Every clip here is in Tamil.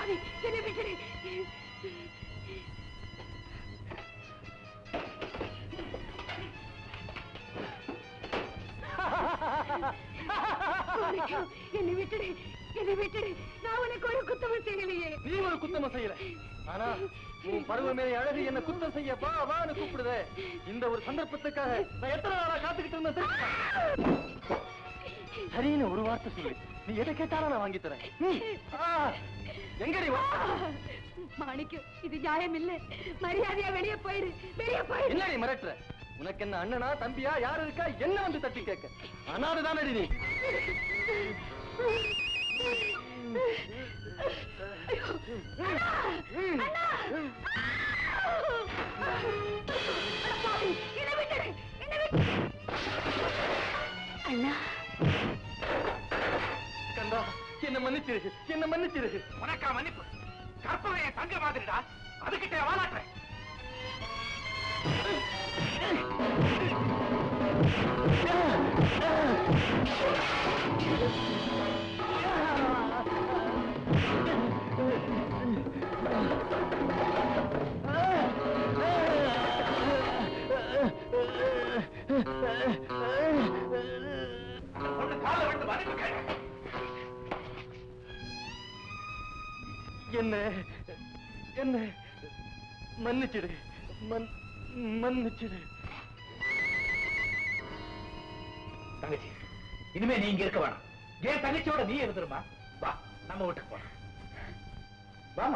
பாவி என்னை விட்டுடு மாணிக்கம், என்னை விட்டுடு என்னை விட்டுடு நான் உனக்கு ஒரு குத்தமும் செய்யலையே நீ ஒரு குத்தம் செய்யல ஆனா உன் பருவமே அழகு என்ன குத்தம் செய்ய வா வான்னு கூப்பிடுதே இந்த ஒரு சந்தர்ப்பத்துக்காக நான் எத்தனை நாளா காத்துக்கிட்டு இருந்தேன் தெரியுமா? சரின்னு ஒரு வார்த்தை சொல்லு நீ எதை கேட்டாலும் நான் வாங்கி தரேன் ம். ஆ, எங்கடி வா மாணிக்கம் இது நியாயம் இல்ல மரியாதையா வெளியே போயிடு வெளியே போயிடு என்னடி மிரட்டுற உனக்கு என்ன அண்ணனா தம்பியா யாரு இருக்கா என்ன வந்து தட்டி கேட்க அனாதுதானடி நீ என்னை விட்டுடு என்னை விட்டுடு அண்ணா கந்தா என்ன மன்னிச்சிரு என்ன மன்னிச்சிரு உனக்கா மன்னிப்பு கற்பனை என் தங்க மாதிரிடா அதுகிட்ட வாழாட்டுறேன் ஒண்ணு காலை விட்டு மன்னிப்பு கேட்க என்ன என்ன மன்னிச்சிடு மன் மன்னிச்சிடு தங்கச்சி இனிமே நீ இங்க இருக்க வேணாம் ஏன் தங்கச்சியோட நீ இருந்துருமா வா நம்ம வீட்டுக்கு போலாம் வாமா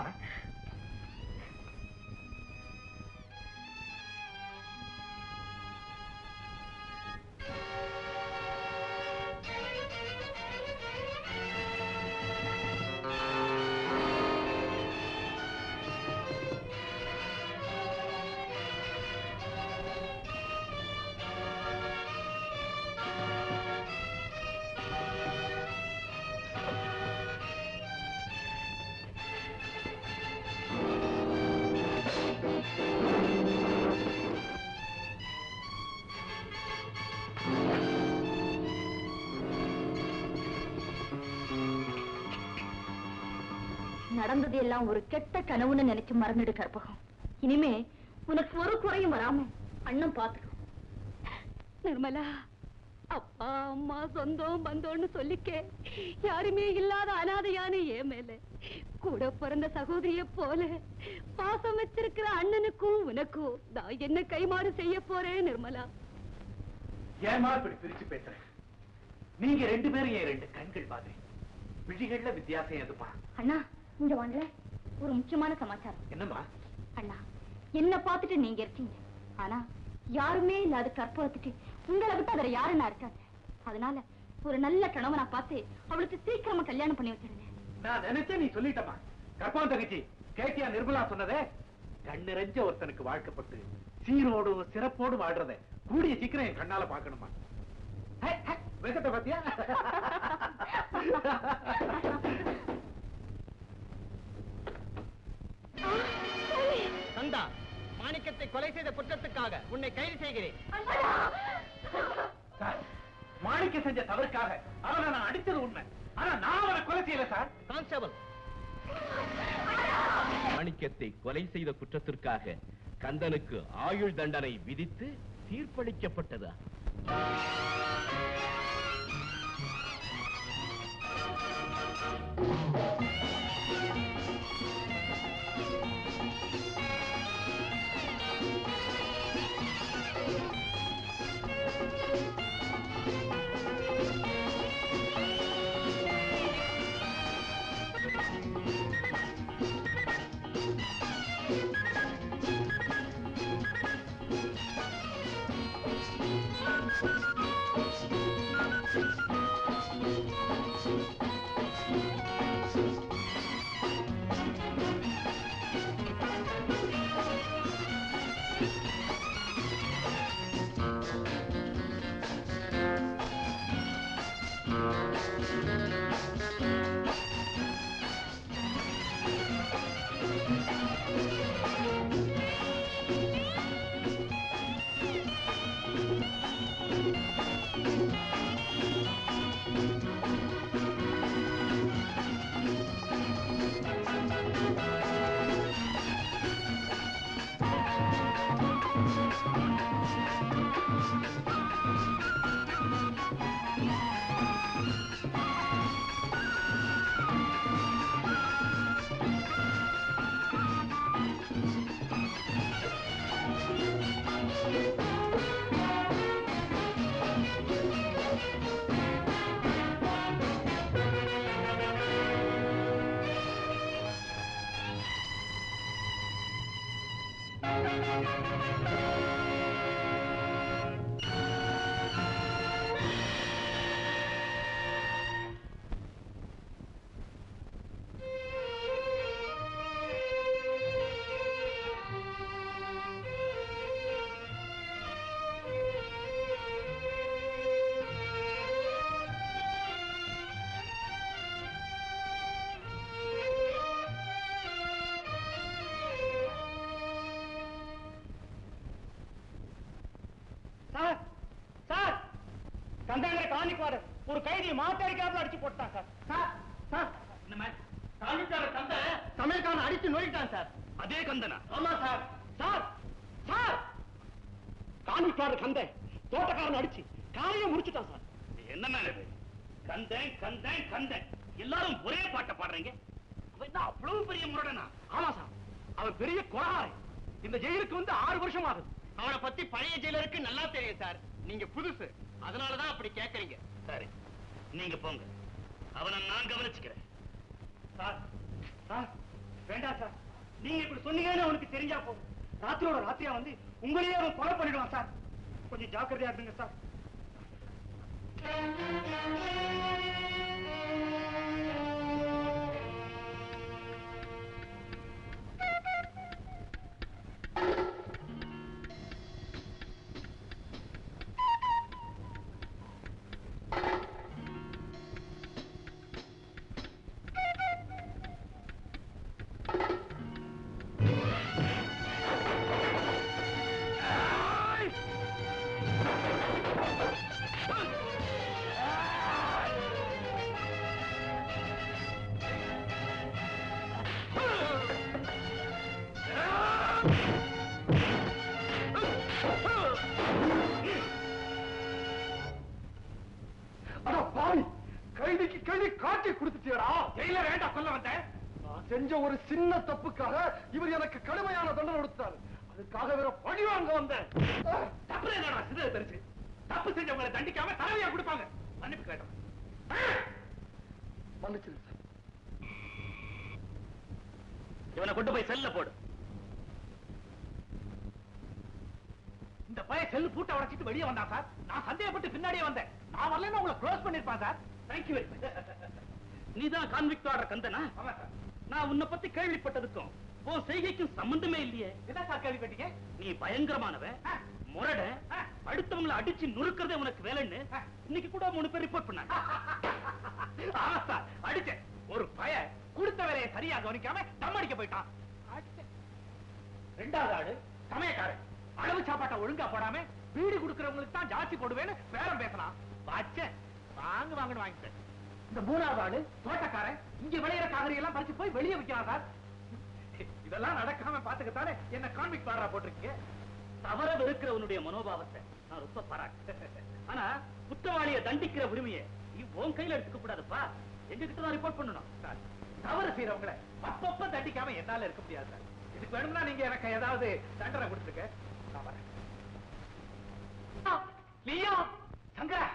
நடந்தது எல்லாம் ஒரு கெட்ட கனவுன்னு நினைச்சு மறந்துடு கற்பகம் இனிமே உனக்கு ஒரு குறையும் வராம அண்ணன் பாத்துக்கோ நிர்மலா அப்பா அம்மா சொந்தம் பந்தம்னு சொல்லிக்கே யாருமே இல்லாத அனாதையான ஏன் மேல கூட பிறந்த சகோதரிய போல பாசம் வச்சிருக்கிற அண்ணனுக்கும் உனக்கும் நான் என்ன கைமாறு செய்ய போறேன் நிர்மலா ஏமா இப்படி பிரிச்சு பேசுறேன் நீங்க ரெண்டு பேரும் என் ரெண்டு கண்கள் மாதிரி விழிகள்ல வித்தியாசம் எதுப்பா அண்ணா இங்க வாங்க ஒரு முக்கியமான சமாச்சாரம் என்னம்மா அண்ணா என்ன பார்த்துட்டு நீங்க இருக்கீங்க ஆனா யாருமே இல்லாத கற்பகத்துக்கு உங்களை விட்டு அதுல யாருன்னா இருக்காங்க அதனால ஒரு நல்ல கணவனா பார்த்து அவளுக்கு சீக்கிரமா கல்யாணம் பண்ணி வச்சிருங்க நான் நினைச்சேன் நீ சொல்லிட்டமா கற்பகம் தங்கச்சி கேட்டியா நிர்மலா சொன்னதே கண்ணிறைஞ்ச ஒருத்தனுக்கு வாழ்க்கப்பட்டு சீரோடும் சிறப்போடு வாழ்றத கூடிய சீக்கிரம் என் கண்ணால பாக்கணுமா ஹே, ஹே, வெக்கத்தை பாத்தியா கந்தா மாணிக்கத்தை கொலை செய்த குற்றத்துக்காக உன்னை கைது செய்கிறேன் சார் மாணிக்க செஞ்ச தவறுக்காக அவனை நான் அடிச்சது உண்மை ஆனா நான் அவனை கொலை செய்யல சார் கான்ஸ்டபிள் மாணிக்கத்தை கொலை செய்த குற்றத்திற்காக கந்தனுக்கு ஆயுள் தண்டனை விதித்து தீர்ப்பளிக்கப்பட்டதா சார் சார் கந்தாங்கிற காணிக்குவாரு ஒரு கைதியை மாத்தடிக்காப்புல அடிச்சு போட்டான் சார் சார் சார் காணிக்கார கந்த சமையல்காரன் அடிச்சு நோயிட்டான் சார் அதே கந்தனா ஆமா சார் சார் சார் காணிக்கார கந்த தோட்டக்காரன் அடிச்சு காலையை முடிச்சுட்டான் சார் என்ன இது கந்தன் கந்தன் கந்தன் எல்லாரும் ஒரே பாட்டை பாடுறீங்க அவன் என்ன அவ்வளவு பெரிய முரடனா ஆமா சார் அவன் பெரிய கொலகாரை இந்த ஜெயிலுக்கு வந்து ஆறு வருஷம் ஆகுது அவனை பத்தி பழைய ஜெயிலருக்கு நல்லா தெரியும் சார் நீங்க புதுசு அதனாலதான் அப்படி கேக்குறீங்க சரி நீங்க போங்க அவனை நான் கவனிச்சுக்கிறேன் சார் சார் வேண்டாம் சார் நீங்க இப்படி சொன்னீங்கன்னு அவனுக்கு தெரிஞ்சா போதும் ராத்திரியோட ராத்திரியா வந்து உங்களையே அவன் கொலை பண்ணிடுவான் சார் கொஞ்சம் ஜாக்கிரதையா இருந்துங்க சார் அட பாவி கைதிக்கு கைதி காட்டி கொடுத்துட்டியடா ஜெயில வேண்டாம் சொல்ல வந்தேன் நான் செஞ்ச ஒரு சின்ன தப்புக்காக இவர் எனக்கு கடுமையான தண்டனை கொடுத்தாரு அதுக்காக வேற பழி வாங்க வந்தேன் தப்பு என்னடா சிதற பெருசு தப்பு செஞ்சவங்களை தண்டிக்காம தலைவியா கொடுப்பாங்க மன்னிப்பு கேட்டோம் மன்னிச்சிருங்க சார் இவனை கொண்டு போய் செல்ல போடு இந்த பையன் செல்லு பூட்ட உடைச்சிட்டு வெளியே வந்தான் சார் நான் சந்தேகப்பட்டு பின்னாடியே வந்தேன் நான் வரலன்னு உங்களை க்ளோஸ் பண்ணிருப்பான் சார் தேங்க்யூ வெரி மச் நீதான் கான்விக்ட் ஆர்டர் கந்தனா ஆமா சார் நான் உன்னை பத்தி கேள்விப்பட்டதுக்கும் உன் செய்கைக்கும் சம்பந்தமே இல்லையே என்ன சார் கேள்விப்பட்டீங்க நீ பயங்கரமானவன் முரட அடுத்தவங்களை அடிச்சு நுறுக்கிறதே உனக்கு வேலைன்னு இன்னைக்கு கூட மூணு பேர் ரிப்போர்ட் பண்ணாங்க ஆமா சார் அடிச்சேன் ஒரு பய கொடுத்த வேலையை சரியா கவனிக்காம தம் அடிக்க போயிட்டான் அடிச்சேன். ரெண்டாவது ஆளு சமயக்காரன் அளவு சாப்பாட்டை ஒழுங்கா போடாம வீடு கொடுக்கறவங்களுக்கு தான் ஜாஸ்தி போடுவேன்னு பேரம் பேசலாம் வாச்சேன் வாங்க வாங்கன்னு வாங்கிட்டேன் இந்த மூணாவது ஆளு தோட்டக்காரன் இங்க விளையிற காய்கறி எல்லாம் பறிச்சு போய் வெளியே விற்கிறான் சார் இதெல்லாம் நடக்காம பாத்துக்கத்தானே என்ன கான்விக் பாடுறா போட்டிருக்கீங்க தவற வெறுக்கிறவனுடைய மனோபாவத்தை நான் ரொம்ப பாராட்டு ஆனா குற்றவாளியை தண்டிக்கிற உரிமையை நீ உன் கையில எடுத்துக்க கூடாதுப்பா எங்க கிட்ட தான் ரிப்போர்ட் பண்ணணும் சார் தவறு செய்யறவங்கள அப்பப்ப தண்டிக்காம என்னால இருக்க முடியாது சார் இதுக்கு வேணும்னா நீங்க எனக்கு ஏதாவது தண்டனை கொடுத்துருக்க நான் வரேன் ஆ, லியோ சங்கரா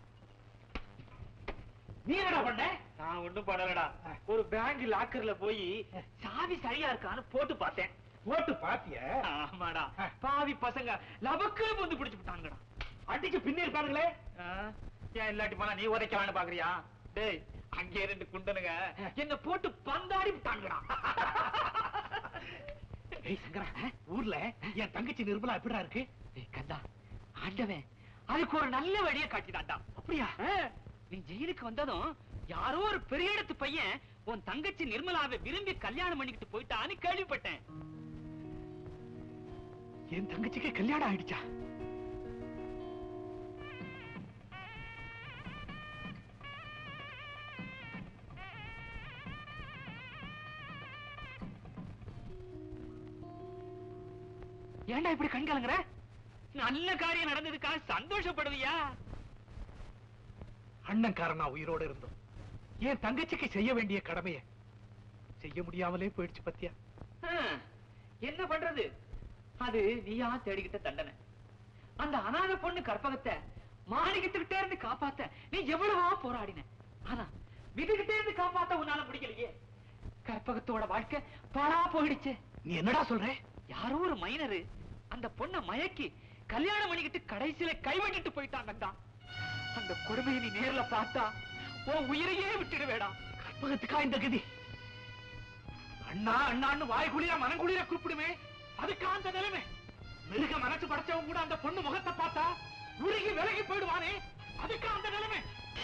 நீ என்னடா பண்ண நான் ஒண்ணும் பண்ணலடா ஒரு பேங்க் லாக்கர்ல போய் சாவி சரியா இருக்கான்னு போட்டு பார்த்தேன் போட்டு பாத்திய ஆமாடா பாவி பசங்க லபக்குன்னு வந்து பிடிச்சு விட்டானுங்கடா அடிச்சு பின்னி இருப்பானுங்களே ஏன் இல்லாட்டி போனா நீ உதைக்கலான்னு பாக்குறியா டேய் அங்கே ரெண்டு குண்டனுங்க என்ன போட்டு பந்தாடி விட்டானுங்கடா ஏய் சங்கரா ஊர்ல என் தங்கச்சி நிர்மலா எப்படிடா இருக்கு ஏய் கந்தா ஆண்டவன் அதுக்கு ஒரு நல்ல வழியை காட்டிதான்டா அப்படியா நீ ஜெயிலுக்கு வந்ததும் யாரோ ஒரு பெரிய இடத்து பையன் உன் தங்கச்சி நிர்மலாவை விரும்பி கல்யாணம் பண்ணிக்கிட்டு போயிட்டான்னு கேள்விப்பட்டேன் என் தங்கச்சிக்கு கல்யாணம் ஆயிடுச்சா ஏன்டா இப்படி கண் கலங்குற நல்ல காரியம் நடந்ததுக்காக சந்தோஷப்படுவியா அண்ணன்காரனா உயிரோட இருந்தோம் என் தங்கச்சிக்கு செய்ய வேண்டிய கடமைய செய்ய முடியாமலே போயிடுச்சு பத்தியா ஹம், என்ன பண்றது அது நீயா தேடிக்கிட்ட தண்டனை அந்த அனாத பொண்ணு கற்பகத்தை மாணிக்கத்துக்கிட்டே இருந்து காப்பாத்த நீ எவ்வளவோ போராடின ஆனா விதிகிட்டே இருந்து காப்பாத்த உன்னால முடியலையே கற்பகத்தோட வாழ்க்கை பாழா போயிடுச்சு நீ என்னடா சொல்ற யாரோ ஒரு மைனரு அந்த பொண்ண மயக்கி கல்யாணம் பண்ணிக்கிட்டு கடைசியில கைவிட்டுட்டு போயிட்டாங்கடா அந்த கொடுமையை நீ நேர்ல பார்த்தா உன் உயிரையே விட்டுடுவேடா கற்பகத்துக்கா இந்த கதி அண்ணா அண்ணான்னு வாய் குளிர மனம் குளிர கூப்பிடுமே அதுக்கு அந்த நிலைமை மிருக மனசு படைச்சவன் கூட அந்த பொண்ணு முகத்தை பார்த்தா உருகி விலகி போயிடுவானே அதுக்கு அந்த நிலைமை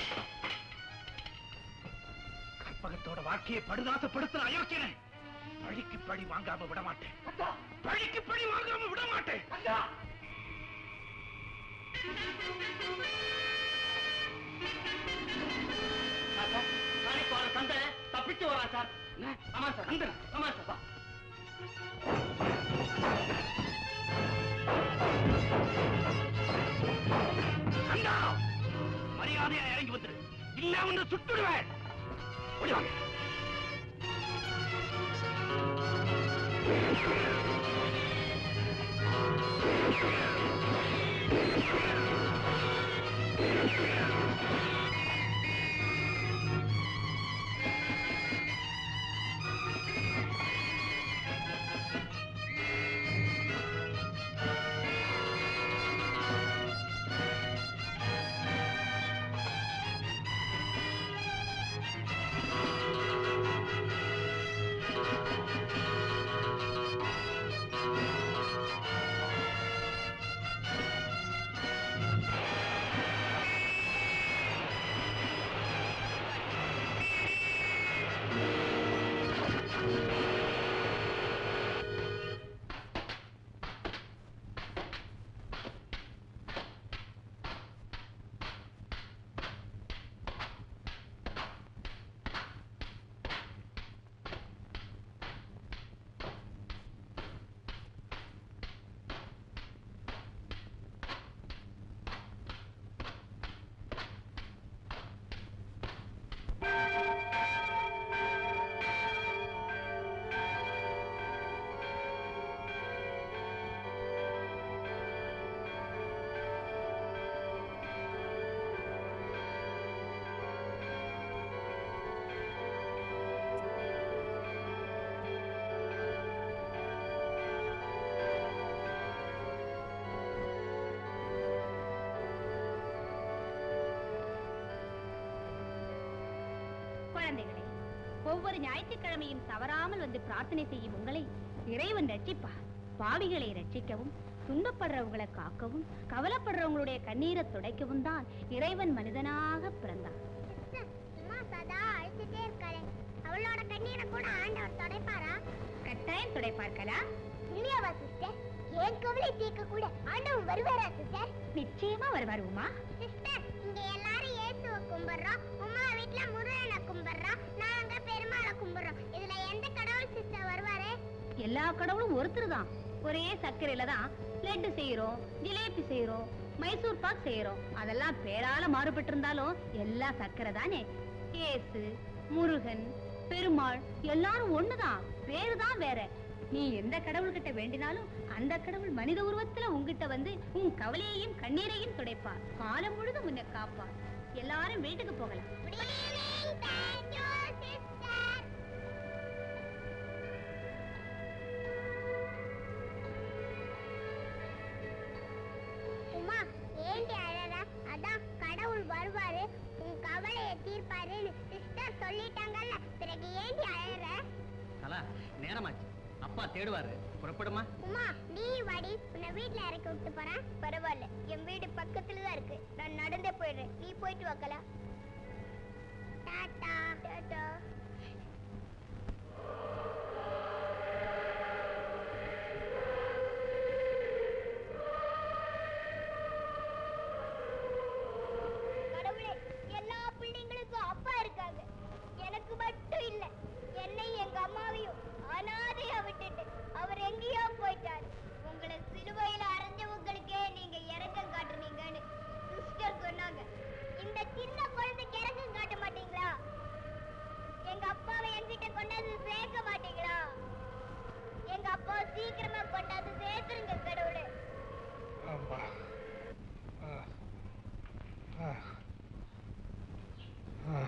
கற்பகத்தோட வாழ்க்கையை படுதாசப்படுத்துற அயோக்கியனை பழிக்கு பழி வாங்காம விட மாட்டேன் பழிக்கு பழி வாங்காம விட மாட்டேன் கந்தன் தப்பிச்சு வரான் சார் ஆமா சார் கந்தன் ஆமா சார் வா. கந்தா மரியாதையா இறங்கி வந்துரு இல்ல ஒன்று சுட்டுடுவேன் ஓடி வாங்க குழந்தைகளே ஒவ்வொரு ஞாயிற்றுக்கிழமையும் தவறாமல் வந்து பிரார்த்தனை செய்யும் உங்களை இறைவன் ரட்சிப்பார் பாவிகளை ரட்சிக்கவும் துன்பப்படுறவங்களை காக்கவும் கவலைப்படுறவங்களுடைய கண்ணீரை துடைக்கவும் தான் இறைவன் மனிதனாக பிறந்தான் சும்மா சதா அழுதுட்டே இருக்காளே அவளோட கண்ணீரை கூட ஆண்டவர் துடைப்பாரா கட்டாயம் துடைப்பார்களா இல்லையாவா சிஸ்டர் ஏன் கவலை தீர்க்க கூட ஆண்டவன் வருவாரா சிஸ்டர் நிச்சயமா வருவார் உமா சிஸ்டர் இங்க எல்லாரும் இயேசுவை கும்பிடுறோம் உமா வீட்ல முருகனை கும்பிடுறோம் நாங்க பெருமாளை கும்பிடுறோம் இதுல எந்த கடவுள் சிஸ்டர் வருவாரு எல்லா கடவுளும் ஒருத்தர் தான் ஒரே சர்க்கரையில தான் லட்டு செய்யறோம் ஜிலேபி செய்யறோம் மைசூர் பாக் செய்யறோம் அதெல்லாம் பேரால மாறுபட்டு இருந்தாலும் எல்லாம் சர்க்கரை தானே ஏசு முருகன் பெருமாள் எல்லாரும் ஒண்ணுதான் பேரு தான் வேற நீ எந்த கடவுள்கிட்ட வேண்டினாலும் அந்த கடவுள் மனித உருவத்துல உன்கிட்ட வந்து உன் கவலையையும் கண்ணீரையும் துடைப்பார் காலம் முழுதும் உன்னை காப்பார் எல்லாரும் வீட்டுக்கு போகலாம் Good evening, thank you, sister. Uma ஏண்டி அழற அதான் கடவுள் வருவாரு உன் கவலையை தீர்ப்பாருன்னு சிஸ்டர் சொல்லிட்டாங்கல்ல பிறகு ஏண்டி அழற கலா நேரமாச்சு அப்பா தேடுவாரு புறப்படுமா உமா நீ வாடி உன்னை வீட்ல இறக்கி விட்டு போறேன் பரவாயில்ல என் வீடு பக்கத்துல தான் இருக்கு நான் நடந்தே போயிடுறேன் நீ போயிட்டு வாக்கலா டாடா டாடா கடவுளே எல்லா பிள்ளைங்களுக்கும் அப்பா இருக்காங்க எனக்கு மட்டும் இல்ல என்னை எங்க அம்மாவையும் அனாதையா விட்டுட்டு அவர் எங்கேயோ போயிட்டாரு உங்களை சிலுவையில அரைஞ்சவங்களுக்கே நீங்க இறக்கம் காட்டுனீங்கன்னு சிஸ்டர் சொன்னாங்க இந்த சின்ன குழந்தைக்கு இறக்கம் காட்ட மாட்டீங்களா எங்க அப்பாவை என்கிட்ட கொண்டாந்து சேர்க்க மாட்டீங்களா எங்க அப்பாவை சீக்கிரமா கொண்டாந்து சேர்த்துருங்க கடவுளே அம்மா ஆ. ஆ. ஆ.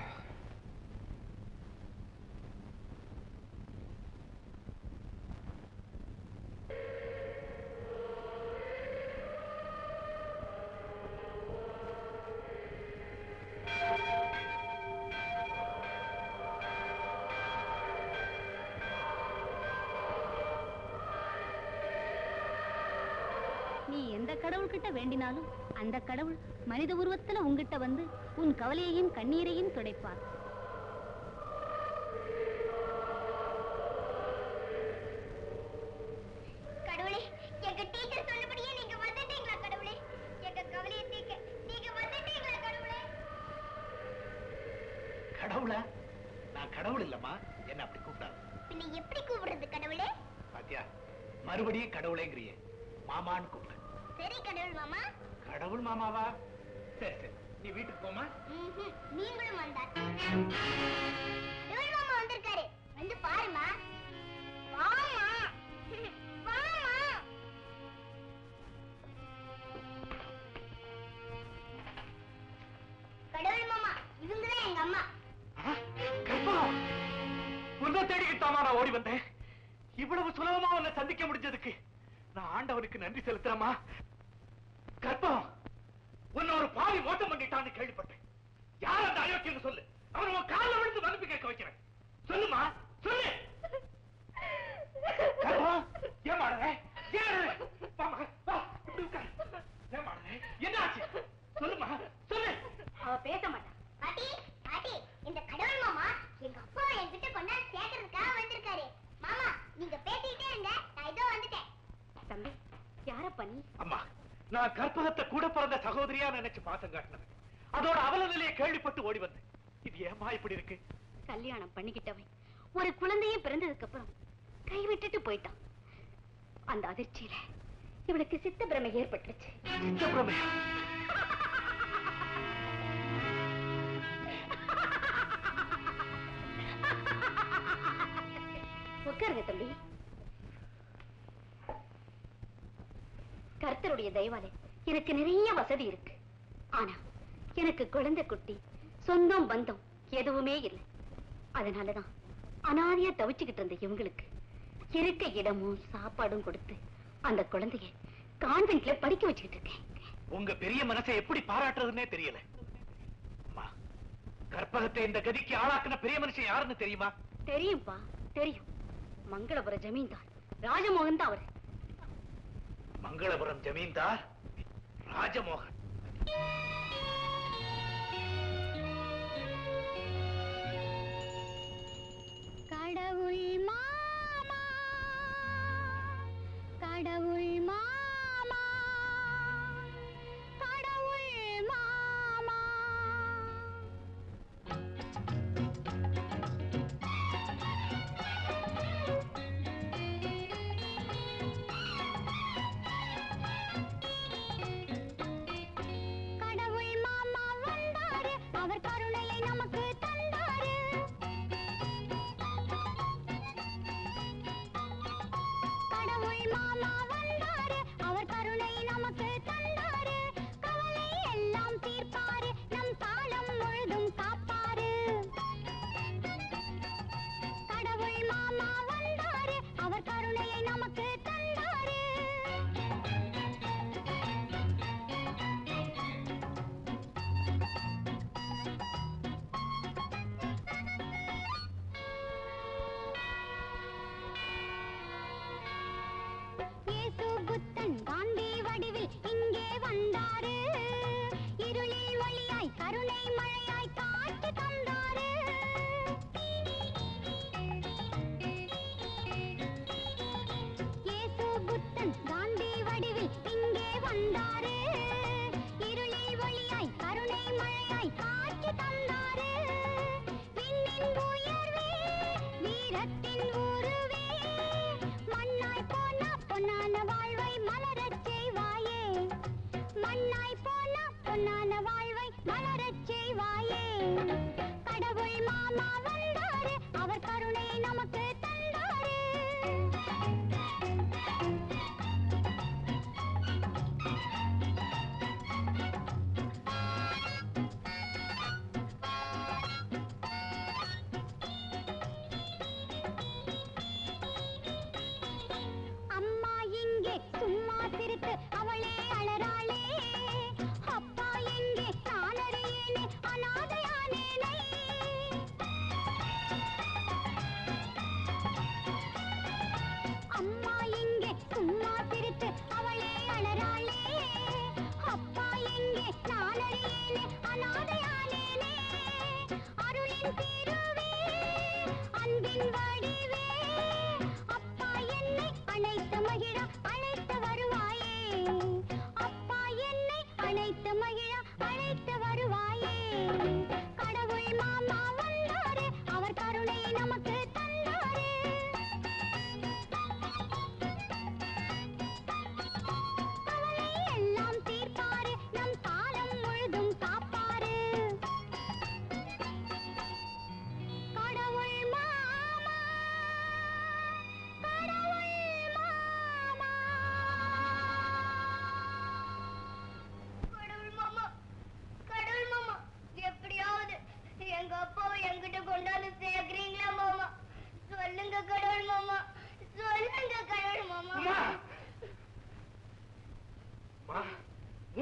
நீ எந்த கடவுள்கிட்ட வேண்டினாலும் அந்த கடவுள் மனித உருவத்துல உன்கிட்ட வந்து உன் கவலையையும் கண்ணீரையும் துடைப்பார் கடவுளே எங்க டீச்சர் சொன்னபடியே நீங்க வந்துட்டீங்களா கடவுளே எங்க கவலையை கடவுளா நான் கடவுள் இல்லம்மா என்ன அப்படி கூப்பிடாது பின்ன எப்படி கூப்பிடுறது கடவுளே பாத்தியா மறுபடியும் கடவுளேங்கிறியே மாமான்னு கூப்பிடு சரி கடவுள் மாமா கடவுள் மாமாவா சரி சரி நீ வீட்டுக்கு போமா ம்ஹும். நீங்களும் வந்தார் கடவுள் மாமா வந்திருக்காரு வந்து பாருமா வாமா வாமா கடவுள் மாமா இவங்கதான் எங்க அம்மா கற்பகம் உன்னை தேடிக்கிட்டாமா நான் ஓடி வந்தேன் இவ்வளவு சுலபமா உன்னை சந்திக்க முடிஞ்சதுக்கு நான் ஆண்டவனுக்கு நன்றி செலுத்துறேம்மா கற்பகம் உன்னை ஒரு பாவி மோசம் பண்ணிட்டான்னு கேள்விப்பட்டேன் யார் அந்த அயோக்கியன்னு சொல்லு அவன் உன் காலில் விழுந்து மன்னிப்பு கேட்க வைக்கிறேன் சொல்லுமா சொல்லு கற்பகம் ஏன் மாடுற ஏன் அழுற? வாம்மா, வா இப்படி உட்காரு ஏன் மாடுற என்ன ஆச்சு சொல்லுமா சொல்லு அவ பேச மாட்டா பாட்டி பாட்டி இந்த கடவுள் மாமா எங்க அப்பா என்கிட்ட கொண்டாந்து சேர்க்கறதுக்காக வந்திருக்காரு மாமா நீங்க பேசிட்டே இருங்க நான் இதோ வந்துட்டேன் தம்பி யாரப்பா நீ அம்மா நான் கற்பகத்தை கூட பிறந்த சகோதரியா நினைச்சு பாசம் காட்டினது அதோட அவல நிலையை கேள்விப்பட்டு ஓடி வந்தேன் இது ஏமா இப்படி இருக்கு கல்யாணம் பண்ணிக்கிட்டவன் ஒரு குழந்தையே பிறந்ததுக்கு அப்புறம் கைவிட்டுட்டு போயிட்டான் அந்த அதிர்ச்சியில இவளுக்கு சித்த பிரமை ஏற்பட்டுச்சு சித்தப்பிரமை. உட்காருங்க தம்பி கர்த்தருடைய தயவாலே எனக்கு நிறைய வசதி இருக்கு ஆனா எனக்கு குழந்தை குட்டி சொந்தம் பந்தம் எதுவுமே இல்லை அதனாலதான் அனாதையா தவிச்சுக்கிட்டு இருந்த இவங்களுக்கு இருக்க இடமும் சாப்பாடும் கொடுத்து அந்த குழந்தைய கான்வென்ட்ல படிக்க வச்சுக்கிட்டு இருக்கேன் உங்க பெரிய மனசை எப்படி பாராட்டுறதுன்னே தெரியல அம்மா கற்பகத்தை இந்த கதிக்கு ஆளாக்குன பெரிய மனுஷன் யாருன்னு தெரியுமா தெரியும்பா தெரியும் மங்களபுர ஜமீன்தார் ராஜமோகன் தான் அவரு மங்களபுரம் ஜமீன்தார் ராஜமோகன் கடவுள் மாமா கடவுள் மாமா கடவுள் மாமா கடவுள் மாமா வந்தாரு அவர் கருணையை நமக்கு தந்தாரு கடவுள் மாமா வந்தாரு அவர் கருணை நமக்கு தந்தாரு கவலை எல்லாம் தீர்ப்பாரு நம் காலம் முழுதும் காப்பாரு கடவுள் மாமா வந்தாரு அவர் கருணையை நமக்கு தந்தாரு இயேசு புத்தன் காந்தி வடிவில் இங்கே வந்தாரு இருளில் ஒளியாய் கருணை மழையாய் காட்சி தந்தாரு இயேசு புத்தன் காந்தி வடிவில் இங்கே வந்தாரு இருளில் ஒளியாய் கருணை மழையாய் காட்சி தந்தாரு விண்ணின் உயர்வே வீரத்தின் உருவே மண்ணாய் போன பொன்னான வாழ்வை மலரச் செய்வாயே மண்ணாய் போன பொன்னான வாழ்வை மலரச் செய்வாயே கடவுள் மாமா வந்தாரு அவர் கருணை நமக்கு தந்தாரு அம்மா இங்கே சும்மா சிரித்து அவளே அழறாளே அப்பா எங்கே நானறியேனே அனாதையானேனே அம்மா இங்கே சும்மா சிரித்து அவளே அழறாளே அப்பா எங்கே நானறியேனே அனாதையானேனே அருளின் திருவே அன்பின் வடிவே அப்பா என்னை அழைத்து மகிழ அழைத்து வருவாயே அப்பா என்னை அழைத்து மகிழ அழைத்து வருவாயே கடவுள் மாமா வந்தாரு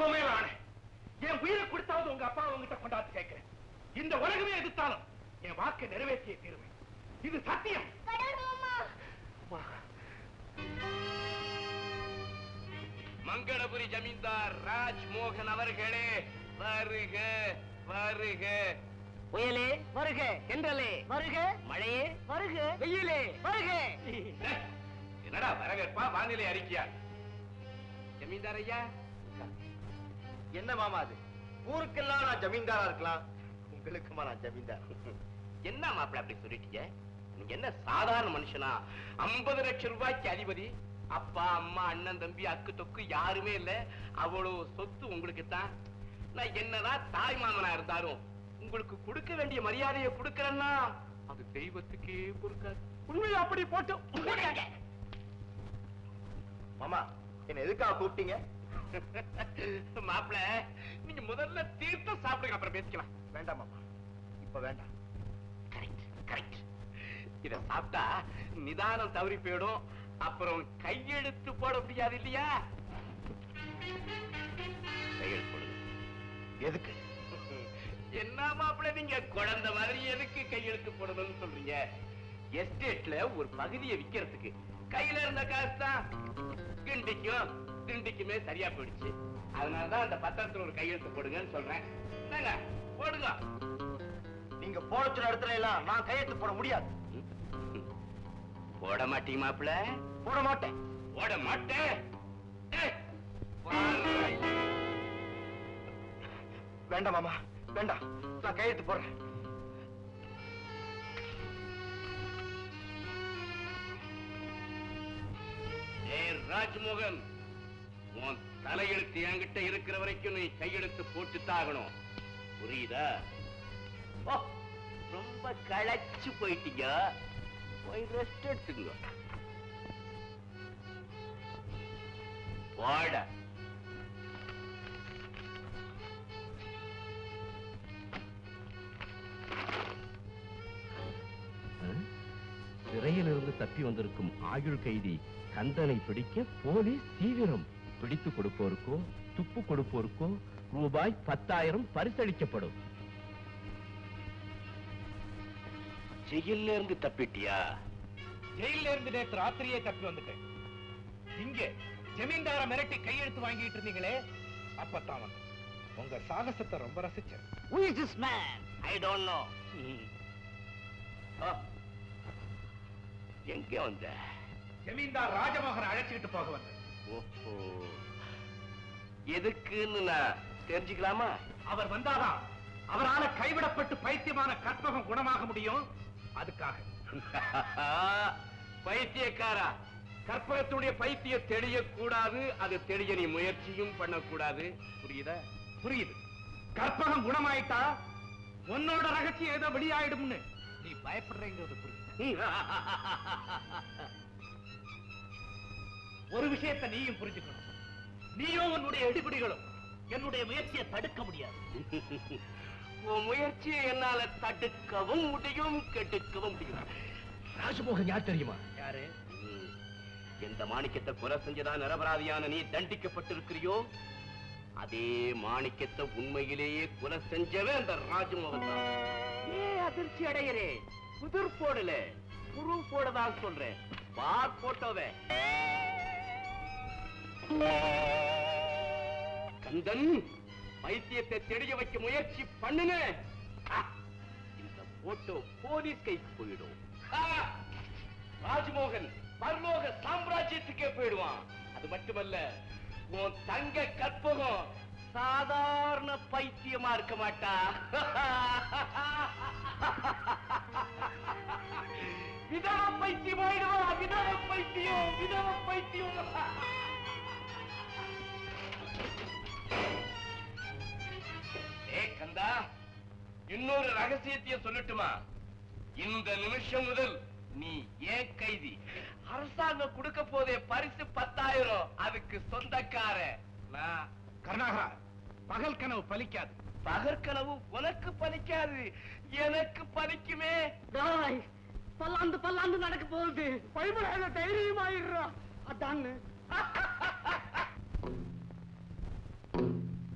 உன் மேல ஆணை என் உயிரை கொடுத்தாவது உங்க அப்பா உங்ககிட்ட கொண்டாந்து சேர்க்கிறேன் இந்த உலகமே எதிர்த்தாலும் என் வாக்கை நிறைவேற்றிய தீருவேன் இது சத்தியம் கடவுள் மாமா மங்களபுரி ஜமீன்தார் ராஜ் மோகன் அவர்களே வருக வருக புயலே வருக தென்றலே வருக மழையே வருக வெயிலே வருக டேய், என்னடா வரவேற்பா வானிலை அறிக்கையா ஜமீன்தார் ஐயா என்ன மாமா அது ஊருக்கெல்லாம் நான் ஜமீன்தாரா இருக்கலாம் உங்களுக்குமா நான் ஜமீன்தார் என்ன மாப்பிள்ள அப்படி சொல்லிட்டீங்க நீங்க என்ன சாதாரண மனுஷனா ஐம்பது லட்சம் ரூபாய்க்கு அதிபதி அப்பா அம்மா அண்ணன் தம்பி அக்கு தொக்கு யாருமே இல்ல அவ்வளவு சொத்து உங்களுக்கு தான் நான் என்னதான் தாய் மாமனா இருந்தாலும் உங்களுக்கு கொடுக்க வேண்டிய மரியாதையை கொடுக்கறேன்னா அது தெய்வத்துக்கே பொறுக்காது உண்மையை அப்படி போட்டு மாமா என்ன எதுக்காக கூப்பிட்டீங்க மாப்பிள்ள நீங்க முதல்ல தீர்த்தம் சாப்பிடுங்க அப்புறம் பேசிக்கலாம் வேண்டாம் மாமா இப்ப வேண்டாம் கரெக்ட் கரெக்ட் இத சாப்பிட்டா நிதானம் தவறி போயிடும் அப்புறம் கையெழுத்து போட முடியாது இல்லையா கையெழுத்து போடுங்க எதுக்கு என்ன மாப்பிள்ள நீங்க குழந்தை மாதிரி எதுக்கு கையெழுத்து போடணும்னு சொல்றீங்க எஸ்டேட்ல ஒரு பகுதியை விக்கிறதுக்கு கையில இருந்த காசு தான் கிண்டிக்கும் திண்டிக்குமே சரியா போயிடுச்சு அதனாலதான் அந்த பத்திரத்துல ஒரு கையெழுத்து போடுங்கன்னு சொல்றேன் என்னங்க போடுங்க நீங்க போட சொன்ன இடத்துல எல்லாம் நான் கையெழுத்து போட முடியாது போட மாட்டீங்க மாப்பிள்ள போட மாட்டேன் போட மாட்டேன் ஏய், போடுறா. வேண்டாம் மாமா வேண்டாம் நான் கையெழுத்து போடுறேன் ஏய் ராஜ்மோகன் உன் தலையெழுத்து என்கிட்ட இருக்கிற வரைக்கும் நீ கையெழுத்து போட்டுத்தான் ஆகணும் புரியுதா ஓ, ரொம்ப களைச்சு போயிட்டீங்க போய் ரெஸ்ட் எடுத்துங்க போட சிறையிலிருந்து தப்பி வந்திருக்கும் ஆயுள் கைதி கந்தனை பிடிக்க போலீஸ் தீவிரம் பிடித்து கொடுப்போருக்கோ துப்பு கொடுப்போருக்கோ ரூபாய் பத்தாயிரம் பரிசளிக்கப்படும் ஜெயில இருந்து தப்பிட்டியா ஜெயில இருந்து நேத்து ராத்திரியே தப்பி வந்துட்டேன் இங்க ஜமீன்தார மிரட்டி கையெழுத்து வாங்கிட்டு இருந்தீங்களே அப்பதான் வந்தேன் உங்க சாகசத்தை ரொம்ப ரசிச்சேன் Who is this man? I don't know எங்க வந்த ஜமீன்தார் ராஜமோகன் அழைச்சிக்கிட்டு போக வந்தேன் ஓஹோ எதுக்குன்னு நான் தெரிஞ்சுக்கலாமா அவர் வந்தாதான் அவரால கைவிடப்பட்டு பைத்தியமான கற்பகம் குணமாக முடியும் அதுக்காக பைத்தியக்காரா கற்பகத்துடைய பைத்தியம் தெளியக்கூடாது அது தெளிய நீ முயற்சியும் பண்ணக்கூடாது புரியுதா புரியுது கற்பகம் குணமாயிட்டா உன்னோட ரகசியம் ஏதோ வெளியாயிடும்னு நீ பயப்படுறேங்கிறது புரியுது ஒரு விஷயத்தை நீயும் புரிஞ்சுக்கணும் நீயும் உன்னுடைய எடுபிடிகளும் என்னுடைய முயற்சியை தடுக்க முடியாது உன் முயற்சியை என்னால தடுக்கவும் முடியும் கெடுக்கவும் முடியும் ராஜமோகன் யார் தெரியுமா யாரு ம். எந்த மாணிக்கத்தை கொலை செஞ்சதா நிரபராதியான நீ தண்டிக்கப்பட்டிருக்கிறியோ அதே மாணிக்கத்தை உண்மையிலேயே கொலை செஞ்சவன் அந்த ராஜமோகன் தான் ஏ அதிர்ச்சி அடைகிறே புதிர் போடல புரு போடதான் சொல்றேன் பார் போட்டோவே கந்தன் பைத்தியத்தை தெரிய வைக்க முயற்சி பண்ணுன ஆ, இந்த போட்டோ போலீஸ் கைக்கு போயிடும் ஆ, ராஜ்மோகன் பரலோக சாம்ராஜ்யத்துக்கே போயிடுவான் அது மட்டுமல்ல உன் தங்க கற்பகம் சாதாரண பைத்தியமா இருக்க மாட்டா விதவ பைத்தியம் ஆயிடுவா விதவ பைத்தியம் விதவ பைத்தியம் ஏ கந்தா இன்னொரு ரகசியத்தையும் சொல்லட்டுமா இந்த நிமிஷம் முதல் நீ ஏன் கைதி அரசாங்கம் கொடுக்க போதே பரிசு பத்தாயிரம் அதுக்கு சொந்தக்கார நான் கருணாகரா பகல் கனவு பலிக்காது பகற்கனவு உனக்கு பலிக்காது எனக்கு பலிக்குமே டாய் பல்லாந்து பல்லாந்து நடக்க போகுது பயப்படாத தைரியமாயிடுறா அதான்னு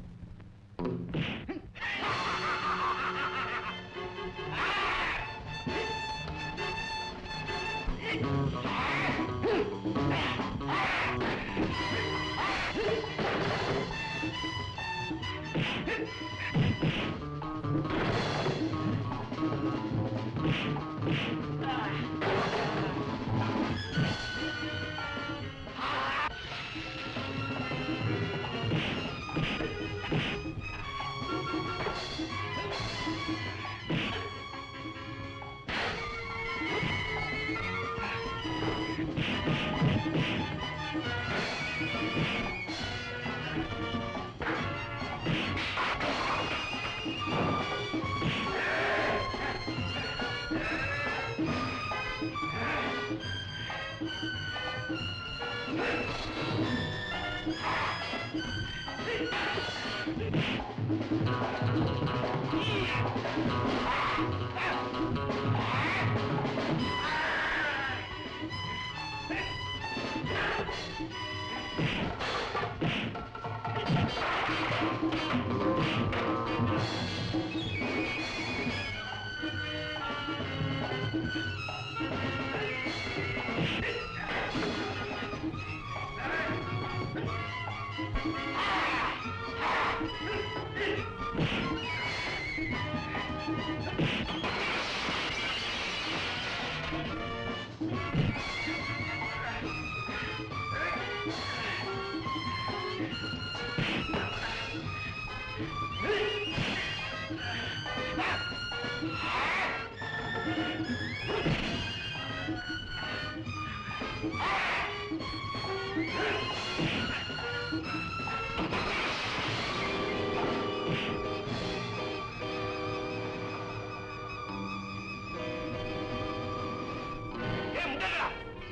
ஏய், முண்டங்களா.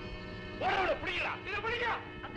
ஓடுறவனை பிடிக்கிறா. இதை பிடிக்கிறா.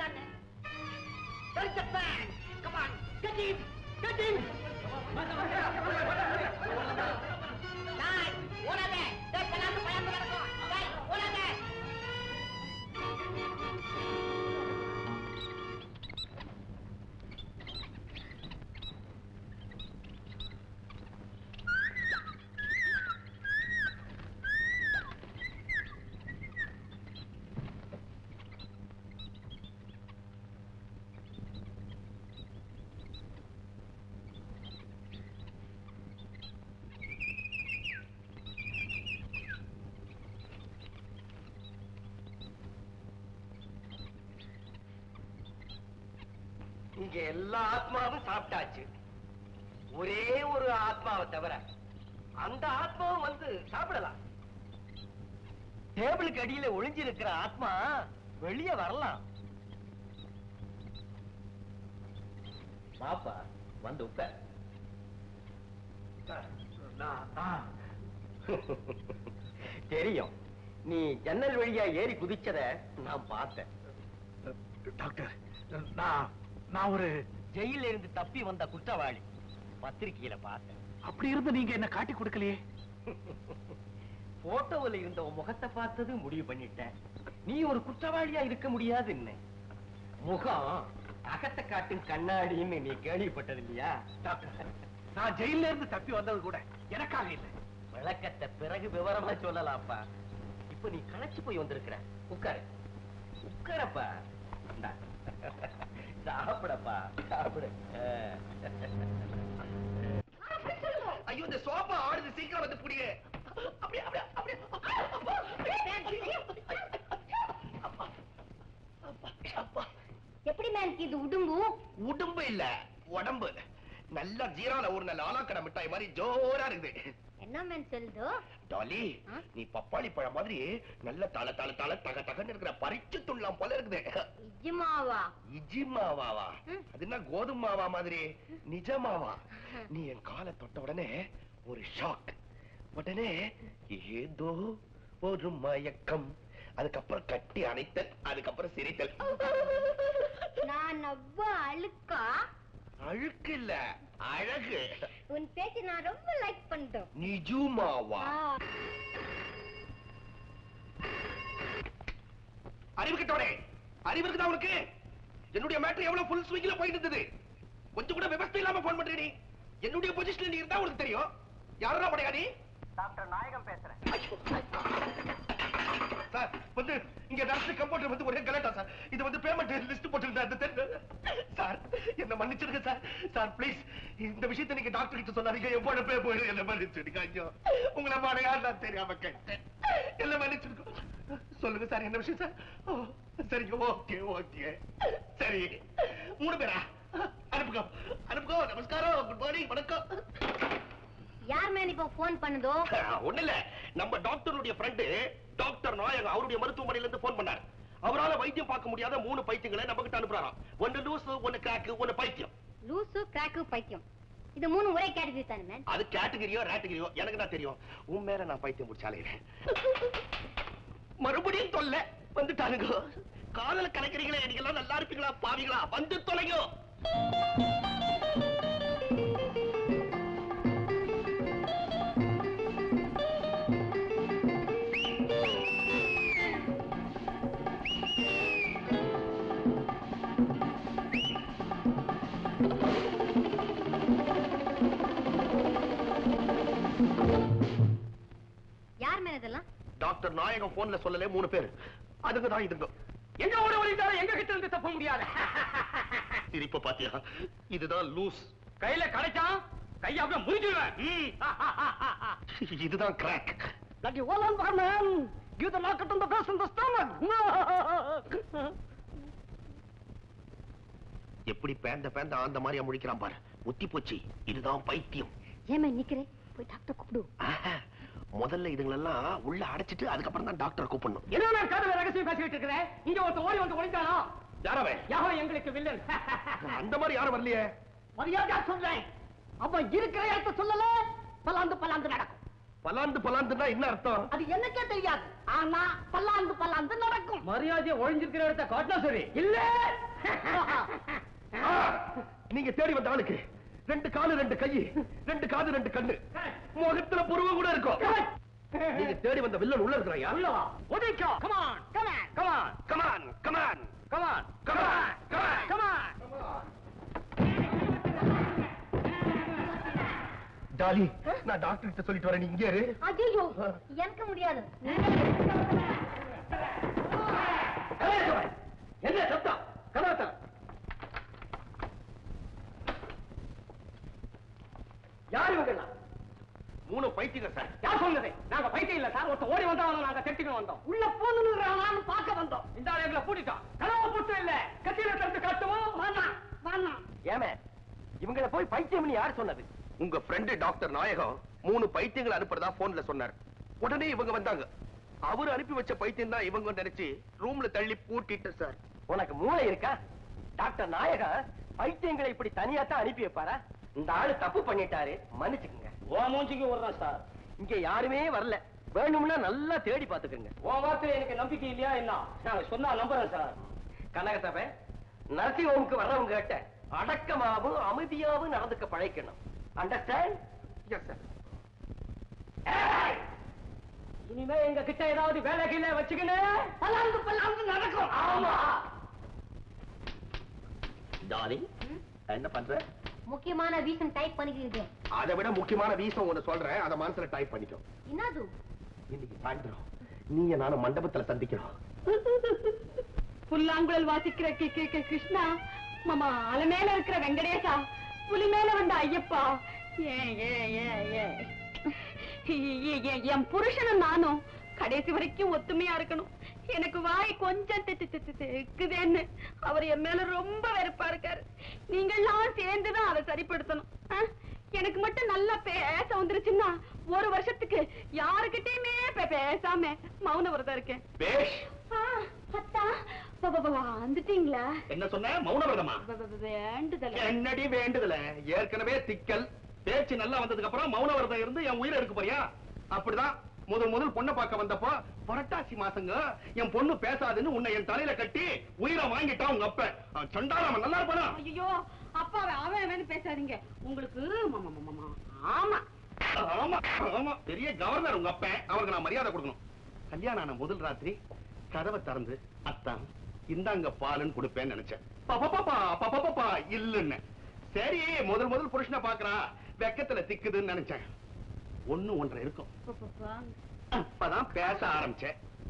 இங்க எல்லா ஆத்மாவும் சாப்பிட்டாச்சு ஒரே ஒரு ஆத்மாவை தவிர அந்த ஆத்மாவும் வந்து சாப்பிடலாம் டேபிளுக்கு அடியில ஒளிஞ்சிருக்கிற ஆத்மா வெளியே வரலாம் பாப்பா வந்து உட்கார் நான் நான் தெரியும் நீ ஜன்னல் வழியா ஏறி குதிச்சத நான் பார்த்தேன் டாக்டர் நான் நான் ஒரு ஜெயில இருந்து தப்பி வந்த குற்றவாளி பத்திரிக்கையில பார்த்தேன் அப்படி இருந்து நீங்க என்ன காட்டி கொடுக்கலையே போட்டோவில் இருந்த உன் முகத்தை பார்த்தது முடிவு பண்ணிட்டேன் நீ ஒரு குற்றவாளியா இருக்க முடியாதுன்னு முகம் அகத்தை காட்டும் கண்ணாடின்னு நீ கேள்விப்பட்டது இல்லையா டாக்டர் நான் ஜெயில இருந்து தப்பி வந்தது கூட எனக்காக இல்லை விளக்கத்தை பிறகு விவரமா சொல்லலாம்ப்பா இப்ப நீ களைச்சு போய் வந்திருக்கிற உட்காரு உட்காரப்பா இந்தா. சாப்பிடப்பா சாப்பிடு ஐயோ இந்த சோபா ஆடுது சீக்கிரம் வந்து புடிங்க அப்படியே அப்படியே அப்படியே அப்பா, அப்பா. அப்பா, அப்பா. எப்படி மேன் இது உடும்பு உடம்பு இல்ல உடம்பு நல்ல ஜீரால ஒரு நல்ல ஆலாக்கடை மிட்டாய் மாதிரி ஜோரா இருக்குது என்ன மேன் சொல்லுதோ டாலி ஆ? நீ பப்பாளி பழம் மாதிரி நல்ல தல தல தல தக தகன்னு இருக்கிற பறிச்சு துள்ளலாம் போல இருக்குது நிஜமாவா இஜி மாவாவா ம். அது என்ன கோதுமை மாவா மாதிரி நிஜமாவா நீ என் காலை தொட்ட உடனே ஒரு ஷாக் உடனே ஏதோ ஒரு மயக்கம் அதுக்கப்புறம் கட்டி அணைத்தல் அதுக்கப்புறம் சிரித்தல் நான் அவ்வளோ அழுக்கா அழுக்கு இல்ல அழகு உன் பேச்சு நான் ரொம்ப லைக் பண்ணிட்டோம் நிஜமாவா அறிவு கிட்டோடே அறிவு இருக்குதா உனக்கு என்னுடைய மேட்டர் எவ்வளவு ஃபுல் ஸ்விங்ல போயிட்டு இருந்தது கொஞ்சம் கூட விவசாயம் இல்லாம போன் பண்றீ நீ என்னுடைய பொசிஷன்ல நீ இருந்தா உனக்கு தெரியும் யாரா படையா நீ டாக்டர் நாயகம் பேசுறேன் சார் வந்து இங்க நர்ஸ் கம்பவுண்டர் வந்து ஒரே கலாட்டா சார் இது வந்து பேமெண்ட் லிஸ்ட் போட்டுருந்தா அந்த தெரியல சார் என்ன மன்னிச்சிருங்க சார் சார் ப்ளீஸ் இந்த விஷயத்தை நீங்க டாக்டர் கிட்ட சொல்லாதீங்க என் பொழப்பே போயிடும் என்ன மன்னிச்சிருங்க ஐயோ உங்களை பாட யார் நான் தெரியாம கேட்டேன் என்ன மன்னிச்சிருக்கோம் சொல்லுங்க சார் என்ன விஷயம் சார் ஓ சரிங்க ஓகே ஓகே சரி மூணு பேரா அனுப்புங்க அனுப்புங்க நமஸ்காரம் குட் மார்னிங் வணக்கம் யார் மேன் இப்போ ஃபோன் பண்ணுதோ ஒண்ணு இல்ல நம்ம டாக்டருடைய ஃப்ரெண்டு டாக்டர் நாயகம் அவருடைய மருத்துவமனையில இருந்து போன் பண்ணார் அவரால வைத்தியம் பார்க்க முடியாத மூணு பைத்தியங்களை நம்ம கிட்ட அனுப்புறாராம் ஒன்னு லூஸ் ஒன்னு கிராக்கு ஒன்னு பைத்தியம் லூசு கிராக்கு பைத்தியம் இது மூணு ஒரே கேட்டகரி தானே மேன் அது கேட்டகரியோ ரேட்டகரியோ எனக்கு தான் தெரியும் உன் மேல நான் பைத்தியம் முடிச்சாலே மறுபடியும் தொல்ல வந்துட்டானுங்க காதல கலக்கிறீங்களே நீங்க எல்லாம் நல்லா இருப்பீங்களா பாவீங்களா வந்து தொலைங்க யார் மேன் இதெல்லாம் டாக்டர் நாயகம் போன்ல சொல்லல மூணு பேர் அதுக்கு தான் இதுங்க எங்க ஓட ஓடிட்டாலும் எங்க கிட்ட இருந்து தப்ப முடியாது சிரிப்ப பாத்தியா இதுதான் லூஸ் கையில கிடைச்சான் கைய அப்படியே முறிஞ்சிடுவேன் ம். இதுதான் crack Like you all on fire, man. Give the knock on the face in the stomach. எப்படி பேந்த பேந்த அந்த மாதிரியா முழிக்கிறான் பாரு முத்தி போச்சு இதுதான் பைத்தியம் ஏன் மேன் நிக்கிறேன் போய் டாக்டர் கூப்பிடு ஆஹா, முதல்ல இதுங்களெல்லாம் உள்ள அடைச்சிட்டு அதுக்கப்புறம் தான் டாக்டர் கூப்பிடணும் என்ன நான் காதல ரகசியம் பேசிட்டு இருக்கிறேன் இங்க ஒருத்த ஓடி வந்து ஒளிஞ்சானா யாரவே யாரோ எங்களுக்கு வில்லன் அந்த மாதிரி யாரும் வரலையே மரியாதையா சொல்றேன் அவன் இருக்கிற இடத்த சொல்லல பல்லாந்து பல்லாந்து நடக்கும் பலாந்து பலாந்துன்னா என்ன அர்த்தம் அது எனக்கே தெரியாது ஆனா பல்லாந்து பல்லாந்து நடக்கும் மரியாதையை ஒழிஞ்சிருக்கிற இடத்த காட்டினா சரி இல்ல ஆ, நீங்க தேடி வந்த ஆளுக்கு ரெண்டு காலு ரெண்டு கை ரெண்டு காது ரெண்டு கண்ணு முகத்துல புருவம் கூட இருக்கும் நீங்க தேடி வந்த வில்லன் உள்ள இருக்கிறாயா உள்ள வா ஒதுக்கோ come on come on come on come on come on come on come on come on come on Dolly நான் டாக்டர் கிட்ட சொல்லிட்டு வரேன் நீ இங்கே இரு ஐயோ எனக்கு முடியாது என்ன சத்தம் கலாத்தம் யார் இவங்க மூணு பைத்தியம் சார் யார் சொன்னது நாங்க பைத்தியம் இல்ல சார் ஒருத்தன் ஓடி வந்தவன நாங்க செட்டிக்கு வந்தோம் உள்ள போன்னு பார்க்க வந்தோம் இந்த ஆளு எங்களை பூட்டிட்டோம் கனவு புட்டு இல்ல கத்தியில திறந்து காட்டுவோம் வேணாம் வேணாம் ஏமே இவங்கள போய் பைத்தியம்னு யார் சொன்னது உங்க ஃப்ரெண்டு டாக்டர் நாயகம் மூணு பைத்தியங்களை அனுப்புறதா போன்ல சொன்னார் உடனே இவங்க வந்தாங்க அவர் அனுப்பி வச்ச பைத்தியம் தான் இவங்க நினைச்சு ரூம்ல தள்ளி பூட்டிட்டு சார் உனக்கு மூளை இருக்கா டாக்டர் நாயகா பைத்தியங்களை இப்படி தனியா தான் அனுப்பி வைப்பாரா இந்த ஆளு தப்பு பண்ணிட்டாரு மன்னிச்சுக்குங்க ஓ மூஞ்சிக்கு விடுறேன் சார் இங்க யாருமே வரல வேணும்னா நல்லா தேடி பாத்துக்கங்க உன் வார்த்தையில எனக்கு நம்பிக்கை இல்லையா என்ன நான் சொன்னா நம்புறேன் சார் கனகசபை நர்சிங் ஹோமுக்கு வர்றவங்க கிட்ட அடக்கமாவும் அமைதியாவும் நடந்துக்க பழைக்கணும் அண்டர்ஸ்டாண்ட் எஸ் சார் இனிமே எங்க கிட்ட ஏதாவது வேலை கீழே வச்சுக்கணும் பல்லாந்து பல்லாந்து நடக்கும் ஆமா டாலி என்ன பண்ற முக்கியமான ரீசன் டைப் பண்ணிக்கிறீங்க அதை விட முக்கியமான ரீசன் ஒண்ணு சொல்றேன் அதை மனசுல டைப் பண்ணிக்கோ என்னது இன்னைக்கு சாயந்தரம் நீங்க நானும் மண்டபத்துல சந்திக்கிறோம் புல்லாங்குழல் வாசிக்கிற கி- கி- கி- கிருஷ்ணா மாமா அலை மேல இருக்கிற வெங்கடேசா புலி மேல வந்த ஐயப்பா ஏன், ஏன், ஏன், ஏன். எ- எ- எ- என் புருஷனும் நானும் கடைசி வரைக்கும் ஒத்துமையா இருக்கணும் எனக்கு வாய் கொஞ்சம் தெத்து தெத்து தெக்குதேன்னு அவர் என் மேல ரொம்ப வெறுப்பா இருக்காரு நீங்கெல்லாம் சேர்ந்துதான் அதை சரிப்படுத்தணும் ஆ? எனக்கு மட்டும் நல்லா பேச வந்துருச்சுன்னா ஒரு வருஷத்துக்கு யாருக்கிட்டயுமே பே- பேசாம மௌன விரதம் இருக்கேன் பேஷ் ஆ, அத்தா வ- வ- வ- வந்துட்டீங்களா என்ன சொன்ன மௌனவிரதமா வ- வ- வ- வேண்டுதல் என்னடி வேண்டுதல ஏற்கனவே திக்கல் பேச்சு நல்லா வந்ததுக்கு அப்புறம் மௌனவிரதம் இருந்து என் உயிரை எடுக்க போறியா அப்படிதான் முதல் முதல் பொண்ணை பார்க்க வந்தப்போ புரட்டாசி மாசங்க என் பொண்ணு பேசாதுன்னு உன்னை என் தலையில கட்டி உயிரை வாங்கிட்டான் உங்க அப்ப அவன் சண்டாள அவன் நல்லா இருப்பானா ஐயோ அப்பா அவன் அவன் பேசாதீங்க உங்களுக்கு ம- ம- ம- ம- ஆமா ஆமா ஆமா பெரிய கவர்னர் உங்க அப்பன் அவருக்கு நான் மரியாதை கொடுக்கணும் கல்யாணம் ஆன முதல் ராத்திரி கதவை திறந்து அத்தான் இந்தாங்க பாலுன்னு கொடுப்பேன்னு நினைச்சேன் பாப்பா பாப்பா பாப்பா பாப்பா இல்லன்னு சரி முதல் முதல் புருஷனை பாக்குறா வெக்கத்துல திக்குதுன்னு நினைச்சேன் ஒண்ணு ஒன்றரை இருக்கும் ப- ப- ப- அப்பதான் பேச ஆரம்பிச்சேன்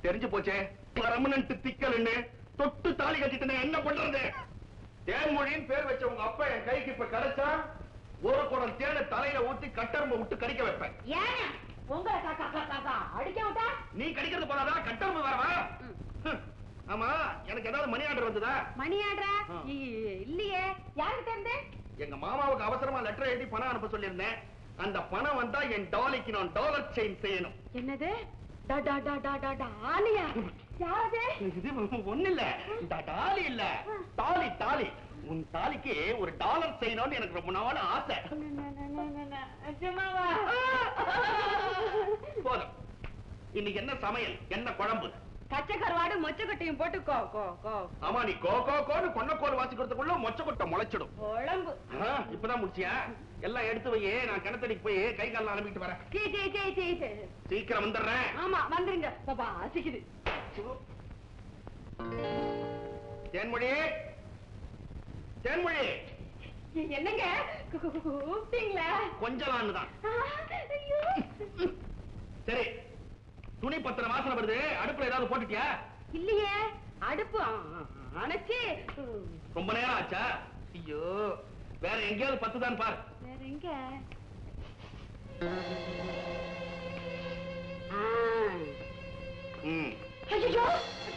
தெரிஞ்சு போச்சே பர்மனன்ட் திக்கல்னு தொட்டு தாலி கட்டிட்டு என்ன பண்றது தேன்மொழின்னு பேர் வச்ச உங்க அப்பா என் கைக்கு இப்ப கிடைச்சா ஒரு குடம் தேனை தலையில ஊத்தி கட்டரும்ப விட்டு கடிக்க வைப்பேன் ஏன் உங்களை காக்கா காக்கா காக்கா அடிக்க விட்டா நீ கடிக்கிறது போதாதா கட்டரும்பு வரவா ஹம். ஆமா எனக்கு ஏதாவது மணி ஆர்டர் வந்ததா மணி ஆடுற ஆ. இல்லையே யாருக்கிட்ட இருந்து எங்க மாமாவுக்கு அவசரமா லெட்டர் எழுதி பணம் அனுப்ப சொல்லியிருந்தேன் அந்த பணம் வந்தா என் டாலிக்கு நான் டாலர் செயின் செய்யணும் என்னது டா டா டா டா டா டா ஆலியா யாரது இது ஒண்ணு இல்ல இந்த டாலி இல்ல தாலி தாலி உன் தாலிக்கு ஒரு டாலர் செய்யணும்னு எனக்கு ரொம்ப நாள் ஆசை நிஜமாவா போதும் இன்னைக்கு என்ன சமையல் என்ன குழம்பு பச்சை கருவாடு மொச்சக்கட்டையும் போட்டு கோ கோ கோ ஆமா நீ கோ கோ கோன்னு கொன்னக்கோல் வாசிக்கிறதுக்குள்ள மொச்ச கொட்டை முளைச்சிடும் குழம்பு ஆ, இப்பதான் முடிச்சியா எல்லாம் எடுத்து வையே நான் கிணத்தடிக்கு போய் கை கால் அனுப்பிட்டு வரேன் சீ சீ சீ சீ சீ. சீக்கிரம் வந்துடுறேன் ஆமா வந்துருங்க பாப்பா அசிக்குது தேன்மொழி தேன்மொழி என்னங்க கூ- கூ- கூ- கூப்பிட்டீங்களா கொஞ்சம் தான் ஆ, ஐயோ. சரி துணி பத்திர வாசனை வருது அடுப்புல ஏதாவது போட்டுட்டியா இல்லையே அடுப்பு ஆ, ஆ, அணைச்சு ரொம்ப நேரம் ஆச்சா ஐயோ வேற எங்கேயாவது பத்துதான் பார் வேற எங்க ஆ. ம் ஐயையோ!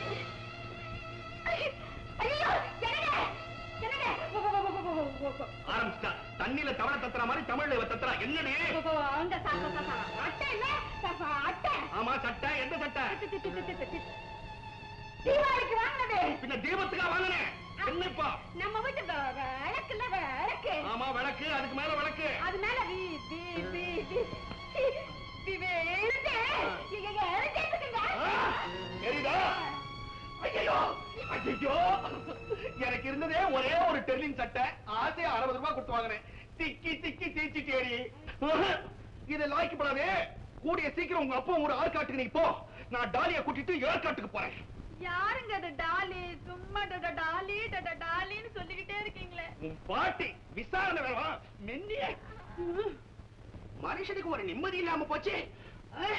ஐயையோ! என்னங்க? என்னங்க? போ, போ, போ, போ, போ, போ, போ. ஆரம்பிச்சிட்டா தண்ணியில தவளை தத்துற மாதிரி தமிழ்ல இவ தத்துறா என்னடி போ, போ, அங்க சா, சா, சா, சா. அட்டை இல்ல? சா, சா, அட்டை. ஆமா சட்டை எந்த சட்டை தி, தி, தி, தி, தி, தி. தீபாவளிக்கு வாங்கினது. பின்ன தீபத்துக்கா வாங்கினேன் என்னப்பா நம்ம வீட்டு வ- விளக்குல விளக்கு. ஆமா விளக்கு அதுக்கு மேல விளக்கு அது மேல வி, வி, வி, வி, வி, வி, எழுத்து. இங்க, இங்க எழுத்து இருக்குங்க. ஆ, தெரியுதா ஐயோ ஐயோ எனக்கு இருந்ததே ஒரே ஒரு டெர்லிங் சட்டை ஆசையா அறுபது ரூபாய் கொடுத்து வாங்கினேன் திக்கி திக்கி தீச்சி தேடி இது லாய்க்கப்படாதே கூடிய சீக்கிரம் உங்க அப்பா ஒரு ஆள்காட்டுக்கு நீ போ நான் டாலிய கூட்டிட்டு ஏற்காட்டுக்கு போறேன் யாருங்க அது டாலி சும்மா டட டாலி டட டாலின்னு சொல்லிக்கிட்டே இருக்கீங்களே உன் பாட்டி விசாரணை வேணும் மென்னிய மனுஷனுக்கு ஒரு நிம்மதி இல்லாம போச்சு ஆ?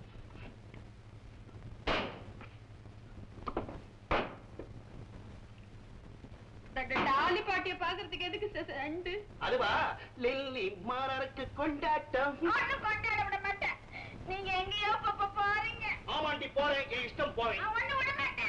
டாக்டர் டாலி பாட்டிய பாக்குறதுக்கு எதுக்கு ச- ச- ரெண்டு அதுவா லில்லி மாறருக்கு கொண்டாட்டம் ஒண்ணும் கொண்டாட விட மாட்டேன் நீங்க எங்கேயோ பாப்ப பாருங்க ஆமாண்டி போறேன் என் இஷ்டம் போறேன் நான் ஒண்ணும் விட மாட்டேன்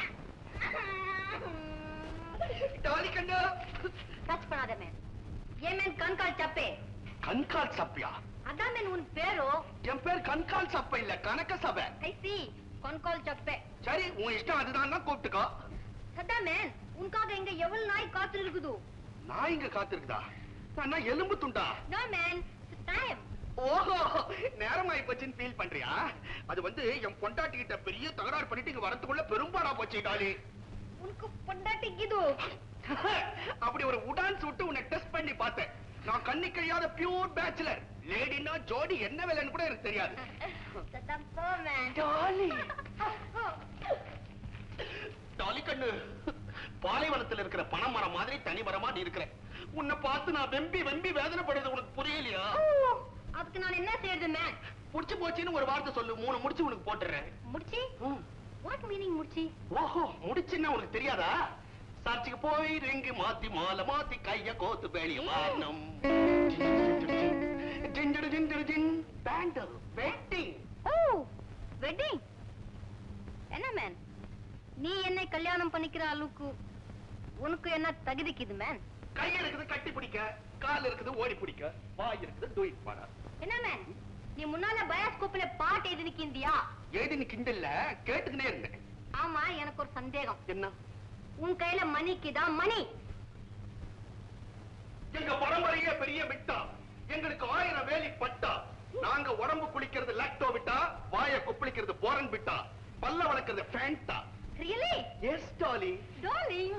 டாலி கண்ணா டச் பண்ணாத மேன் ஏன் மேன் கண்கால் சப்பே கண்கால் சப்பியா அதான் மேன் உன் பேரோ என் பேர் கண்கால் சப்ப இல்ல கணக்க சபை ஐசி கண்கால் சப்பே சரி உன் இஷ்டம் அதுதான் கூப்பிட்டுக்கோ சதா மேன் உனக்காக இங்க எவ்வளவு நாய் காத்து இருக்குது நான் இங்க காத்திருக்குதா நான் எலும்பு துண்டா நோ மேன் டைம் ஓஹோ நேரமாயி போச்சுன்னு ஃபீல் பண்றியா அது வந்து என் பொண்டாட்டி கிட்ட பெரிய தகராறு பண்ணிட்டு இங்க வரதுக்குள்ள பெரும்பாடா போச்சு டாலி உனக்கு பொண்டாட்டிக்குது அப்படி ஒரு உடான் சுட்டு உன்னை டெஸ்ட் பண்ணி பார்த்தேன் நான் கண்ணி கழியாத பியூர் பேச்சுலர் லேடினா ஜோடி என்ன வேலைன்னு கூட எனக்கு தெரியாது சதா போ மேன் டாலி டாலி கண்ணு பாலைவனத்துல இருக்கிற பனைமரம் மாதிரி தனி மரமா நீ இருக்கிற உன்னை பார்த்து நான் வெம்பி வெம்பி வேதனைப்படுறது உனக்கு புரியலையா அதுக்கு நான் என்ன செய்யறது மேன் புடிச்சு போச்சுன்னு ஒரு வார்த்தை சொல்லு மூணு முடிச்சு உனக்கு போட்டுறேன் முடிச்சி வாட் மீனிங் முடிச்சி ஓஹோ முடிச்சுன்னா உனக்கு தெரியாதா சர்ச்சுக்கு போய் ரிங்கு மாத்தி மாலை மாத்தி கைய கோத்து வெளிய வாரணம் ஜிஞ்சடு ஜிஞ்சடு ஜின் பேண்டல் வெட்டிங் ஓ வெட்டிங் என்ன மேன் நீ என்னை கல்யாணம் பண்ணிக்கிற அளவுக்கு உனக்கு என்ன தகுதிக்குது மேன் கை இருக்குது கட்டி பிடிக்க கால் இருக்குது ஓடி பிடிக்க வாய் இருக்குது டூயிட் பாட என்ன மேன் நீ முன்னால பயாஸ்கோப்ல பாட்டு எழுதி நிக்கிந்தியா எழுதி நீ கிண்டல்ல கேட்டுக்கினே இருந்தேன் ஆமா எனக்கு ஒரு சந்தேகம் என்ன உன் கையில மணிக்குதா மணி எங்க பரம்பரையே பெரிய விட்டா எங்களுக்கு ஆயிரம் வேலி பட்டா நாங்க உடம்பு குளிக்கிறது லாக்டோ விட்டா வாய கொப்பளிக்கிறது போரன் விட்டா பல்ல வளர்க்கறது ஃபேண்டா really yes Dolly darling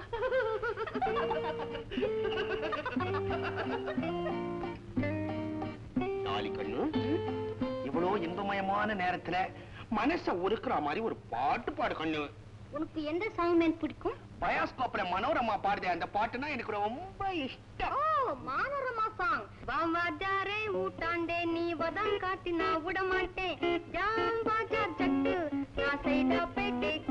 Dolly கண்ணு இவ்வளோ இன்பமயமான நேரத்துல மனச உருக்குற மாதிரி ஒரு பாட்டு பாடு கண்ணு உனக்கு எந்த சாங் மேன் பிடிக்கும் பயாஸ்கோப்ல மனோரமா பாடுதே அந்த பாட்டுனா எனக்கு ரொம்ப இஷ்டம் ஓ மானரமா சாங் பாவாஜாரே ஊட்டாண்டே நீ வதம் காட்டி நான் விட மாட்டேன் ஜாம் பாஜா ஜட்டு நான் சைடா பேட்டே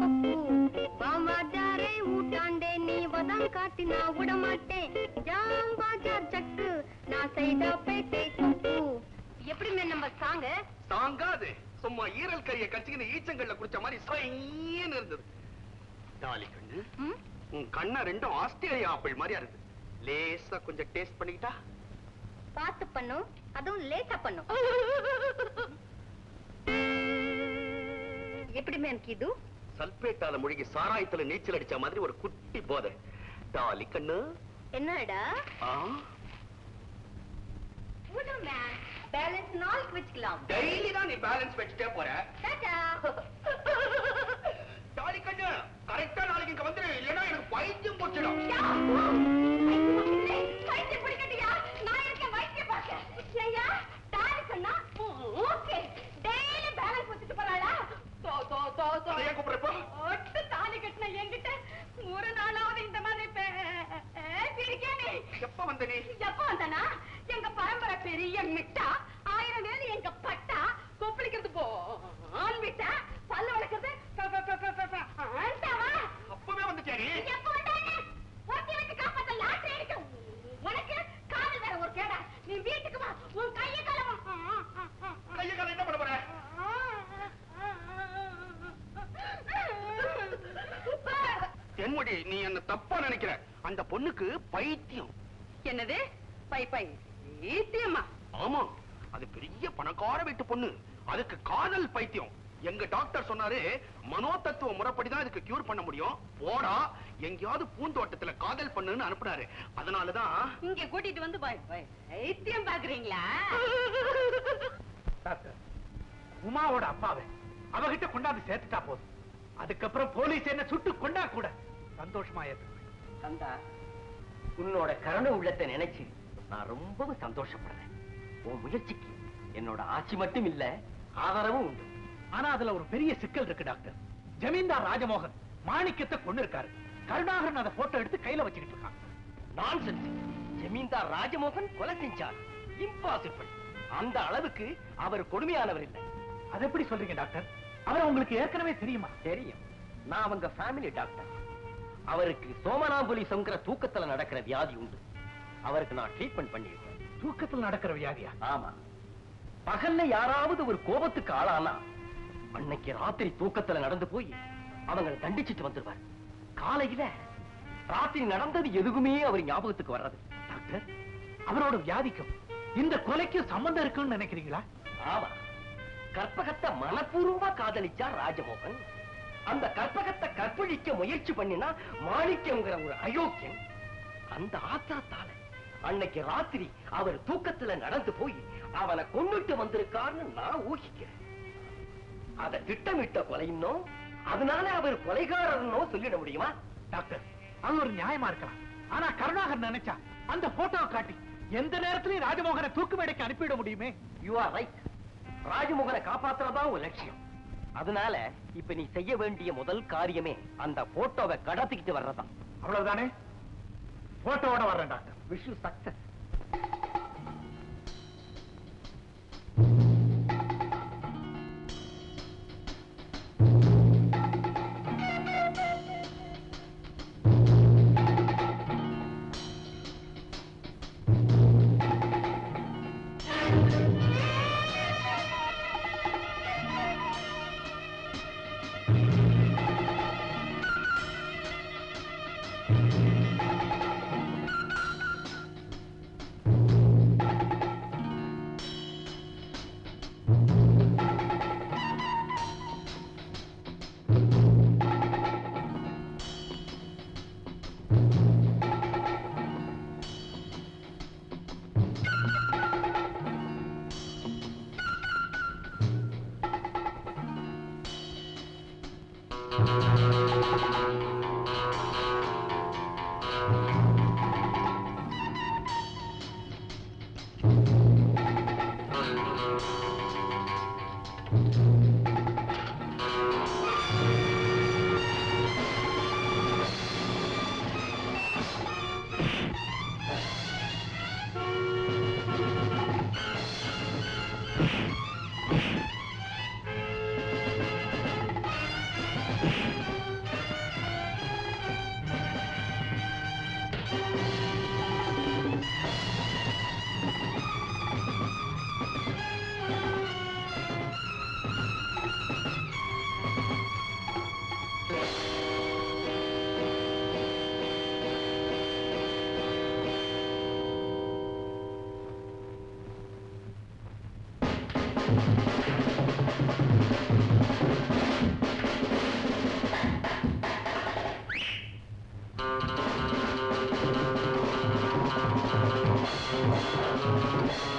படம் காட்டினா விட மாட்டேன் ஜாம் பாஜார் சக்கு நான் செய்த பேட்டை தப்பு எப்படி மேம் நம்ம சாங்க தாங்காது சும்மா ஈரல் கறியை கச்சிக்கின ஈச்சங்கள்ல குடிச்ச மாதிரி சொயின்னு இருந்தது டாலி கண்ணு உன் கண்ணா ரெண்டும் ஆஸ்திரேலியா ஆப்பிள் மாதிரியா இருக்கு லேசா கொஞ்சம் டேஸ்ட் பண்ணிக்கிட்டா பார்த்து பண்ணும் அதுவும் லேட்டா பண்ணும் எப்படி மேம் இது சல்பேட்டால முழுகி சாராயத்துல நீச்சல் அடிச்ச மாதிரி ஒரு குட்டி போதை டாலி கண்ணு என்னடா ஆ விடு மேம் பேலன்ஸ் நாளைக்கு வச்சுக்கலாம் டெய்லி தான் நீ பேலன்ஸ் வச்சுட்டே போற டாடா டாலி கண்ணு கரெக்டா நாளைக்கு இங்க வந்துரு இல்லைன்னா எனக்கு பைத்தியம் போச்சிடும் வைத்தியம் பிடிக்கட்டியா நான் இருக்கேன் வைத்தியம் பார்க்க ஐயா தாடி சொன்னா ஓகே டெய்லி பேலன்ஸ் வச்சுட்டு போறாளா தோ தோ தோ தோ அதையே கூப்பிடுறப்போ ஒட்டு தாலி கட்டின என்கிட்ட ஒரு நாளாவது இந்த மாதிரி பிடிக்கவே எப்ப வந்த நீ எப்ப வந்தானா எங்க பரம்பரை பெரிய மிட்டா ஆயிரம் வேலு எங்க பட்டா கொப்பளிக்கிறது போ ஆண் மிட்டா பல்லு வளர்க்கறது ப- ப- ப- ப- ப- ப- ஆண்டாவா அப்பவே வந்துட்டேன் எப்ப வந்தானே ஒருத்தி வச்சு காப்பாத்த லாட்டரி அடிக்க உனக்கு காதல் வேற ஒரு கேடா நீ வீட்டுக்கு வா உன் கையை கலவா கைய கால என்ன பண்ண போற தென்முடி நீ என்ன தப்பா நினைக்கிற அந்த பொண்ணுக்கு பைத்தியம் என்னது பை பை ஈத்தியம்மா ஆமா அது பெரிய பணக்கார வீட்டு பொண்ணு அதுக்கு காதல் பைத்தியம் எங்க டாக்டர் சொன்னாரு மனோதத்துவ முறைப்படிதான் இதுக்கு கியூர் பண்ண முடியும் போடா எங்கேயாவது பூந்தோட்டத்துல காதல் பண்ணுன்னு அனுப்புனாரு அதனாலதான் இங்க கூட்டிட்டு வந்து பை பை ஈத்தியம் பாக்குறீங்களா டாக்டர் உமாவோட அப்பாவை அவகிட்ட கொண்டாந்து சேர்த்துட்டா போதும் அதுக்கப்புறம் போலீஸ் என்ன சுட்டு கொண்டா கூட சந்தோஷமா ஏத்துக்குவேன் கந்தா உன்னோட கருணை உள்ளத்தை நினைச்சு நான் ரொம்பவும் சந்தோஷப்படுறேன் உன் முயற்சிக்கு என்னோட ஆட்சி மட்டும் இல்ல ஆதரவும் உண்டு ஆனா அதுல ஒரு பெரிய சிக்கல் இருக்கு டாக்டர் ஜமீன்தார் ராஜமோகன் மாணிக்கத்தை கொண்டு இருக்காரு கருணாகரன் அதை போட்டோ எடுத்து கையில வச்சுக்கிட்டு இருக்கான் நான்சென்ஸ் ஜமீன்தார் ராஜமோகன் கொலை செஞ்சார் இம்பாசிபிள் அந்த அளவுக்கு அவர் கொடுமையானவர் இல்லை அது எப்படி சொல்றீங்க டாக்டர் அவரை உங்களுக்கு ஏற்கனவே தெரியுமா தெரியும் நான் அவங்க ஃபேமிலி டாக்டர் அவருக்கு சோமனாம்புலிசம்ங்கிற தூக்கத்துல நடக்கிற வியாதி உண்டு அவருக்கு நான் ட்ரீட்மெண்ட் பண்ணியிருக்கேன் தூக்கத்தில் நடக்கிற வியாதியா ஆமா பகல்ல யாராவது ஒரு கோபத்துக்கு ஆளானா அன்னைக்கு ராத்திரி தூக்கத்துல நடந்து போய் அவங்களை தண்டிச்சிட்டு வந்துருவார் காலையில ராத்திரி நடந்தது எதுவுமே அவர் ஞாபகத்துக்கு வர்றது டாக்டர் அவரோட வியாதிக்கும் இந்த கொலைக்கும் சம்பந்தம் இருக்குன்னு நினைக்கிறீங்களா ஆமா கற்பகத்தை மனப்பூர்வமா காதலிச்சார் ராஜமோகன் அந்த கற்பகத்தை கற்பழிக்க முயற்சி பண்ணினா மாணிக்கங்கிற ஒரு அயோக்கியன் அந்த ஆத்திரத்தால அன்னைக்கு ராத்திரி அவர் தூக்கத்துல நடந்து போய் அவனை கொன்னுட்டு வந்திருக்காருன்னு நான் ஊகிக்கிறேன் அத திட்டமிட்ட கொலைன்னோ அதனால அவர் கொலைகாரர்னோ சொல்லிட முடியுமா டாக்டர் அது ஒரு நியாயமா இருக்கலாம் ஆனா கருணாகர் நினைச்சா அந்த போட்டோவை காட்டி எந்த நேரத்திலையும் ராஜமோகனை தூக்கு மேடைக்கு அனுப்பிவிட முடியுமே யூ ஆர் ரைட் ராஜமோகனை காப்பாத்துறதா ஒரு லட்சியம் அதனால இப்ப நீ செய்ய வேண்டிய முதல் காரியமே அந்த போட்டோவை கடத்திக்கிட்டு வர்றதான் அவ்வளவுதானே போட்டோவோட வர்றேன் டாக்டர் விஷு சக்சஸ்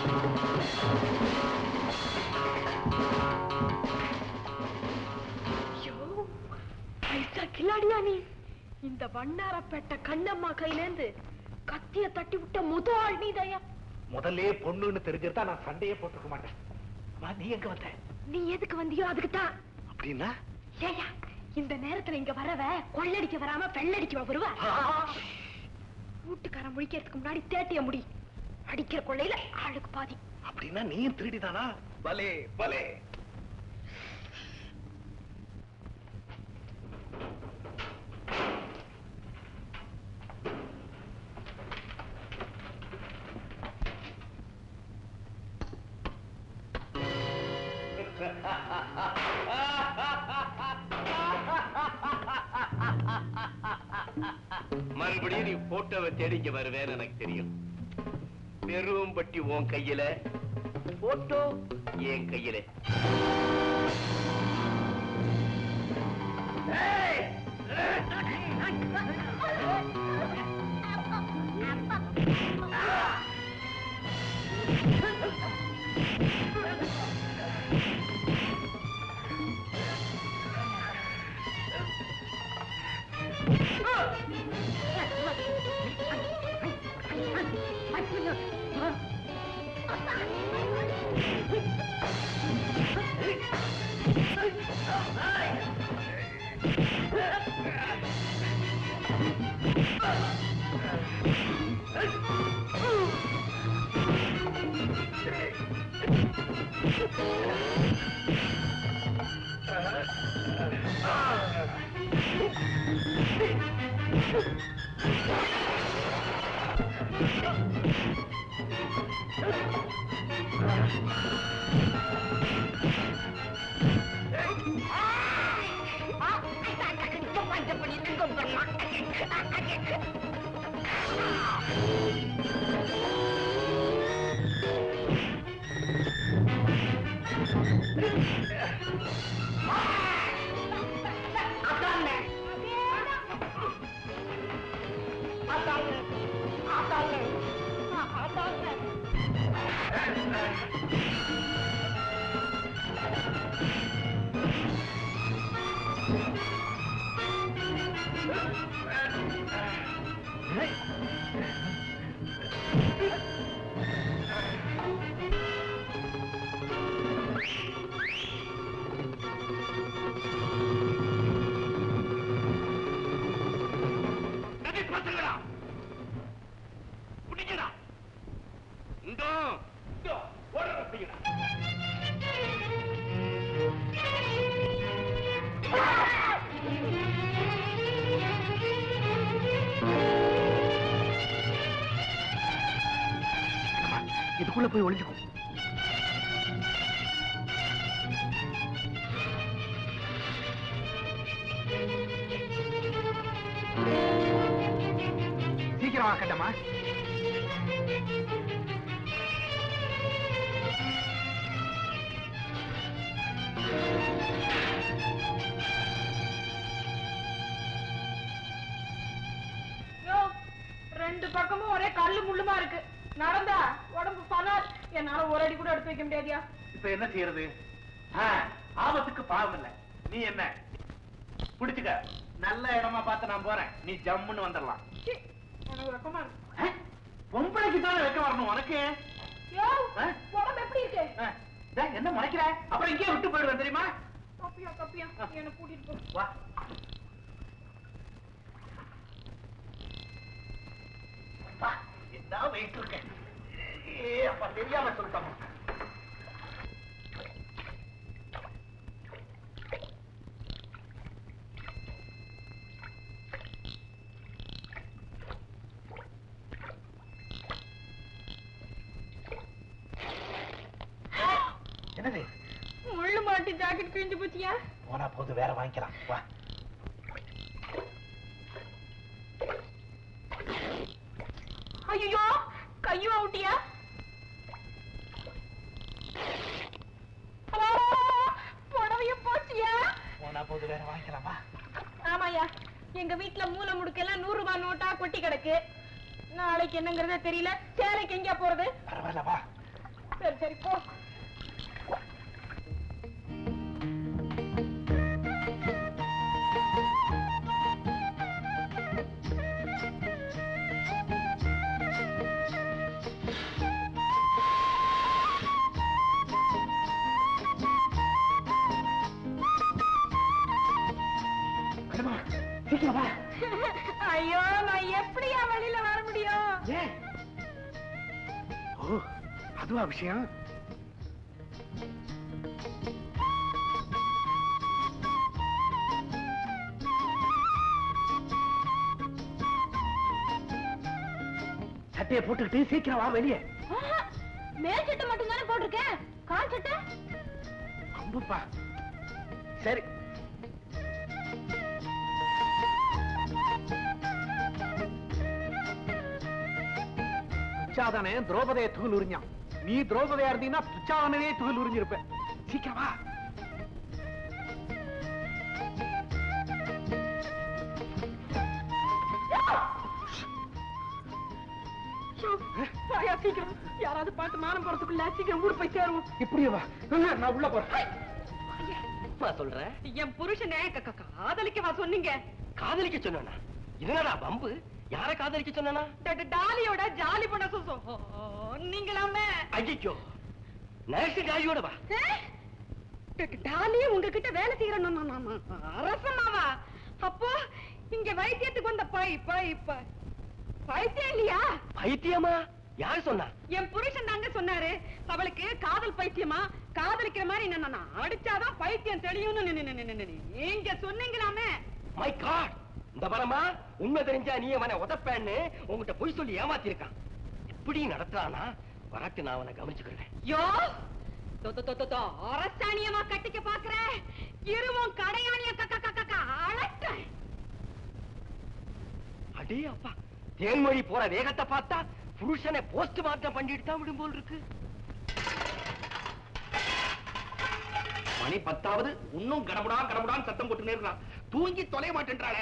ஐயோ பைசா கில்லாடியா நீ இந்த வண்ணாரப்பேட்டை கண்ணம்மா கையிலேந்து கத்திய தட்டி விட்ட முத ஆள் நீதாயா முதல்ல பொண்ணுன்னு தெரிஞ்சிருந்தா நான் சண்டையே போட்டுக்க மாட்டேன் அம்மா, நீ எங்க வந்த நீ எதுக்கு வந்தியோ அதுக்கு தான் அப்படின்னா ஏயா இந்த நேரத்துல இங்க வரவ கொள்ளடிக்க வராம வெள்ளடிக்க வருவா வீட்டுக்காரன் முழிக்கிறதுக்கு முன்னாடி தேட்டிய முடி அடிக்கிற கொள்ளையில ஆளுக்கு பாதி அப்படின்னா நீயும் திருடிதானா பலே பலே மறுபடியும் நீ போட்டோவை தேடிக்க வருவேன்னு எனக்கு தெரியும் பெரும் பட்டி உன் கையில போட்டோ என் கையில பசங்களா பிடிக்கடா இந்தோ இந்தோ ஓடுற பிடிக்கடா இதுக்குள்ள போய் ஒளிஞ்சுக்கும் சீக்கிரம் ஆக்கட்டமா ரெண்டு பக்கமும் ஒரே கல்லு முள்ளுமா இருக்கு நடந்தா உடம்பு பனார் என்னால ஒரு அடி கூட எடுத்து வைக்க முடியாதியா இப்ப என்ன செய்யறது ஆ, ஆபத்துக்கு பாவம் இல்ல நீ என்ன பிடிச்சுக்க நல்ல இடமா பார்த்து நான் போறேன் நீ ஜம்முன்னு வந்துடலாம் சீ, எனக்கு வெக்கமா இருக்கு ஆ? பொம்பளைக்கு தானே வைக்க வரணும் உனக்கு யோ, ஆ? உடம்பு எப்படி இருக்கு ஆ, டேய், என்ன முறைக்கிற அப்புறம் இங்கேயே விட்டு போயிடுவேன் தெரியுமா கப்பியா கப்பியா என்ன கூட்டிட்டு போ வா வா, என்ன வெயிட் இருக்கேன் ஏ அப்பா தெரியாம சொல்லிட்டோம் என்னது முள்ளு மாட்டி ஜாக்கெட் கிழிஞ்சு போச்சியா போனா போது வேற வாங்கிக்கலாம் வா ஐயோ கையும் அவுட்டியா புடவைய போச்சியா போனா போது வேற வாங்கிக்கலாமா ஆமாயா எங்க வீட்ல மூல முடுக்கெல்லாம் நூறு ரூபாய் நோட்டா கொட்டி கிடக்கு நாளைக்கு என்னங்கறதே தெரியல சேலைக்கு எங்க போறது பரவாயில்ல வா சரி சரி போ ஐயோ நான் எப்படியா வெளியில வர முடியும் ஏன் ஓ அதுவா விஷயம் சட்டையை போட்டுக்கிட்டு சீக்கிரம் வா வெளியே ஆஹா, மேல் சட்டை மட்டும் தானே போட்டிருக்கேன் கால் சட்டை அம்புப்பா சரி துச்சாதனே திரௌபதியை துகள் உறிஞ்சான் நீ திரௌபதியா இருந்தீங்கன்னா துச்சாதனவே துகள் உறிஞ்சிருப்ப சீக்கிரம் வா வாயா சீக்கிரம் யாராவது பார்த்து மானம் போறதுக்குள்ள சீக்கிரம் ஊர் போய் சேருவோம் இப்படியே வா நான் உள்ள போறேன் சொல்ற என் புருஷனே க- க- காதலிக்க வா சொன்னீங்க காதலிக்க சொன்னா என்னடா பம்பு யார காதலிக்க சொன்னா ட- ட- டாலியோட ஜாலி பண்ண சொ- சொ- நீங்களாமே ஐயோ நர்ஸ் டாலியோட வா ஏ? ட- ட- டாலி உங்ககிட்ட வேலை செய்யறேன் அரசமாவா அப்போ இங்க வைத்தியத்துக்கு வந்த பை பை பை பைத்தியம் இல்லையா பைத்தியமா யார் சொன்னா என் புருஷன் தாங்க சொன்னாரு அவளுக்கு காதல் பைத்தியமா காதலிக்கிற மாதிரி என்ன நான் அடிச்சாதான் பைத்தியம் தெளியும்னு நி- நி- நி- நி- நி- நீங்க சொன்னீங்களாமே மை காட் இந்த பரமா உண்மை தெரிஞ்சா நீ அவனை உதப்பேன்னு உன்கிட்ட பொய் சொல்லி ஏமாத்தி இருக்கான் இப்படி நடத்துறானா வரட்டு நான் அவனை கவனிச்சுக்கிறேன் யோ தொ- தொ- தொ- தொ- தொ, அரசாணியமா கட்டிக்க பாக்குற இருவும் கடையாணிய க- க- க- க- க- அழட்டேன். அடே அப்பா தேன்மொழி போற வேகத்தை பார்த்தா புருஷனை போஸ்ட் மார்ட்டம் பண்ணிட்டு தான் விடும் போல் இருக்கு மணி பத்தாவது இன்னும் கடமுடா கடமுடான்னு சத்தம் போட்டு இருக்கான் தூங்கி தொலைய மாட்டேன்றாளே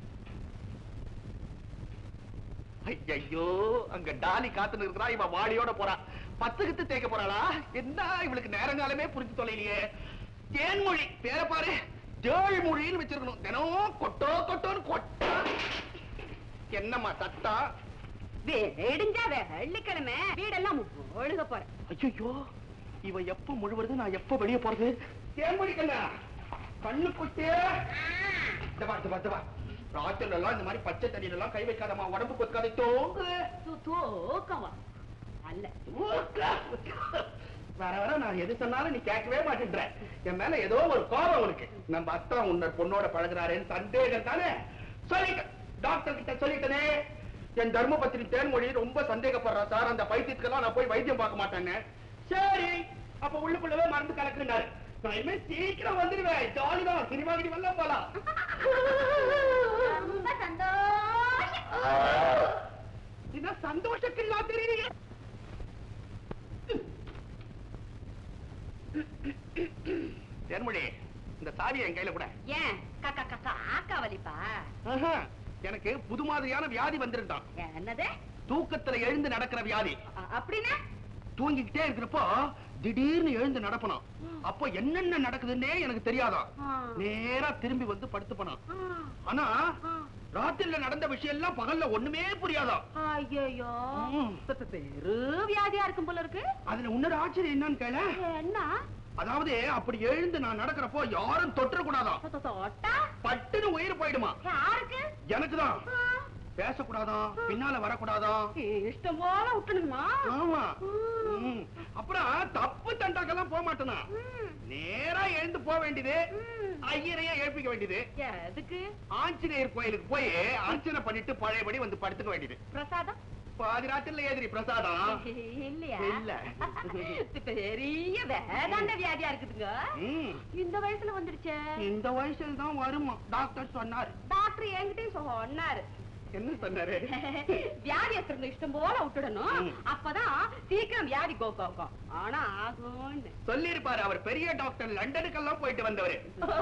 ஐயோ அங்க டாலி காத்துன்னு இருக்கிறா இவன் வாடியோட போறா பத்து கித்து தேய்க்க போறாளா என்ன இவளுக்கு நேரங்காலமே புரிஞ்சு தொலைலையே தேன்மொழி பேர பாரு தேள் மொழின்னு வச்சிருக்கணும் தினம் கொட்டோ கொட்டோன்னு கொட்டா என்னம்மா சத்தா விடிஞ்சா வெள்ளிக்கிழமை வீடெல்லாம் ஒழுக போறேன் ஐயோ இவ எப்ப முழுவதும் நான் எப்ப வெளிய போறது தேன்மொழி கண்ணா கண்ணு குட்டியே இந்த வா இந்த வா இந்த வா ராத்திரில எல்லாம் இந்த மாதிரி பச்சை தண்ணியில எல்லாம் கை வைக்காதம்மா உடம்பு கொத்துக்காத தோங்கு தூக்கவா அல்ல வர வர நான் எது சொன்னாலும் நீ கேட்கவே மாட்டேன்ற என் மேல ஏதோ ஒரு கோபம் உனக்கு நம்ம அத்தா உன்ன பொண்ணோட பழகுறாருன்னு சந்தேகம் தானே சொல்லிட்டேன் டாக்டர் கிட்ட சொல்லிட்டனே என் தர்மபத்திரி தேன்மொழி ரொம்ப சந்தேகப்படுறா சார் அந்த பைத்தியத்துக்கெல்லாம் நான் போய் வைத்தியம் பார்க்க மாட்டேன்னு சரி அப்ப உள்ளுக்குள்ளவே மருந்து கலக்குனாரு நான் இனிமே சீக்கிரம் வந்துடுவேன் ஜாலிதான் சினிமா கிட்ட வரலாம் போலாம் ரொம்ப சந்தோஷம் இது சந்தோஷக்கில்லா தெரியுறீங்க தேன்மொழி இந்த சாவியை என் கையில கூட ஏன் கக்கா கக்கா ஆக்கா வலிப்பா ஆஹா, எனக்கு புது மாதிரியான வியாதி வந்திருந்தான் என்னது தூக்கத்துல எழுந்து நடக்கிற வியாதி அ- அப்படின்னா தூங்கிக்கிட்டே இருக்கிறப்போ திடீர்னு எழுந்து நடப்பணும் அப்போ என்னென்ன நடக்குதுன்னே எனக்கு தெரியாதாம் ஆ. நேரா திரும்பி வந்து படுத்து போனான் ஆ, ஆனா ஆ. ராத்திரில நடந்த விஷயம் எல்லாம் பகல்ல ஒண்ணுமே புரியாதாம் ஐயையோ ம். பெரு வியாதியா இருக்கும் போல இருக்கு அதுல இன்னொரு ஆச்சரியம் என்னன்னு கேள என்ன அதாவது அப்படி எழுந்து நான் நடக்கிறப்போ யாரும் தொற்ற கூடாதாம் தொ- தொ- தொட்டா பட்டுன்னு உயிர் போயிடுமா யாருக்கு எனக்குதான் ஆ, பேசக்கூடாதாம் பின்னால வரக்கூடாதாம் இஷ்டம் போல விட்டுணுமா ஆமா ம். அப்புறம் தப்பு தண்டாக்கெல்லாம் போக மாட்டேனா ம், நேரா எழுந்து போக வேண்டியது ம். ஐயரையே எழுப்பிக்க வேண்டியது எதுக்கு ஆஞ்சநேயர் கோயிலுக்கு போய் அர்ச்சனை பண்ணிட்டு பழையபடி வந்து படுத்துக்க வேண்டியது பிரசாதம் பாதி ராத்திரில ஏதிரி பிரசாதம் இல்லையா இல்ல. பெரிய வேதாந்த வியாதியா இருக்குதுங்க ம். இந்த வயசுல வந்துடுச்சே இந்த வயசுல தான் வருமா டாக்டர் சொன்னாரு டாக்டர் என்கிட்டயும் சொன்னாரு என்ன சொன்னாரு வியாதியஸ்தருங்க இஷ்டம் போல விட்டுடணும் ம். அப்பதான் சீக்கிரம் வியாதி கோ கோ கோ. ஆனா ஆகும்னு சொல்லிருப்பாரு அவர் பெரிய டாக்டர் லண்டனுக்கெல்லாம் போயிட்டு வந்தவரு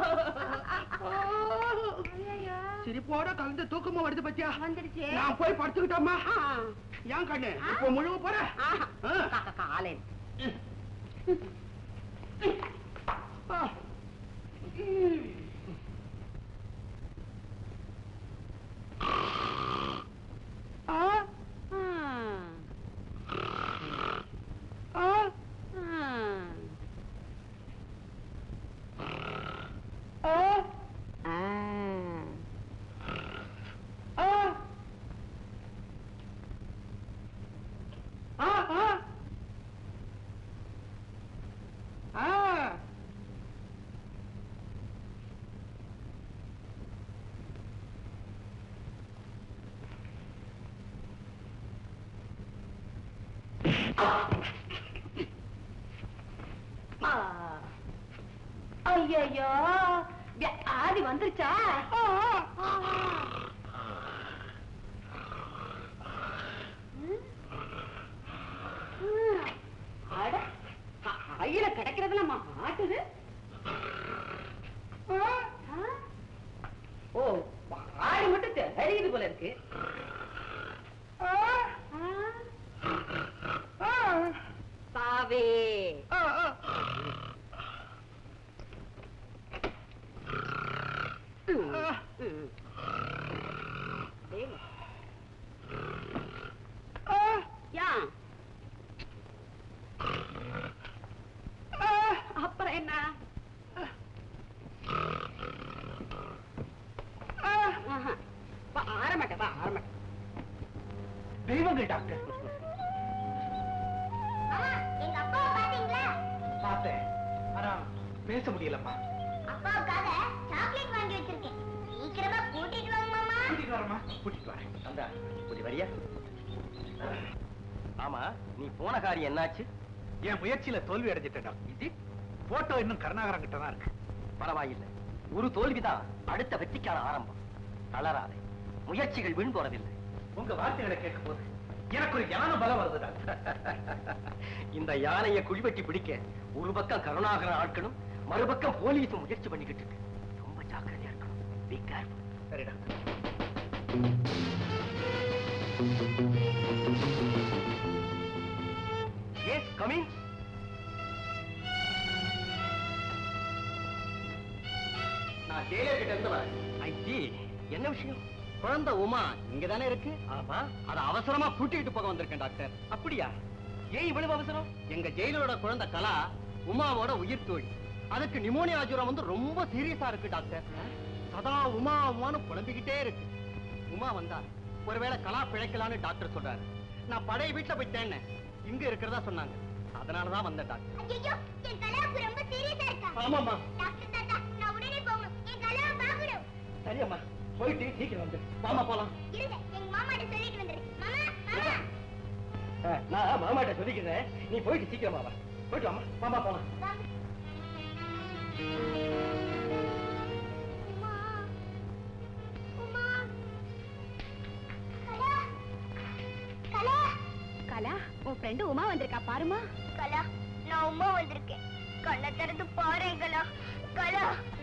ஐயையோ, சிரிப்போட கலந்து தூக்கமா வருது பத்தியா வந்துடுச்சே நான் போய் படுத்துக்கிட்டோமா ஆ, ஏன் கண்ணு இப்போ முழுவ போற ஆஹா. ஆ. கா- கா- காலையில ஐயோ ஆதி வந்துருச்சா அட கையில கிடைக்கிறதெல்லாம் மாட்டுது ஓ ஆடி மட்டும் தெரியுது போல இருக்கு சாவே யா அப்புறம் என்ன ஆஹா. வா, ஆரமாட்டேன் வா ஆரமாட்டேன் தெய்வங்கள் டாக்டர் மாமா எங்க அப்பாவை பாத்தீங்களா பார்த்தேன் ஆனா பேச முடியலம்மா அப்பாவுக்காக சாக்லேட் வாங்கி வச்சிருக்கேன் சீக்கிரமா கூட்டிட்டு வாங்க மாமா கூட்டிட்டு வரமா கூட்டிட்டு வரேன் அந்த புடி வரியா ஆமா நீ போன காரியம் என்னாச்சு என் முயற்சியில தோல்வி அடைஞ்சிட்டேன் டாக்டர் இது போட்டோ இன்னும் கருணாகரன் கிட்ட தான் இருக்கு பரவாயில்லை ஒரு தோல்விதான் அடுத்த வெற்றிக்கான ஆரம்பம் தளராதே முயற்சிகள் வீண் போறதில்லை உங்க வார்த்தைகளை கேட்கும் போது எனக்கு ஒரு ஞான பலம் வருது டாக்டர் இந்த யானையை குழிவெட்டி பிடிக்க ஒரு பக்கம் கருணாகரன் ஆட்களும் மறுபக்கம் போலீஸும் முயற்சி பண்ணிக்கிட்டு இருக்கு ரொம்ப ஜாக்கிரதையா இருக்கணும் Be careful. சரி டாக்டர் Yes, come in. நான் ஜெயிலர் கிட்ட இருந்து வரேன் ஐடி என்ன விஷயம் குழந்தை உமா இங்க தானே இருக்கு ஆமா அத அவசரமா கூட்டிட்டு போக வந்திருக்கேன் டாக்டர் அப்படியா ஏன் இவ்வளவு அவசரம் எங்க ஜெயிலரோட குழந்தை கலா உமாவோட உயிர் தோழி அதுக்கு நிமோனியா ஜுரம் வந்து ரொம்ப சீரியஸா இருக்கு டாக்டர் சதா உமா உமான்னு புலம்பிக்கிட்டே இருக்கு உமா வந்தா ஒருவேளை கலா பிழைக்கலான்னு டாக்டர் சொல்றாரு நான் பழைய வீட்டுல போயிட்டேன்னு இங்க இருக்கிறதா சொன்னாங்க அதனாலதான் வந்தேன் டாக்டர் ஐயோ என் கலாவுக்கு ரொம்ப சீரியஸா இருக்கா ஆமாமா டாக்டர் தாத்தா நான் உடனே போகணும் என் கலாவை பார்க்கணும் சரியம்மா போயிட்டு சீக்கிரம் வந்து வாமா போலாம் இருங்க எங்க மாமாட்ட சொல்லிட்டு வந்துரு மாமா மாமா நான் மாமாட்ட சொல்லிக்கிறேன் நீ போயிட்டு சீக்கிரமா வா போயிட்டு வாமா வாமா போலாம் வாங்க. உமா உமா கலா கலா கலா உன் ஃப்ரெண்டு உமா வந்திருக்கா பாருமா கலா நான் உமா வந்திருக்கேன் கண்ணை திறந்து பாரு கலா கலா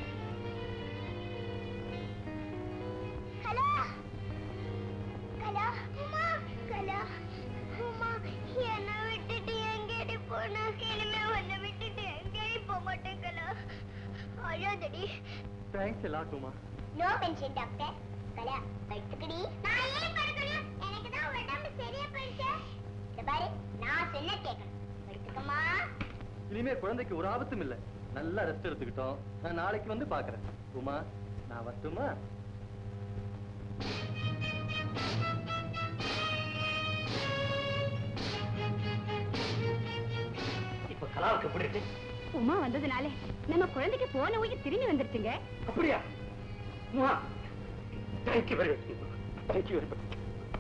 கலா கலா உமா கலா உமா என்னை விட்டுட்டு எங்கேடி போன இனிமே உன்னை விட்டுட்டு எங்கேடி போக மாட்டேன் கலா அழாதடி தேங்க்ஸ் எல்லாம் Uma no mention doctor Kala படுத்துக்கடி நான் ஏன் படுக்கணும் எனக்கு தான் உடம்பு சரியா போயிடுச்சு இந்த பாரு நான் சொன்ன கேட்கணும் படுத்துக்கமா இனிமே குழந்தைக்கு ஒரு ஆபத்தும் இல்ல நல்லா ரெஸ்ட் எடுத்துக்கிட்டோம் நான் நாளைக்கு வந்து பாக்குறேன் உமா நான் வரட்டுமா இப்ப கலாவுக்கு எப்படி இருக்கு உமா வந்ததுனாலே நம்ம குழந்தைக்கு போன உயிர் திரும்பி வந்துருச்சுங்க அப்படியா Uma thank you very much thank you very much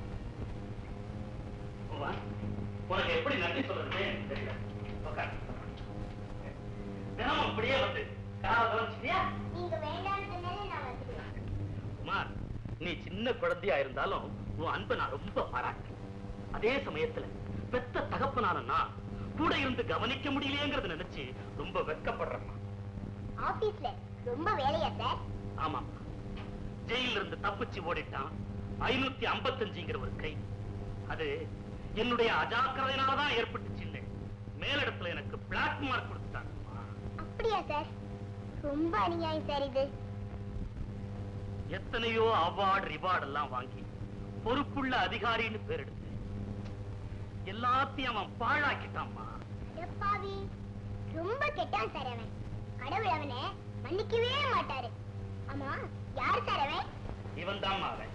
Uma உனக்கு எப்படி நன்றி சொல்றது தெரியல உட்கார். தினமும் இப்படியே வந்து கலாவை கவனிச்சிட்டியா நீங்க வேண்டாம்னு சொன்னாலே நான் வந்துடுவேன் குமார் நீ சின்ன குழந்தையா இருந்தாலும் உன் அன்பை நான் ரொம்ப பாராட்டுறேன் அதே சமயத்துல பெத்த தகப்பனான நான் கூட இருந்து கவனிக்க முடியலையேங்கிறத நினைச்சு ரொம்ப வெட்கப்படுறேம்மா ஆபீஸ்ல ரொம்ப வேலையா சார் ஆமா ஜெயில இருந்து தப்பிச்சு ஓடிட்டான் ஐநூத்தி ஐம்பத்தஞ்சுங்கிற ஒரு கை அது என்னுடைய அஜாக்கிரதையினாலதான் ஏற்பட்டுச்சு இல்லை மேலிடத்துல எனக்கு பிளாக் மார்க் கொடுத்துட்டாங்கம்மா அப்படியா சார் ரொம்ப அநியாயம் சார் இது எத்தனையோ அவார்டு ரிவார்டு எல்லாம் வாங்கி பொறுப்புள்ள அதிகாரின்னு பேர் எடுத்து எல்லாத்தையும் அவன் பாழாக்கிட்டாம்மா அடப்பாவி ரொம்ப கெட்டான் சார் அவன் கடவுள் அவனை மன்னிக்கவே மாட்டாரு ஆமா யார் சார் அவன் இவன் தான் அவன்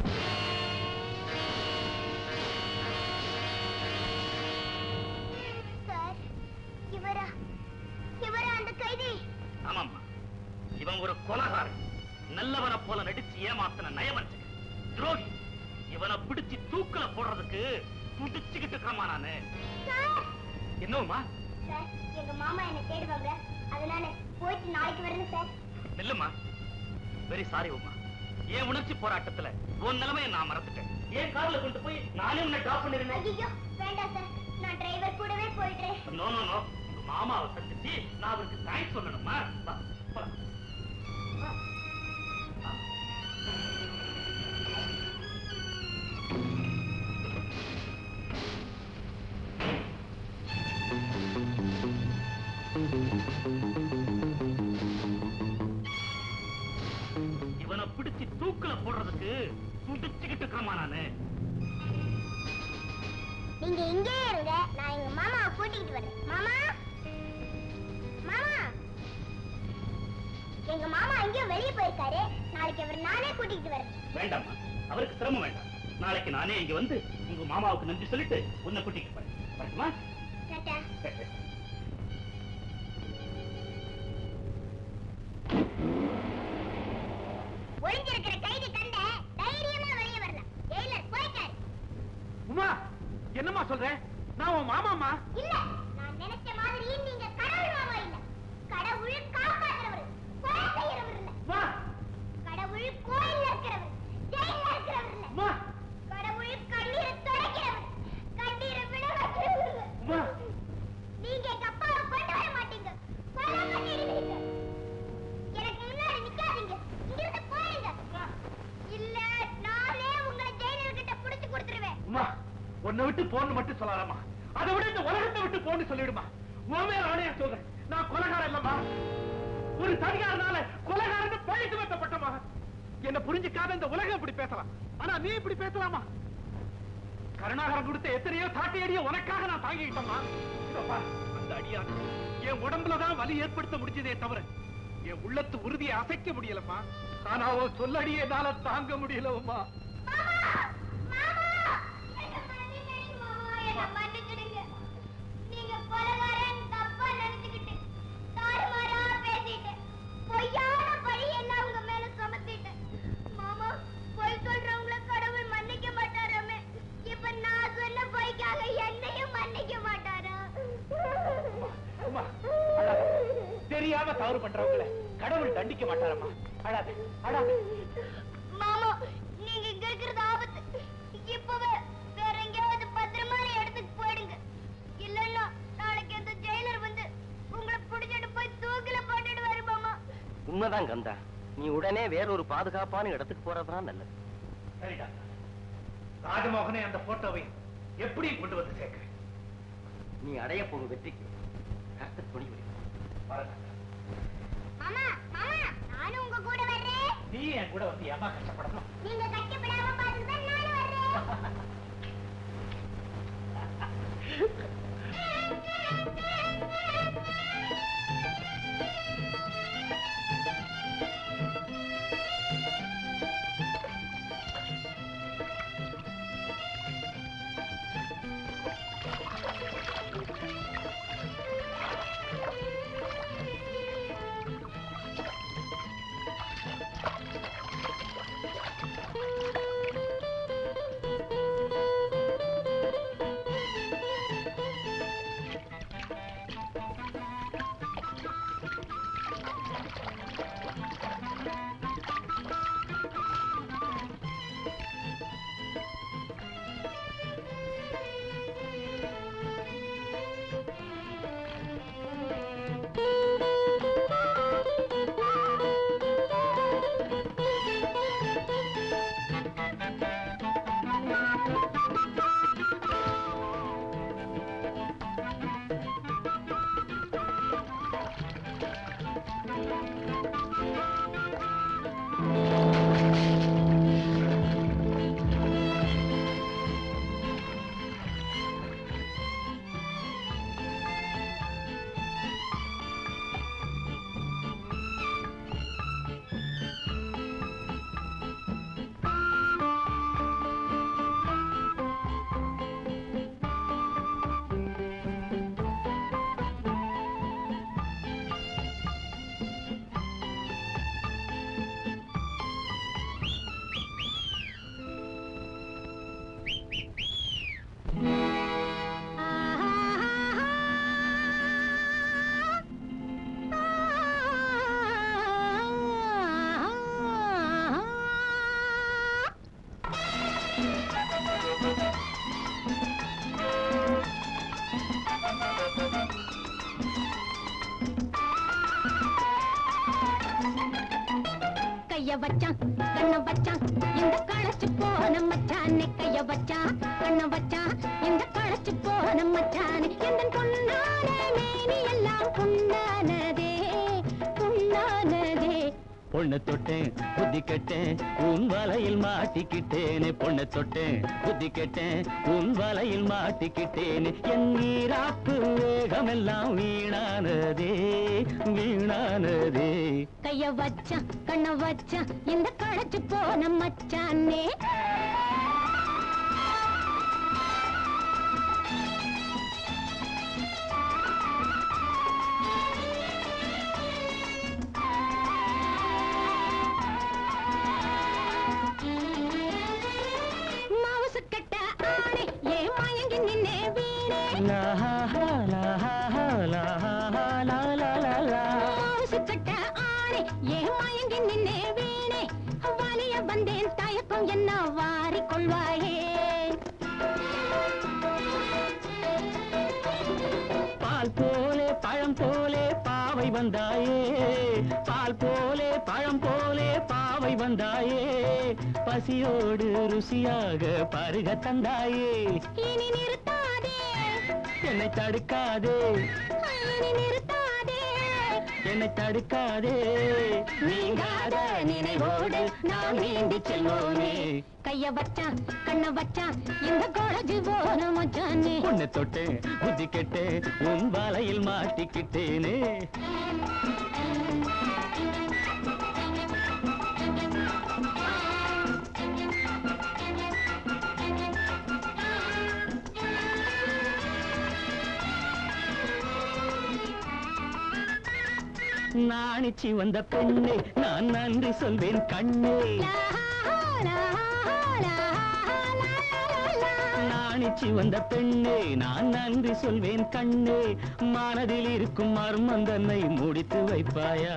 சார் இவரா இவரா அந்த கைதி ஆமாம்மா இவன் ஒரு கொலகாரன் நல்லவனை போல நடிச்சு ஏமாத்தின நயவஞ்சகன் துரோகி இவனை பிடிச்சு தூக்கல போடுறதுக்கு துடிச்சுக்கிட்டு இருக்கமா நானு சார் என்னவுமா சார் எங்க மாமா என்ன தேடுவாங்க அதனால போயிட்டு நாளைக்கு வரணும் சார் நில்லுமா வெரி சாரி உமா என் உணர்ச்சி போராட்டத்துல உன் நிலைமையை நான் மறந்துட்டேன் ஏன் கார்ல கொண்டு போய் நானே உன்னை டாப் பண்ணிருந்தேன் ஐயோ வேண்டாம் சார் நான் டிரைவர் கூடவே போயிடுறேன் நோ நோ நோ உங்க மாமாவை சந்திச்சு நான் அவருக்கு தேங்க்ஸ் சொல்லணுமா வா, போலாம். வா. வா. இவனை பிடிச்சு தூக்குல போடுறதுக்கு துடிச்சுக்கிட்டு இருக்கமா நானு நீங்க இங்கே இருங்க நான் எங்க மாமாவை கூட்டிக்கிட்டு வரேன் மாமா மாமா எங்க மாமா எங்கேயோ வெளியே போயிருக்காரு நாளைக்கு அவர் நானே கூட்டிக்கிட்டு வரேன் வேண்டாம்மா அவருக்கு சிரமம் வேண்டாம் நாளைக்கு நானே இங்க வந்து உங்க மாமாவுக்கு நன்றி சொல்லிட்டு உன்னை கூட்டிட்டு போறேன் வரட்டுமா டாடா ஒளிஞ்சிருக்கிற கைதி கண்ட தைரியமா வெளியே வரலாம் ஜெயிலர் போயிட்டாரு உமா என்னம்மா சொல்ற நான் உன் மாமாமா இல்ல நான் நினைச்ச மாதிரி நீங்க கடவுள் மாமா இல்ல கடவுள் காப்பாற்றுறவர் கொலை செய்யறவர் இல்ல வா கடவுள் கோயில்ல இருக்கிறவர் ஜெயில்ல இருக்கிறவர் இல்ல உமா கடவுள் கண்ணீரை துடைக்கிறவர் கண்ணீரை விட வைக்கிறவர் இல்ல உமா நீங்க எங்க அப்பாவை கொண்டு வர மாட்டீங்க கொலை பண்ணிடுவீங்க எனக்கு முன்னாடி நிக்காதீங்க இங்கிருந்து போயிடுங்க இல்ல நானே உங்களை ஜெயிலர் கிட்ட புடிச்சு கொடுத்துருவேன் உமா உன்னை விட்டு போன்னு மட்டும் சொல்லாதம்மா அதை விட இந்த உலகத்தை விட்டு போன்னு சொல்லிடுமா உன் மேல ஆணையா சொல்றேன் நான் கொலைகாரன் இல்லம்மா ஒரு தனியாரனால கொலைகாரன் பழி சுமத்தப்பட்டமா என்ன புரிஞ்சுக்காத இந்த உலகம் இப்படி பேசலாம் ஆனா நீ இப்படி பேசலாமா கருணாகரம் கொடுத்த எத்தனையோ சாட்டை அடிய உனக்காக நான் தாங்கிக்கிட்டோமா இதோ பார், அந்த அடியான் என் உடம்புலதான் வலி ஏற்படுத்த முடிஞ்சதே தவிர என் உள்ளத்து உறுதியை அசைக்க முடியலம்மா ஆனா உன் சொல்லடியே என்னால தாங்க முடியல உமா என்ன மன்னிச்சிடுங்க நீங்க கொலைகாரன் தப்பா நினைச்சுக்கிட்டு தாறுமாறா பேசிட்டு பொய்யான பழி எல்லாம் உங்க மேல சுமத்திட்டேன் மாமா பொய் சொல்றவங்கள கடவுள் மன்னிக்க மாட்டாராமே இப்ப நான் சொன்ன பொய்க்காக என்னையும் மன்னிக்க மாட்டாரா அம்மா, அழாத. தெரியாம தவறு பண்றவங்கள கடவுள் தண்டிக்க மாட்டாரம்மா அழாத அழாத மாமா நீங்க இங்க இருக்கிறது ஆபத்து இப்பவே வேற எங்கேயாவது பத்திரமான இடத்துக்கு போயிடுங்க இல்லன்னா நாளைக்கு அந்த ஜெயிலர் வந்து உங்களை பிடிச்சிட்டு போய் தூக்கில போட்டுடுவாரு மாமா உண்மைதான் கந்தா நீ உடனே வேறொரு பாதுகாப்பான இடத்துக்கு போறதுதான் நல்லது சரிடா ராஜமோகனே அந்த போட்டோவை எப்படி கொண்டு வந்து சேர்க்கிறேன் நீ அடைய போகும் வெற்றிக்கு கஷ்ட துணி வரேன். மாமா மாமா நானும் உங்க கூட வர்றேன் நீ என் கூட வந்து ஏமா கஷ்டப்படணும் நீங்க கஷ்டப்படாம பாத்துட்டு தான் நானும் வர்றேன் கைய வச்சான் கண்ண வச்சான் இந்த களைச்சு போன மச்சானே கைய வச்சான் கண்ண வச்சான் இந்த களைச்சு போன மச்சானே எந்த பொன்னான மேனி எல்லாம் புண்ணானதே புண்ணானதே பொண்ணு தொட்டேன் புத்தி கெட்டேன் உன் வலையில் மாட்டிக்கிட்டேனே பொண்ணு தொட்டேன் புத்தி கெட்டேன் உன் வலையில் மாட்டிக்கிட்டேனே என் நீராப்பு வேகமெல்லாம் வீணானதே வீணானதே கைய வச்சான் கண்ண வச்சான் இந்த களைச்சு போன மச்சானே மாவுசு கட்ட ஆணை ஏ மயங்கி நின்னே வீணே லாஹா, லாஹா, லாஹா, லா, லா, லா, லா. மாவுசு கட்ட ஆணை ஏ மயங்கி நின்னே வீணே வலிய வந்தேன் தயக்கம் என்ன வாரிக் கொள்வாயே பால் போலே பழம் போலே பாவை வந்தாயே பால் போலே பழம் போலே பாவை வந்தாயே பசியோடு ருசியாக பருக தந்தாயே இனி நிறுத்தாதே என்னை தடுக்காதே இனி நிறுத்தாதே என்னை தடுக்காதே நீங்காத நினைவோடு நாம் நீந்தி செல்வோமே கைய வச்சான் கண்ண வச்சான் இந்த கோடஜி போன மச்சானே உன்னை தொட்டேன் புத்தி கெட்டேன் உன் வலையில் மாட்டிக்கிட்டேனே நாணிச்சி வந்த பெண்ணே நான் நன்றி சொல்வேன் கண்ணே நாணிச்சி வந்த பெண்ணே நான் நன்றி சொல்வேன் கண்ணே மனதில் இருக்கும் மர்மம் தன்னை முடித்து வைப்பாயா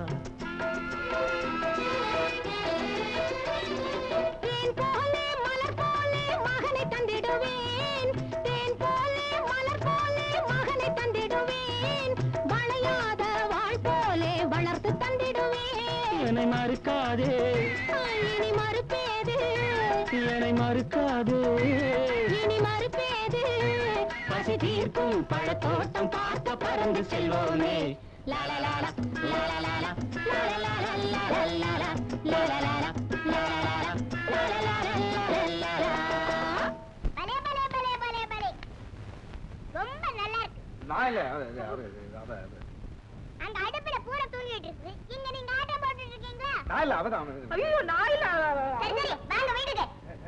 தேன் போலே மலர் போலே மகனை தந்திடுவேன் தேன் போலே மலர் போலே மகனை தந்திடுவேன் வளையாத வாழ் போலே வளர்த்து தந்திடுவேன் என்னை மறுக்காதே இனி மறுப்பேது என்னை மறுக்காதே இனி மறுப்பேது பசி தீர்க்கும் பழத்தோட்டம் பார்க்க பறந்து செல்வோமே லாலலாலா, லாலலாலா, லாலலாலா, லாலலாலா, லாலலாலா, லாலலாலா, லாலலாலா, லாலலாலா. பலே பலே பலே பலே பலே ரொம்ப நல்லா இருக்கு நான் இல்ல அவ- அவ- அவ- அவ- அவ- அந்த அடுப்புல பூரா தூங்கிட்டு இருக்கு இங்க நீங்க ஆட்டம் போட்டுட்டு இருக்கீங்களா நான் இல்ல அவதான் அவன். சரி சரி வாங்க வீட்டுக்கு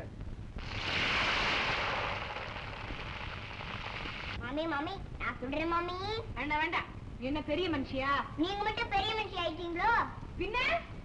மாமி மாமி நான் சொல்றேன் மாமி வேண்டாம் வேண்டாம் என்ன பெரிய மனுஷியா நீங்க மட்டும் பெரிய மனுஷி ஆயிட்டீங்களோ பின்ன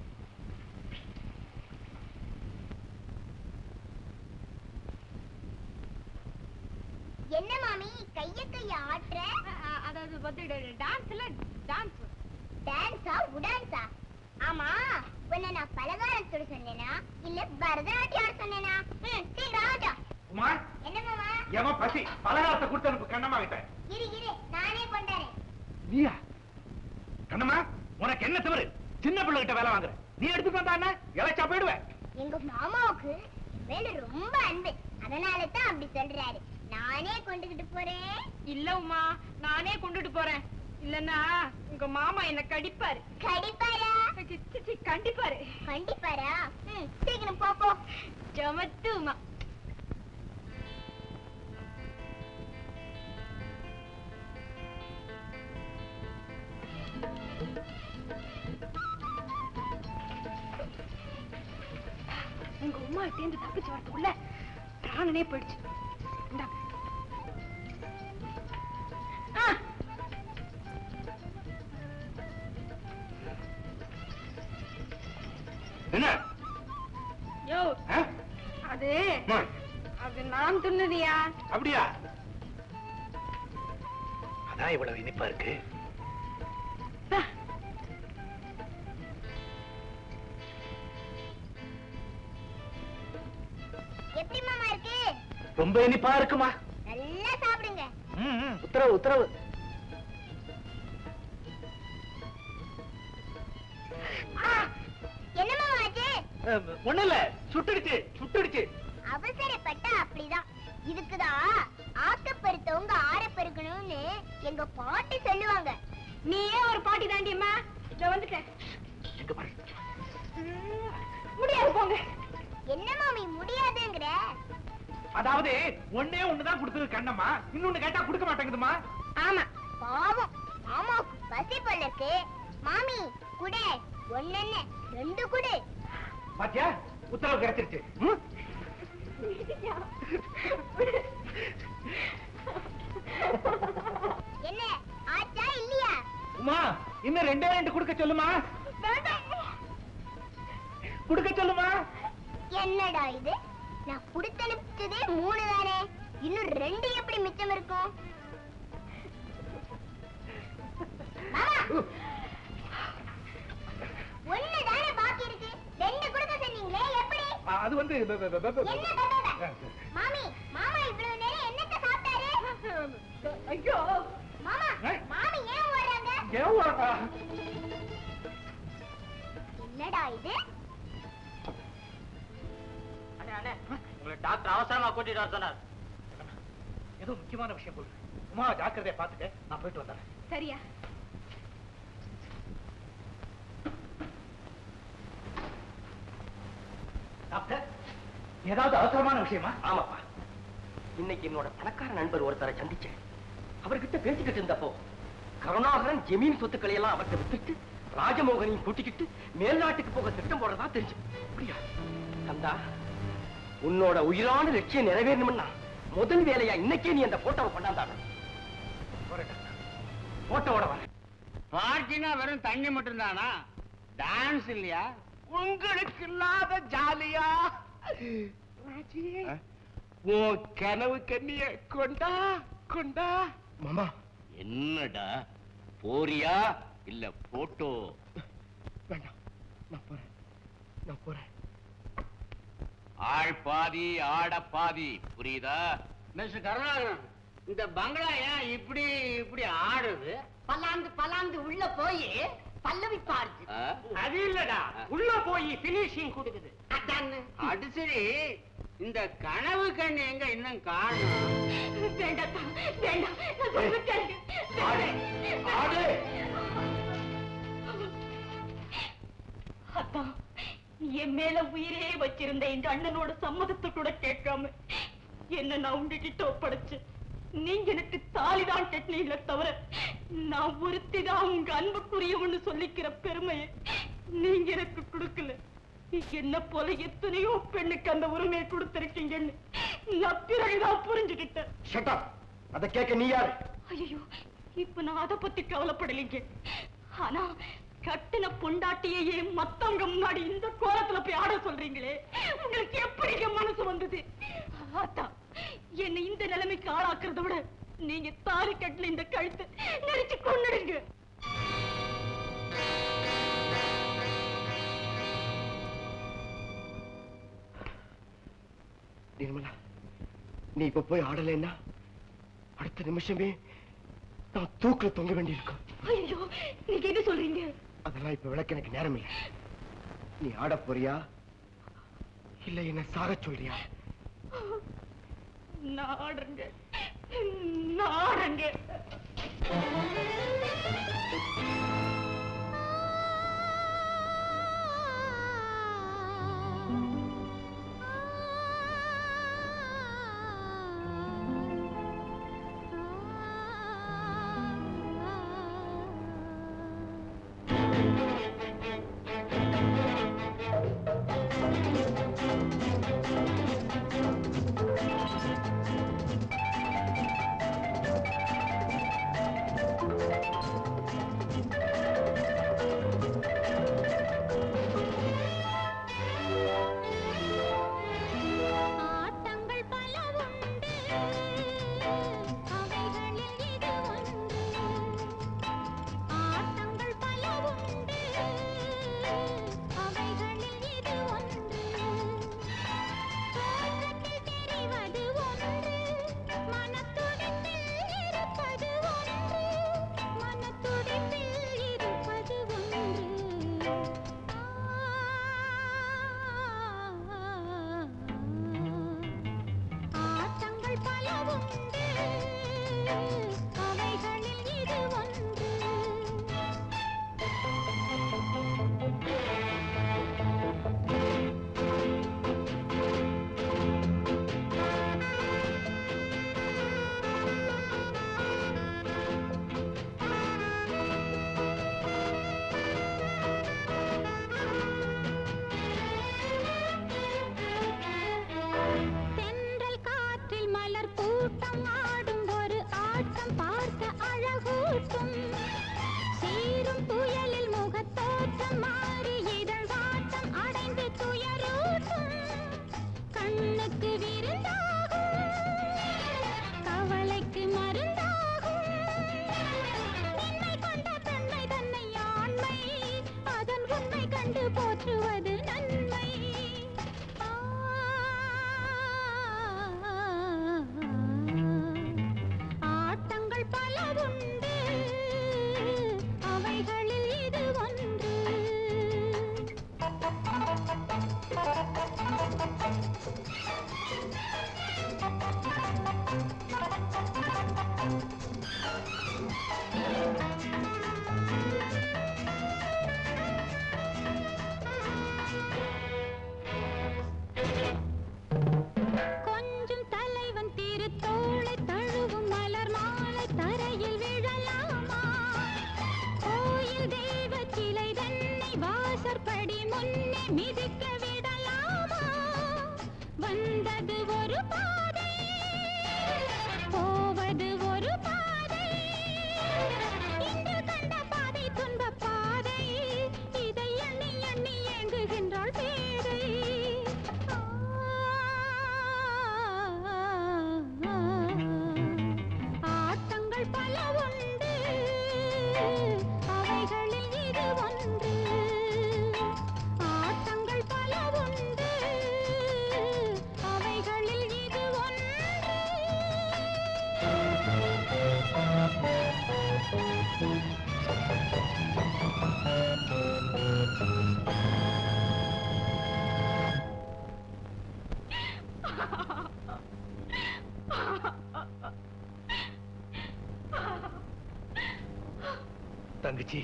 என்ன மாமி கைய கைய ஆட்டுற அதாவது வந்து டான்ஸ்ல டான்ஸ் டான்ஸா உடான்ஸா ஆமா உன்னை நான் பலகாரம் சுட சொன்னேனா இல்ல பரதநாட்டியம் ஆட சொன்னேனா ம், சீக்கிரம் ஆகட்டும் உமா என்ன மாமா எவன் பசி பலகாரத்தை கொடுத்து அனுப்பு கண்ணம்மா கிட்ட இரு இரு நானே கொண்டாரேன் நீயா கண்ணம்மா உனக்கு என்ன தவறு சின்ன பிள்ளை கிட்ட வேலை வாங்குற நீ எடுத்துட்டு வந்தா என்ன இழைச்சா போயிடுவேன் எங்க மாமாவுக்கு என் மேல ரொம்ப அன்பு அதனால தான் அப்படி சொல்றாரு நானே கொண்டுகிட்டு போறேன் இல்ல உமா நானே கொண்டுட்டு போறேன் இல்லன்னா உங்க மாமா என்ன கடிப்பாரு கடிப்பாரா சி, சி, சி, கண்டிப்பாரு கண்டிப்பாரா ம், சீக்கிரம் போ போ ஜமத்து உமா உங்க உமா சேர்ந்து தப்பிச்சு வரதுக்குள்ள பிராணனே போயிடுச்சு இந்தாங்க. ஆ என்ன யோ ஆ? அது அம்மா, அது நான் துண்ணுதியா அப்படியா அதான் இவ்வளவு இனிப்பா இருக்கு எப்படி மாமா இருக்கு ரொம்ப இனிப்பா இருக்குமா நல்லா சாப்பிடுங்க ம், ம், உத்தரவு உத்தரவு ஆ, என்ன மாமா ஆச்சு ஒண்ணு இல்ல சுட்டுடுச்சு சுட்டுடுச்சு அவசரப்பட்டா அப்படிதான் இதுக்குதான் ஆக்கப்பெருத்தவங்க ஆற பெருக்கணும்னு எங்க பாட்டி சொல்லுவாங்க நீயே ஒரு பாட்டி தாண்டியம்மா நான் வந்துட்டேன் எங்க பாரு முடியாது போங்க என்ன மாமி முடியாதுங்கிற அதாவது ஒண்ணே ஒண்ணுதான் கொடுத்தது கண்ணம்மா இன்னொன்னு கேட்டா கொடுக்க மாட்டேங்குதுமா ஆமா பாவம் மாமாவுக்கு பசி போல இருக்கு மாமி குடு ஒண்ணு ரெண்டு குடு பாத்தியா உத்தரவு கிடைச்சிருச்சு ம்? என்ன ஆச்சா இல்லையா உமா இன்னும் ரெண்டே ரெண்டு கொடுக்க சொல்லுமா கொடுக்க சொல்லுமா என்னடா இது நான் குடுத்தனுப்பிச்சதே மூணு தானே இன்னும் ரெண்டு எப்படி மிச்சம் இருக்கும் மாமா, ஒண்ணு தானே பாக்கி இருக்கு ரெண்டு கொடுக்க சொன்னீங்களே எப்படி ஆ, அது வந்து ப- ப- ப- ப- என்ன பண்றத? மாமி மாமா இவ்வளவு நேரம் என்னத்த சாப்பிட்டாரு ஐயோ மாமா ஏய். மாமி ஏன் ஓடுறாங்க ஏன் வரா? என்னடா இது உங்களை டாக்டர் அவசரமா கூட்டிட்டு வர சொன்னார் ஏதோ முக்கியமான விஷயம் போல உமா ஜாக்கிரதையா பாத்துக்க நான் போயிட்டு வந்தேன் சரியா டாக்டர் ஏதாவது அவசரமான விஷயமா ஆமாப்பா இன்னைக்கு என்னோட பணக்கார நண்பர் ஒருத்தரை சந்திச்சேன் அவர்கிட்ட பேசிக்கிட்டு இருந்தப்போ கருணாகரன் ஜமீன் சொத்துக்களை எல்லாம் அவர்கிட்ட வித்துட்டு ராஜமோகனையும் கூட்டிக்கிட்டு மேல்நாட்டுக்கு போக திட்டம் போடுறதா தெரிஞ்சு அப்படியா கந்தா உன்னோட உயிரான லட்சியம் நிறைவேறணும்னா முதல் வேலையா இன்னைக்கே நீ அந்த போட்டோவை கொண்டாந்தாங்க போட்டோட வரேன் பார்ட்டினா வெறும் தண்ணி மட்டும் தானா டான்ஸ் இல்லையா உங்களுக்கு இல்லாத ஜாலியா ராஜி, உன் கனவு கண்ணிய கொண்டா கொண்டா மாமா என்னடா போறியா இல்ல போட்டோ வேண்டாம் நான் போறேன் நான் போறேன் ஆள் பாதி ஆட பாதி புரியுதா மிஸ்டர் கருணாகரன் இந்த பங்களா ஏன் இப்படி இப்படி ஆடுது பல்லாந்து பல்லாந்து உள்ள போய் பல்லவி பாடுது ஆ? அது இல்லடா உள்ள போய் பினிஷிங் கொடுக்குது அதான்னு அது சரி இந்த கனவு கண்ணு எங்க இன்னும் காணும் வேண்டாம் வேண்டாம் நான் சொல்றது கேளுங்க. ஆடு அதான் என் மேல உயிரே வச்சிருந்த எங்க அண்ணனோட சம்மதத்தை கூட கேட்காம என்ன நான் உங்ககிட்ட ஒப்படைச்சேன் நீங்க எனக்கு தாலிதான் கட்டினீங்களே தவிர நான் ஒருத்தி தான் உங்க அன்புக்குரியவன்னு சொல்லிக்கிற பெருமையை நீங்க எனக்கு கொடுக்கல என்ன போல எத்தனையோ பெண்ணுக்கு அந்த உரிமையை கொடுத்திருக்கீங்கன்னு நான் பிறகுதான் புரிஞ்சுக்கிட்டேன் ஷட் அப் அத கேட்க நீ யாரு ஐயோ இப்ப நான் அத பத்தி கவலைப்படலைங்க ஆனா கட்டின பொண்டாட்டியையே மத்தவங்க முன்னாடி இந்த கோலத்துல போய் ஆட சொல்றீங்களே உங்களுக்கு எப்படிங்க மனசு வந்தது அதான் என்னை இந்த நிலைமைக்கு ஆளாக்குறத விட நீங்க தாலி கட்டின இந்த கழுத்தை நெரிச்சு கொன்னுடுங்க நிர்மலா நீ இப்ப போய் ஆடலைன்னா அடுத்த நிமிஷமே நான் தூக்குல தொங்க வேண்டியிருக்கும் ஐயோ நீங்க என்ன சொல்றீங்க அதெல்லாம் இப்ப விளக்க எனக்கு நேரம் இல்லை நீ ஆட போறியா இல்ல என்ன சாக சொல்றியா நான் ஆடுறேங்க நான் ஆடுறேங்க தங்கச்சி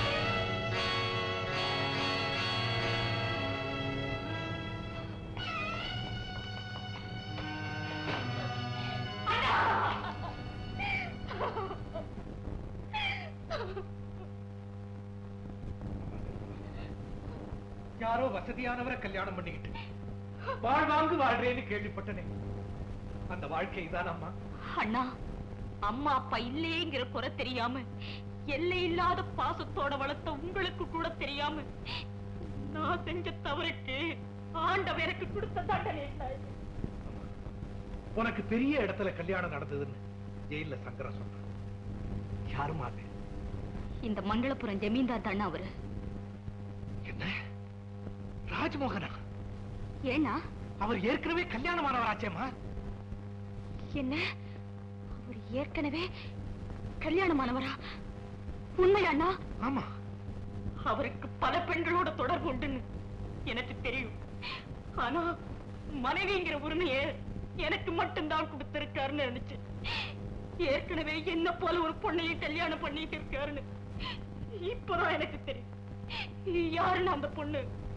யாரோ வசதியானவரை கல்யாணம் பண்ணிக்கிட்டு வாழ்வாங்கு வாழ்றேன்னு கேள்விப்பட்டனே அந்த வாழ்க்கை தான் அம்மா அண்ணா அம்மா அப்பா இல்லையேங்கிற குறை தெரியாம எல்லை இல்லாத பாசத்தோட வளர்த்த உங்களுக்கு கூட தெரியாம நான் செஞ்ச தவறுக்கு ஆண்டவர் எனக்கு கொடுத்த தண்டனை என்ன? உனக்கு பெரிய இடத்துல கல்யாணம் நடந்ததுன்னு ஜெயில சங்கரன் சொன்னான் யாருமா அது இந்த மங்களபுரம் ஜமீன்தார் தானே அவரு என்ன ராஜ்மோகனா ஏன்னா அவர் ஏற்கனவே கல்யாணமானவராச்சேம்மா என்ன அவர் ஏற்கனவே கல்யாணமானவரா உண்மையாண்ணா ஆமா அவருக்கு பல பெண்களோட தொடர்பு உண்டுன்னு எனக்கு தெரியும் ஆனா மனைவிங்கிற உரிமையை எனக்கு மட்டும்தான் கொடுத்திருக்காருன்னு நினைச்சு ஏற்கனவே என்ன போல ஒரு பொண்ணையும் கல்யாணம் பண்ணிட்டு இருக்காருன்னு இப்பதான் எனக்கு தெரியும் யாருன்னு அந்த பொண்ணு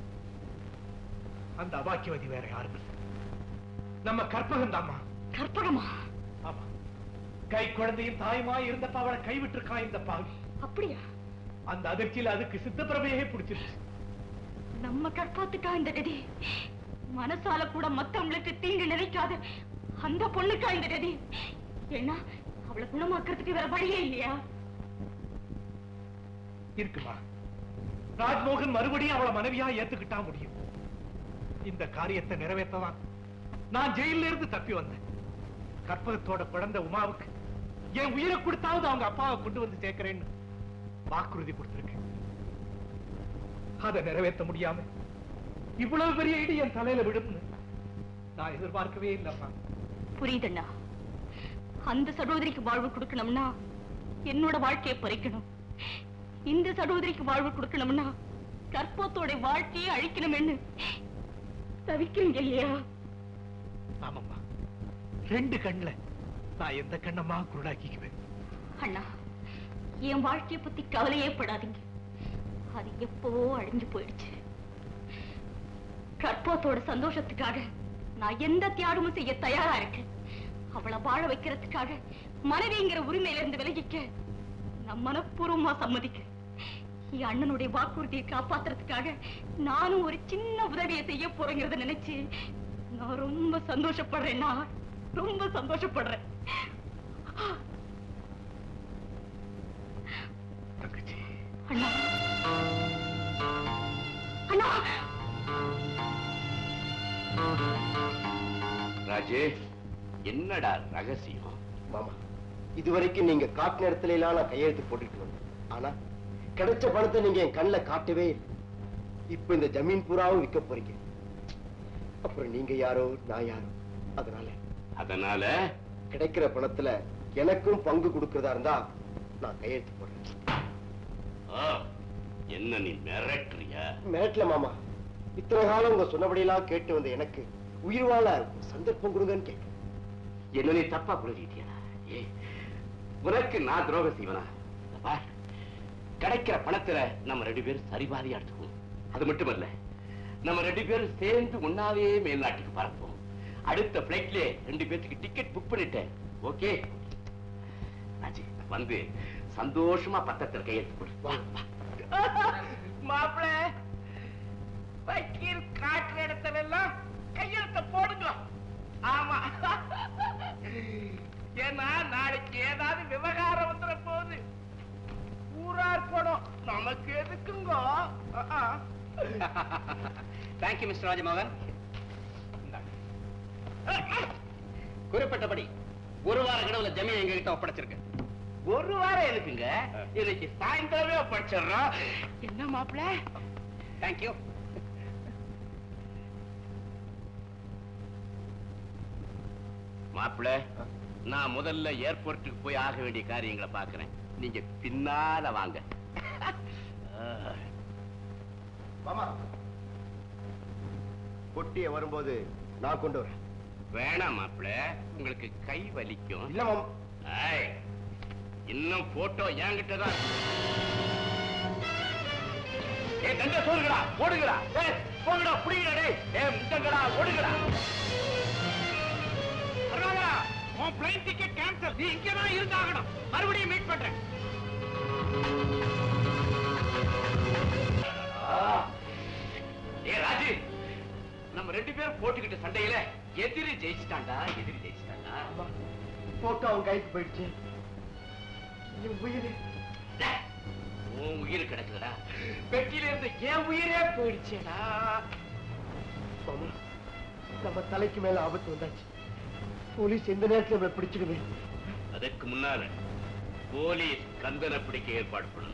அந்த அபாக்கியவதி வேற யாரும் இல்ல நம்ம கற்பகம் தாம்மா கற்பகமா ஆமா கை குழந்தையும் தாயுமா இருந்தப்ப அவளை கைவிட்டு இருக்கான் இந்த பாவி அப்படியா அந்த அதிர்ச்சியில அதுக்கு சித்தப்பிரமையே பிடிச்சிருச்சு நம்ம கற்பத்துக்கா இந்த கதி மனசால கூட மத்தவங்களுக்கு தீங்கு நினைக்காத அந்த பொண்ணுக்கா இந்த கதி ஏன்னா அவளை குணமாக்குறதுக்கு வேற வழியே இல்லையா இருக்குமா ராஜ்மோகன் மறுபடியும் அவளை மனைவியா ஏத்துக்கிட்டா முடியும் இந்த காரியத்தை நிறைவேற்றதான் நான் ஜெயில இருந்து தப்பி வந்தேன் கற்பகத்தோட குழந்தை உமாவுக்கு என் உயிரை கொடுத்தாவது அவங்க அப்பாவை கொண்டு வந்து சேர்க்கிறேன்னு வாக்குறுதி கொடுத்திருக்கேன் அதை நிறைவேற்ற முடியாம இவ்வளவு பெரிய இடி என் தலையில விழும்னு நான் எதிர்பார்க்கவே இல்லப்பா புரியுதுண்ணா அந்த சகோதரிக்கு வாழ்வு கொடுக்கணும்னா என்னோட வாழ்க்கையை பறிக்கணும் இந்த சகோதரிக்கு வாழ்வு கொடுக்கணும்னா கற்பத்தோட வாழ்க்கையை அழிக்கணும்னு தவிக்கிறீங்க இல்லையா ஆமாம்மா ரெண்டு கண்ணுல நான் எந்த கண்ணம்மா குருடாக்கிக்குவேன் அண்ணா என் வாழ்க்கைய பத்தி கவலையே படாதீங்க அது எப்பவோ அழிஞ்சு போயிடுச்சு கற்பத்தோட சந்தோஷத்துக்காக நான் எந்த தியாகமும் செய்ய தயாரா இருக்கேன் அவளை வாழ வைக்கிறதுக்காக மனைவிங்கிற உரிமையில இருந்து விலகிக்க நான் மனப்பூர்வமா சம்மதிக்கிறேன் என் அண்ணனுடைய வாக்குறுதியை காப்பாத்துறதுக்காக நானும் ஒரு சின்ன உதவியை செய்ய போறேங்கிறத நினைச்சு நான் ரொம்ப சந்தோஷப்படுறேன்னா ரொம்ப சந்தோஷப்படுறேன் தங்கச்சி அண்ணா அண்ணா ராஜே என்னடா ரகசியம் மாமா இதுவரைக்கும் நீங்க காட்டு நேரத்துல எல்லாம் நான் கையெழுத்து போட்டுட்டு வந்தேன் ஆனா கிடைச்ச பணத்தை நீங்க என் கண்ணுல காட்டவே இல்லை இப்ப இந்த ஜமீன் பூராவும் விற்க போறீங்க அப்புறம் நீங்க யாரோ நான் யாரோ அதனால அதனால கிடைக்கிற பணத்துல எனக்கும் பங்கு கொடுக்கறதா இருந்தா நான் கையெழுத்து போடுறேன் ஆ, என்ன நீ மிரட்டுறியா மிரட்டல மாமா இத்தனை காலம் உங்க சொன்னபடியெல்லாம் கேட்டு வந்த எனக்கு உயிர் வாழ ஒரு சந்தர்ப்பம் கொடுங்கன்னு கேட்கிறேன் என்ன நீ தப்பா புரிஞ்சுக்கிட்டியா ஏ உனக்கு நான் துரோகம் செய்வனா இத பார் கிடைக்கிற பணத்துல நம்ம ரெண்டு பேரும் சரிபாரியா எடுத்துக்குவோம் அது மட்டுமல்ல நம்ம ரெண்டு பேரும் சேர்ந்து ஒன்னாவே மேல்நாட்டுக்கு பறப்போம் அடுத்த பிளைட்ல ரெண்டு பேத்துக்கு டிக்கெட் புக் பண்ணிட்டேன் ஓகே ராஜி வந்து சந்தோஷமா பத்திரத்துல கையெழுத்து போடு வா வா மாப்பிள வக்கீல் காட்டுற இடத்துல எல்லாம் கையெழுத்த போடுங்க ஆமா ஏன்னா நாளைக்கு ஏதாவது விவகாரம் வந்துட போகுது ஊரார் படம் நமக்கு எதுக்குங்க தேங்க்யூ மிஸ்டர் ராஜமோகன் குறிப்பிட்டபடி ஒரு வார கடவுல ஜமீன் எங்க கிட்ட ஒப்படைச்சிருக்கு ஒரு வாரம் எதுக்குங்க இன்னைக்கு சாயந்தரமே படிச்சிடுறோம் என்ன மாப்பிள தேங்க்யூ மாப்பிள நான் முதல்ல ஏர்போர்ட்டுக்கு போய் ஆக வேண்டிய காரியங்களை பார்க்கறேன் நீங்க பின்னால வாங்க மாமா பொட்டிய வரும்போது நான் கொண்டு வரேன் வேணாம் மாப்பிள உங்களுக்கு கை வலிக்கும் இல்ல மாமா ஏய், இன்னும் போட்டோ என்கிட்ட தான் இருக்கு. கண்ட சோறுகடா ஓடுங்கடா ஏய் போங்கடா புடிங்கடா டேய் ஏய் முட்டங்கடா ஓடுங்கடா கருணாகரா உன் பிளைன் டிக்கெட் கேன்சல் நீ இங்கே தான் இருந்தாகணும் மறுபடியும் மீட் பண்றேன் ஏ ராஜு நம்ம ரெண்டு பேரும் போட்டுக்கிட்ட சண்டையில எதிரி ஜெயிச்சிட்டான்டா எதிரி ஜெயிச்சிட்டான்டா போட்டோ அவன் கைக்கு போயிடுச்சு என் உயிர் டேய், உன் உயிர் கிடக்குதுடா பெட்டியில இருந்து என் உயிரே போயிடுச்சேடா மாமா நம்ம தலைக்கு மேல ஆபத்து வந்தாச்சு போலீஸ் எந்த நேரத்துல நம்மளை பிடிச்சிடுவே அதுக்கு முன்னால போலீஸ் கந்தனை பிடிக்க ஏற்பாடு பண்ணணும்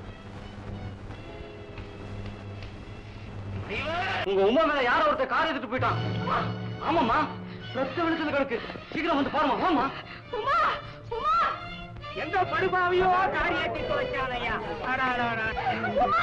உங்க உமா மேல யாரோ ஒருத்தர் கார் எடுத்துட்டு போயிட்டான் ஆமாமா ரத்த வெளிச்சல கிடக்கு சீக்கிரம் வந்து பாருமா ஆமா உமா உமா எந்த படுபாவியோ காரியத்தை தொலைச்சானையா உமா!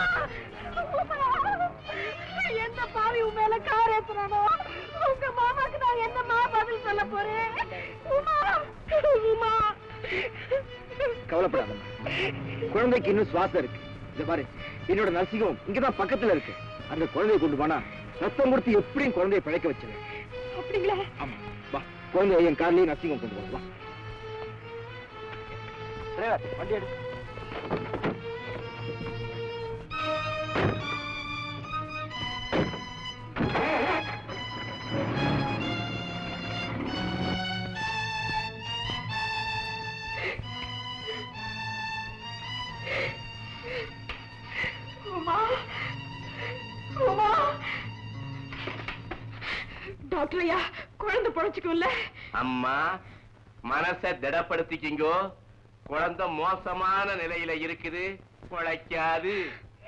எந்த பாவி உன் மேல கார் ஏத்துறானோ உங்க மாமாக்கு நான் என்னமா பதில் சொல்ல போறேன் உமா உமா கவலைப்படாதம்மா குழந்தைக்கு இன்னும் சுவாசம் இருக்கு இந்த பாரு என்னோட நர்சிங்கம் இங்கதான் பக்கத்துல இருக்கு அந்த குழந்தையை கொண்டு போனா ரத்தம் கொடுத்து எப்படியும் குழந்தையை பிழைக்க வச்சிருவேன் அப்படிங்களா ஆமா வா குழந்தைய என் கார்லயே நர்சிங்கம் கொண்டு வா வா டிரைவர் வண்டி எடு உமா உமா டாக்டர் ஐயா குழந்தை பொழைச்சுக்கும்ல அம்மா மனச திடப்படுத்திக்கிங்கோ குழந்தை மோசமான நிலையில இருக்குது குழைக்காது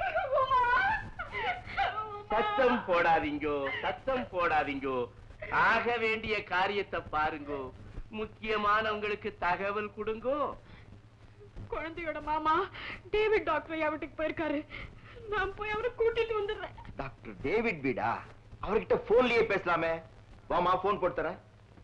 சத்தம் போடாதீங்கோ சத்தம் போடாதீங்கோ ஆக வேண்டிய காரியத்தை பாருங்கோ முக்கியமானவங்களுக்கு தகவல் கொடுங்கோ குழந்தையோட மாமா டேவிட் டாக்டர் ஐயா வீட்டுக்கு போயிருக்காரு நான் போய் அவரை கூட்டிட்டு வந்துடுறேன் டாக்டர் டேவிட் பீடா அவர்கிட்ட போன்லயே பேசலாமே வாமா போன் போட்டு தரேன்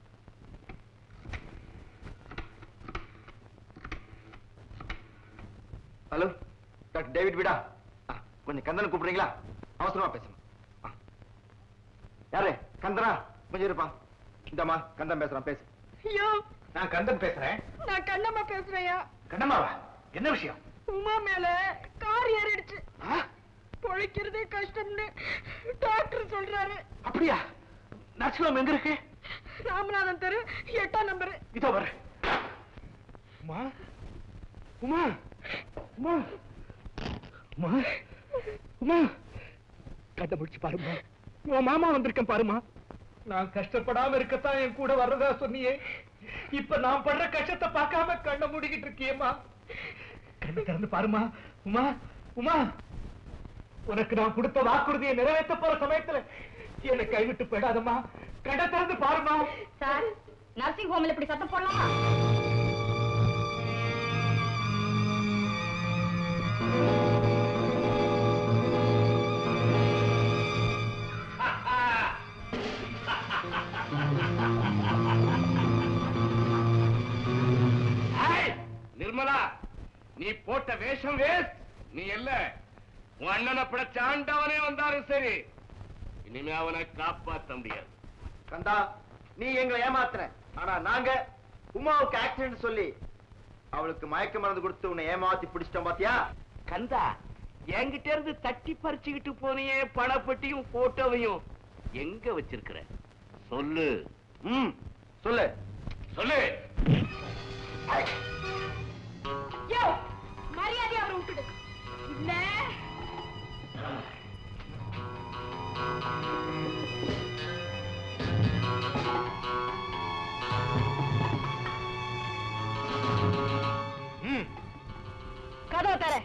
ஹலோ டாக்டர் டேவிட் பீடா ஆ, கொஞ்சம் கந்தனை கூப்பிடுறீங்களா அவசரமா பேசணும் ஆ. யாரு கந்தனா கொஞ்சம் இருப்பா இந்தம்மா கந்தன் பேசுறான் பேசு ஐயோ நான் கந்தன் பேசுறேன் நான் கண்ணம்மா பேசுறேயா கண்ணம்மாவா என்ன விஷயம் உமா மேல கார் ஏறிடுச்சு பொழைக்கிறதே கஷ்டம்னு டாக்டர் சொல்றாரு அப்படியா நர்சிங் எங்க இருக்கு ராமநாதன் தெரு எட்டாம் நம்பர் இதோ வர உமா உமா உமா உமா உமா கதை முடிச்சு பாருமா உன் மாமா வந்திருக்கேன் பாருமா நான் கஷ்டப்படாம இருக்கத்தான் என் கூட வர்றதா சொன்னியே இப்ப நான் படுற கஷ்டத்தை பார்க்காம கண்ணை மூடிக்கிட்டு இருக்கியேம்மா கண்ணு திறந்து பாருமா உமா உமா உனக்கு நான் கொடுத்த வாக்குறுதியை நிறைவேற்ற போற சமயத்துல என்னை கைவிட்டு போயிடாதம்மா கண்ணை திறந்து பாருமா சார் நர்சிங் ஹோம்ல இப்படி சத்தம் போடலாமா ஏய், நிர்மலா நீ போட்ட வேஷம் வேஸ்ட் நீ இல்ல உன் அண்ணனை பிடிச்ச ஆண்டவனே வந்தாலும் சரி இனிமே அவனை காப்பாத்த முடியாது கந்தா நீ எங்களை ஏமாத்துற ஆனா நாங்க உமாவுக்கு ஆக்சிடென்ட் சொல்லி அவளுக்கு மயக்க மருந்து கொடுத்து உன்னை ஏமாத்தி பிடிச்சிட்டோம் பாத்தியா கந்தா என்கிட்ட இருந்து தட்டி பறிச்சுக்கிட்டு போனியே பணப்பட்டியும் போட்டோவையும் எங்க வச்சிருக்கிற சொல்லு ம் சொல்லு சொல்லு யோ மரியாதை அவரை விட்டுடு இல்ல ம் கதவை தர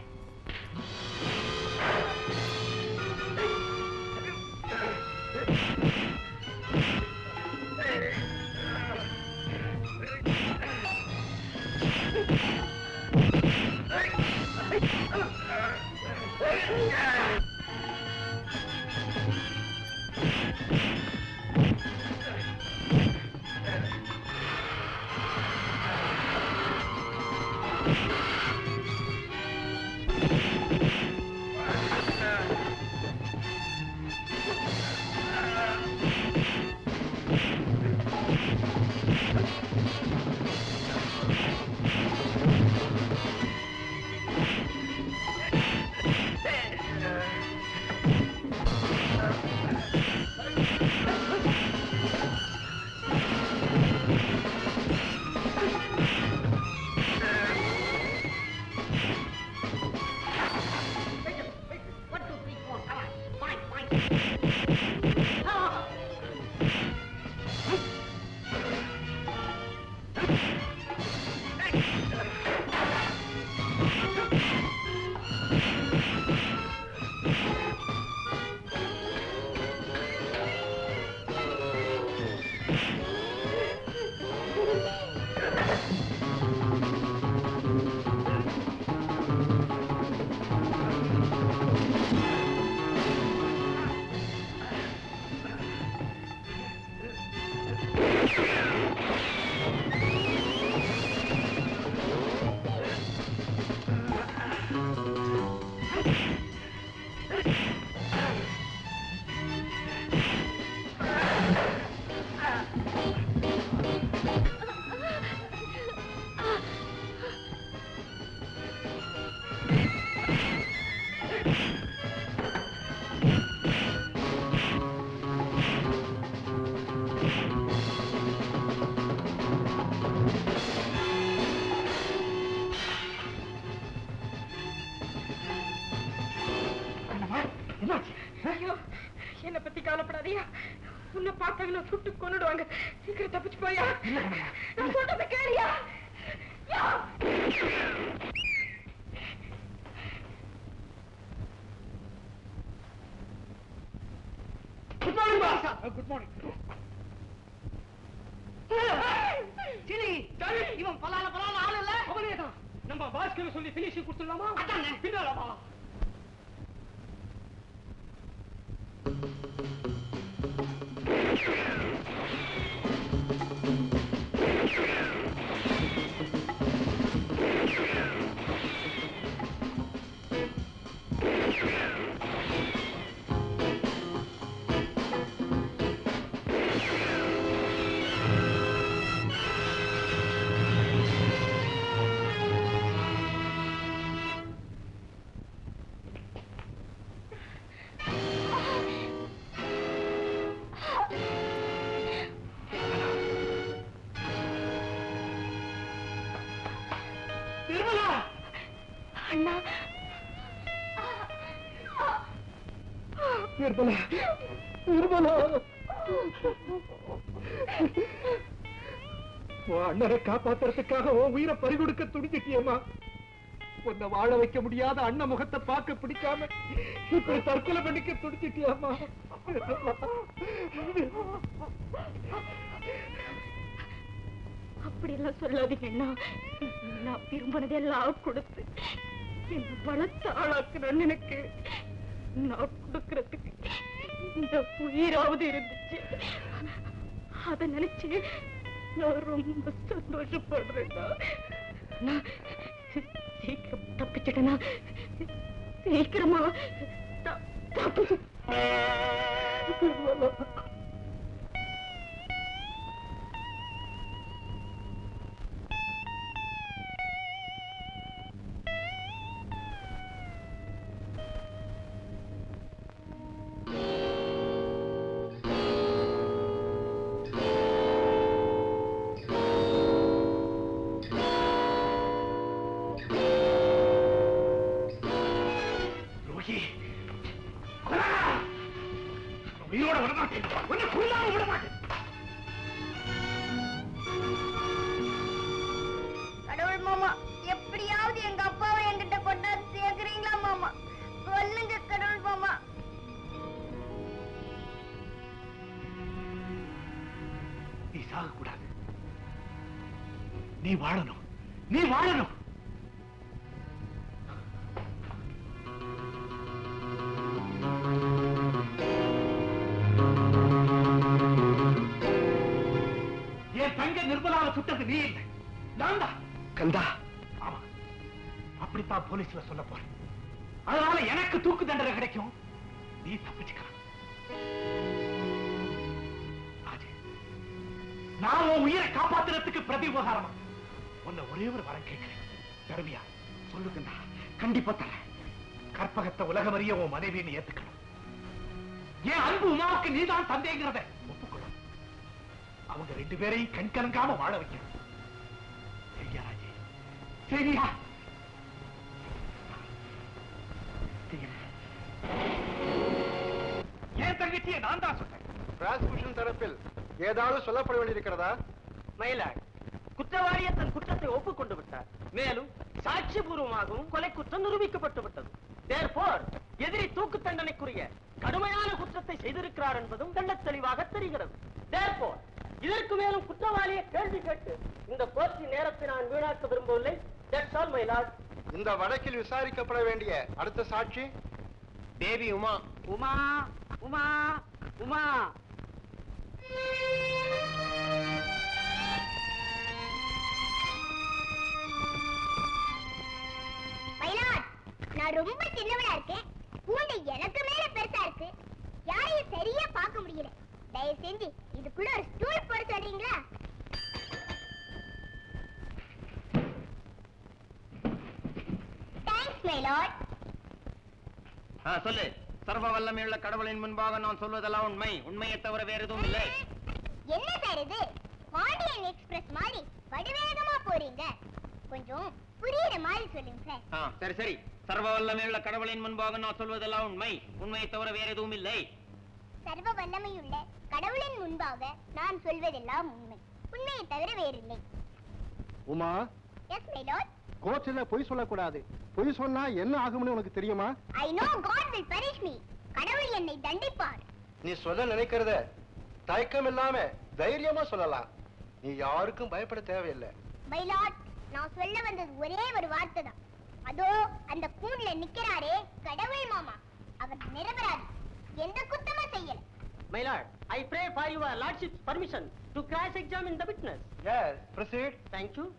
ஐயோ என்ன பத்தி கவலைப்படாதீயா உன்னை பார்த்தாங்கன்னா சுட்டு கொன்னுடுவாங்க சீக்கிரம் தப்பிச்சு போயா நான் சொல்றத கேளியா yeah good morning boss good morning சிலி இவன் பலால பலால ஆள் இல்ல அவனேதான் நம்ம பாஸ்கர் சொல்லி பினிஷிங் கொடுத்துடலாமா பின்னால வா நிர்மலா அண்ணா நிர்மலா நிர்மலா உன் அண்ணனை காப்பாத்துறதுக்காக உன் உயிரை பறிகொடுக்க துணிஞ்சிட்டியம்மா உன்னை வாழ வைக்க முடியாத அண்ணன் முகத்தை பார்க்க பிடிக்காம இப்படி தற்கொலை பண்ணிக்க துடிச்சிட்டியம்மா அப்படி எல்லாம் சொல்லாதீங்க அண்ணா நான் விரும்பினதெல்லாம் கொடுத்து என்ன பலத்த ஆளாக்குறேன்னு எனக்கு நான் கொடுக்கறதுக்கு இந்த உயிராவது இருந்துச்சு அத நினைச்சு நான் ரொம்ப சந்தோஷப்படுறேன்டா நான் சீக்கிரம் தப்பிச்சிட்டேனா சீக்கிரமா த- தப்பிச்சு ரோஹி கொலகாரா! உயிரோட விடமாட்டேன் உன்னை கொல்லாம விடமாட்டேன் கடவுள் மாமா எப்படியாவது எங்க அப்பாவை என்கிட்ட கொண்டாந்து சேர்க்கிறீங்களா மாமா சொல்லுங்க கடவுள் மாமா நீ சாகக்கூடாது நீ வாழணும் நீ வாழணும் என் தங்க நிர்மலாவை சுட்டது நீ இல்லை நான் தான் கந்தா ஆமா அப்படித்தான் போலீஸ்ல சொல்ல போறேன் அதனால எனக்கு தூக்கு தண்டனை கிடைக்கும் நீ தப்பிச்சுக்கலாம் ராஜே, நான் உன் உயிரை காப்பாத்துறதுக்கு பிரதி உபகாரமா உன்னை ஒரே ஒரு வரம் கேட்கிறேன் தருவியா சொல்லுங்கண்ணா கண்டிப்பா தரேன் கற்பகத்தை உலகம் அறிய உன் மனைவியை ஏத்துக்கணும் என் அன்பு உமாவுக்கு நீதான் தந்தைங்கிறத ஒப்புக்கொள்ளும் அவங்க ரெண்டு பேரையும் கண் கலங்காம வாழ வைக்கணும் சரியா ராஜே சரியா என் தங்கச்சியை நான் தான் சொன்னேன் பிராசிகியூஷன் தரப்பில் ஏதாவது சொல்லப்பட வேண்டியிருக்கிறதா மயிலாட் குற்றவாளியை தன் குற்றத்தை ஒப்புக்கொண்டு விட்டார் மேலும் சாட்சிபூர்வமாகவும் கொலை குற்றம் நிரூபிக்கப்பட்டு விட்டது Therefore, எதிரி தூக்கு தண்டனைக்குரிய கடுமையான குற்றத்தை செய்திருக்கிறார் என்பதும் தெள்ளத் தெளிவாக தெரிகிறது Therefore, இதற்கு மேலும் குற்றவாளியை கேள்வி கேட்டு இந்த கோர்ட்டின் நேரத்தை நான் வீணாக்க விரும்பவில்லை That's all, my lord. இந்த வழக்கில் விசாரிக்கப்பட வேண்டிய அடுத்த சாட்சி தேவி உமா உமா உமா உமா மயிலாட் நான் ரொம்ப சின்னவளா இருக்கேன் பூண்டை எனக்கு மேல பெருசா இருக்கு யாரையும் சரியா பார்க்க முடியல தயவு செஞ்சு இதுக்குள்ள ஒரு ஸ்டூல் போட சொல்றீங்களா தேங்க்ஸ் மை லார்ட் ஆ, சொல்லு சர்வ வல்லமையுள்ள கடவுளின் முன்பாக நான் சொல்வதெல்லாம் உண்மை உண்மையை தவிர வேற எதுவும் இல்லை என்ன சார் இது பாண்டியன் எக்ஸ்பிரஸ் மாதிரி வடிவேகமா போறீங்க கொஞ்சம் புரியுற மாதிரி சொல்லுங்க சார் ஆ, சரி சரி சர்வ வல்லமையுள்ள கடவுளின் முன்பாக நான் சொல்வதெல்லாம் உண்மை உண்மையை தவிர வேற எதுவும் இல்லை சர்வ வல்லமையுள்ள கடவுளின் முன்பாக நான் சொல்வதெல்லாம் உண்மை உண்மையை தவிர வேறில்லை உமா எஸ் மை லார்ட் கோர்ட்ல பொய் சொல்லக்கூடாது பொய் சொன்னா என்ன ஆகும்னு உனக்கு தெரியுமா I know God will punish me கடவுள் என்னை தண்டிப்பார் நீ சொல்ல நினைக்கிறத தயக்கம் இல்லாம தைரியமா சொல்லலாம் நீ யாருக்கும் பயப்பட தேவையில்லை மை லார்ட் நான் சொல்ல வந்தது ஒரே ஒரு வார்த்தை தான் அதோ அந்த கூண்ல நிக்கிறாரே கடவுள் மாமா அவர் நிரபராதி எந்த குத்தமும் செய்யல My lord, I pray for your lordship's permission to cross-examine the witness. Yes proceed Thank you.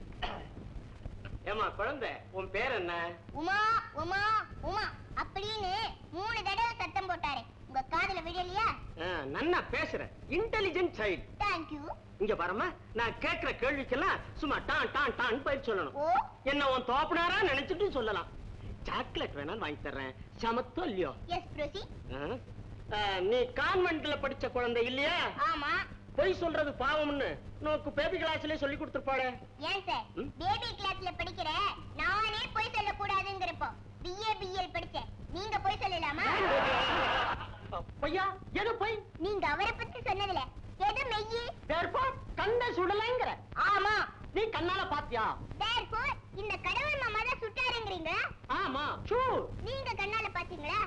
ஏமா குழந்தை உன் பேர் என்ன உமா உமா உமா அப்படின்னு மூணு தடவை சத்தம் போட்டாரே உங்க காதுல விழலையா ஆ, நன்னா பேசுற இன்டெலிஜென்ட் சைல்டு தேங்க்யூ இங்க பாரும்மா நான் கேக்குற கேள்விக்கெல்லாம் சும்மா டான் டான் டான் பதில் சொல்லணும் ஓ என்ன உன் தோப்பனாரா நினைச்சிட்டு சொல்லலாம் சாக்லேட் வேணாலும் வாங்கி தர்றேன் சமத்தோ இல்லையோ எஸ் ப்ரோசி ஆ? ஆ, நீ கான்வென்ட்ல படிச்ச குழந்தை இல்லையா ஆமா பொய் சொல்றது பாவம்னு நோக்கு பேபி கிளாஸ்லயே சொல்லி கொடுத்துருப்பாளே ஏன் சார் ம்? பேபி கிளாஸ்ல படிக்கிற நானே போய் சொல்ல கூடாதுங்கிறப்போ பிஏ பிஎல் படிச்சேன் நீங்க போய் சொல்லலாமா பொய்யா எது பொய் நீங்க அவரை பத்தி சொன்னதுல எது மெய்யி தேர்ஃபோர் கண்ணை சுடலைங்கிற ஆமா நீ கண்ணால பாத்தியா தேர்ஃபோர் இந்த கடவுள் மாமா தான் சுட்டாருங்கிறீங்க ஆமா ஷூ நீங்க கண்ணால பாத்தீங்களா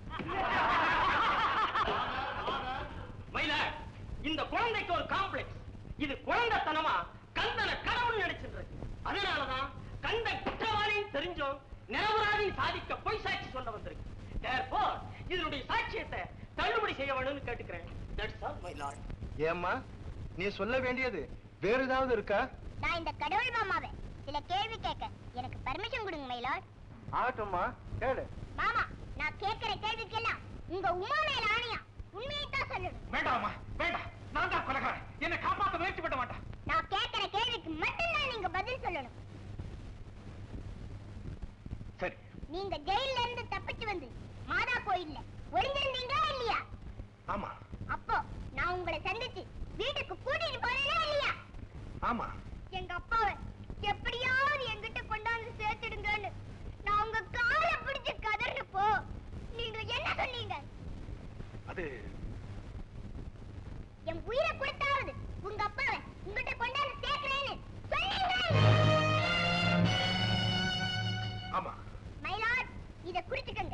மயில இந்த குழந்தைக்கு ஒரு காம்ப்ளெக்ஸ் இது குழந்தைத்தனமா கந்தன கடவுள் நினைச்சிட்டு இருக்கு அதனாலதான் கந்த குற்றவாளின்னு தெரிஞ்சும் நிரபராதி சாதிக்க பொய் சாட்சி சொல்ல வந்திருக்கு Therefore, இதனுடைய சாட்சியத்தை தள்ளுபடி செய்ய வேணும்னு கேட்டுக்கிறேன் தட்ஸ் ஆல் மை லார்ட் ஏம்மா நீ சொல்ல வேண்டியது வேற ஏதாவது இருக்கா நான் இந்த கடவுள் மாமாவை சில கேள்வி கேட்க எனக்கு பர்மிஷன் கொடுங்க மயிலாட் ஆகட்டும்மா கேளு மாமா நான் கேட்கிற கேள்விக்கெல்லாம் உங்க உமா மேல ஆணையா உண்மையை தான் சொல்லணும் வேண்டாம்மா வேண்டாம் நான் தான் கொலகாரன் என்னை காப்பாத்த முயற்சி பண்ண மாட்டான் நான் கேட்கிற கேள்விக்கு மட்டும்தான் நீங்க பதில் சொல்லணும் சரி நீங்க ஜெயில்ல இருந்து தப்பிச்சு வந்து மாதா கோயில்ல ஒளிஞ்சிருந்தீங்களா இல்லையா ஆமா அப்போ நான் உங்களை சந்திச்சு வீட்டுக்கு கூட்டிட்டு போனேனா இல்லையா ஆமா எங்க அப்பாவை எப்படியாவது என்கிட்ட கொண்டாந்து சேர்த்துடுங்கன்னு நான் உங்க காலை பிடிச்சு கதறினப்போ நீங்க என்ன சொன்னீங்க அது என் உயிரை கொடுத்தாவது உங்க அப்பாவை உங்ககிட்ட கொண்டாந்து சேர்க்கிறேன்னு சொன்னீங்க ஆமா மயிலாட் இத குறிச்சுக்கங்க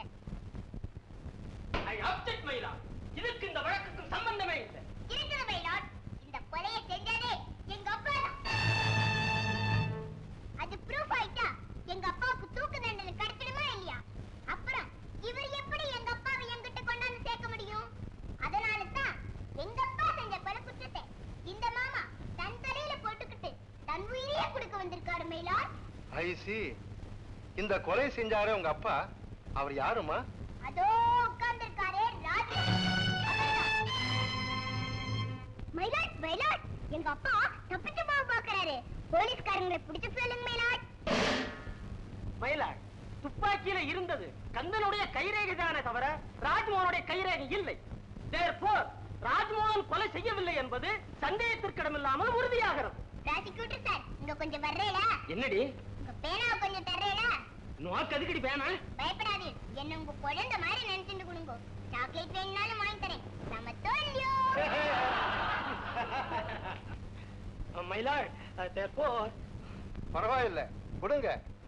ஐ அப்செட் மை லார்ட் இதுக்கு இந்த வழக்குக்கும் சம்பந்தமே இல்லை இருக்கிற மயிலாட் இந்த கொலையை செஞ்சதே எங்க அப்பா தான் அது ப்ரூஃப் ஆயிட்டா எங்க அப்பாவுக்கு தூக்கு தண்டனை கிடைச்சிடுமா இல்லையா அப்புறம் இவர் எப்படி எங்க அப்பாவை என்கிட்ட கொண்டாந்து சேர்க்க முடியும் அதனால தான் எங்க அப்பா செஞ்ச கொலை குற்றத்தை இந்த மாமா தன் தலையில போட்டுக்கிட்டு தன் உயிரையே கொடுக்க வந்திருக்காரு மயிலாட் ஐ சி இந்த கொலை செஞ்சாரே உங்க அப்பா அவர் யாருமா அதோ உட்கார்ந்திருக்காரே ராஜு அவர்தான். மயிலாட் மயிலாட் எங்க அப்பா தப்பிச்சு போக பாக்குறாரு போலீஸ்காரங்களை பிடிச்சு சொல்லுங்க மயிலாட் மயிலாள் துப்பாக்கியில இருந்தது கந்தனுடைய கைரேகை தானே தவிர ராஜ்மோகனுடைய கைரேகை இல்லை Therefore, ராஜ்மோகன் கொலை செய்யவில்லை என்பது சந்தேகத்திற்கிடமில்லாமல் உறுதியாகிறது ப்ராசிக்யூட்டர் சார் இங்க கொஞ்சம் வர்றேடா என்னடி உங்க பேனாவை கொஞ்சம் தர்றேடா நோக்கு அதுக்கடி வேணா பயப்படாதீர் என்ன உங்க குழந்தை மாதிரி நினைச்சுட்டு கொடுங்க சாக்லேட் வேணும்னாலும் வாங்கி தரேன் நம்ம தோல்வியோ மயிலாள் therefore, பரவாயில்ல கொடுங்க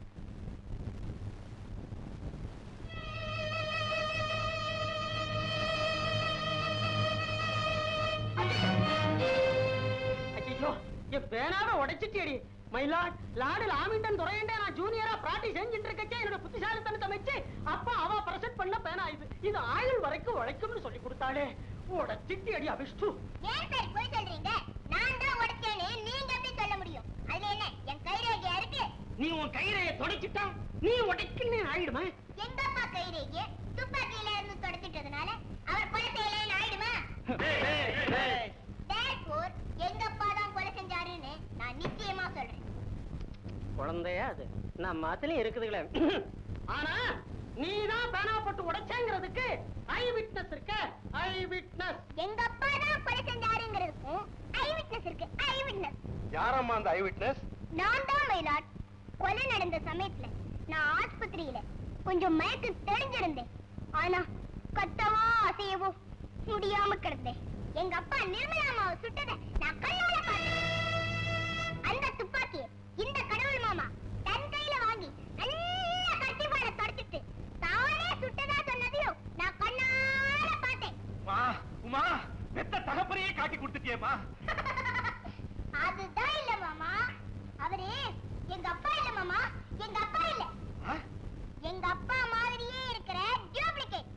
ஐயோ என் பேனாவை உடைச்சிட்டேடி மயிலாட் லாடு லாமிண்டன் துறையண்டே நான் ஜூனியரா பிராட்டி செஞ்சுட்டு இருக்கச்சே என்னோட புத்திசாலித்தனத்தை வச்சு அப்பா அவ பிரசன்ட் பண்ண பேனா இது இது ஆயுள் வரைக்கும் உழைக்கும்னு சொல்லி கொடுத்தாளே உடைச்சிட்டி அடி அபிஷ்டு ஏன் சார் போய் சொல்றீங்க நான் தான் உடைச்சேன்னு நீங்க எப்படி சொல்ல முடியும் அதுல என்ன என் கைரேகையா இருக்கு நீ உன் கையிலைய தொடச்சிட்டா நீ உடைக்குன்னு ஆயிடுமா எங்க அப்பா கைரேகிய துப்பாக்கியில இருந்து தொடச்சிட்டதுனால அவர் கொலை செய்யலன்னு ஆயிடுமா Therefore, எங்க அப்பா தான் கொலை செஞ்சாருன்னு நான் நிச்சயமா சொல்றேன் குழந்தையா அது நம்ம அதுலயும் இருக்குதுங்களே ஆனா நீ தான் பேனா போட்டு உடைச்சேங்கிறதுக்கு ஐ விட்னஸ் இருக்க ஐ விட்னஸ் எங்க அப்பா தான் கொலை செஞ்சாருங்கிறதுக்கும் ஐ விட்னஸ் இருக்கு ஐ விட்னஸ் யாரம்மா அந்த ஐ விட்னஸ் நான் தான் மயிலாட் கொலை நடந்த சமயத்துல நான் ஆஸ்பத்திரியில கொஞ்சம் மயக்கு தெளிஞ்சிருந்தேன் ஆனா கத்தவோ அசையவோ முடியாம கிடந்தேன் எங்க அப்பா நிர்மலா அம்மாவை சுட்டதை நான் கண்ணால பார்த்தேன் அந்த துப்பாக்கியை இந்த கடவுள் மாமா தன் கையில வாங்கி நல்ல கத்திபால தொடச்சிட்டு தானே சுட்டதா சொன்னதையும் நான் கண்ணால பார்த்தேன் உமா உமா பெத்த தகப்பனையே காட்டி கொடுத்துட்டியேம்மா அதுதான் இல்ல மாமா அவரு எங்க அப்பா இல்ல மாமா எங்க அப்பா இல்ல ஆ? எங்க அப்பா மாதிரியே இருக்கிற டூப்ளிகேட்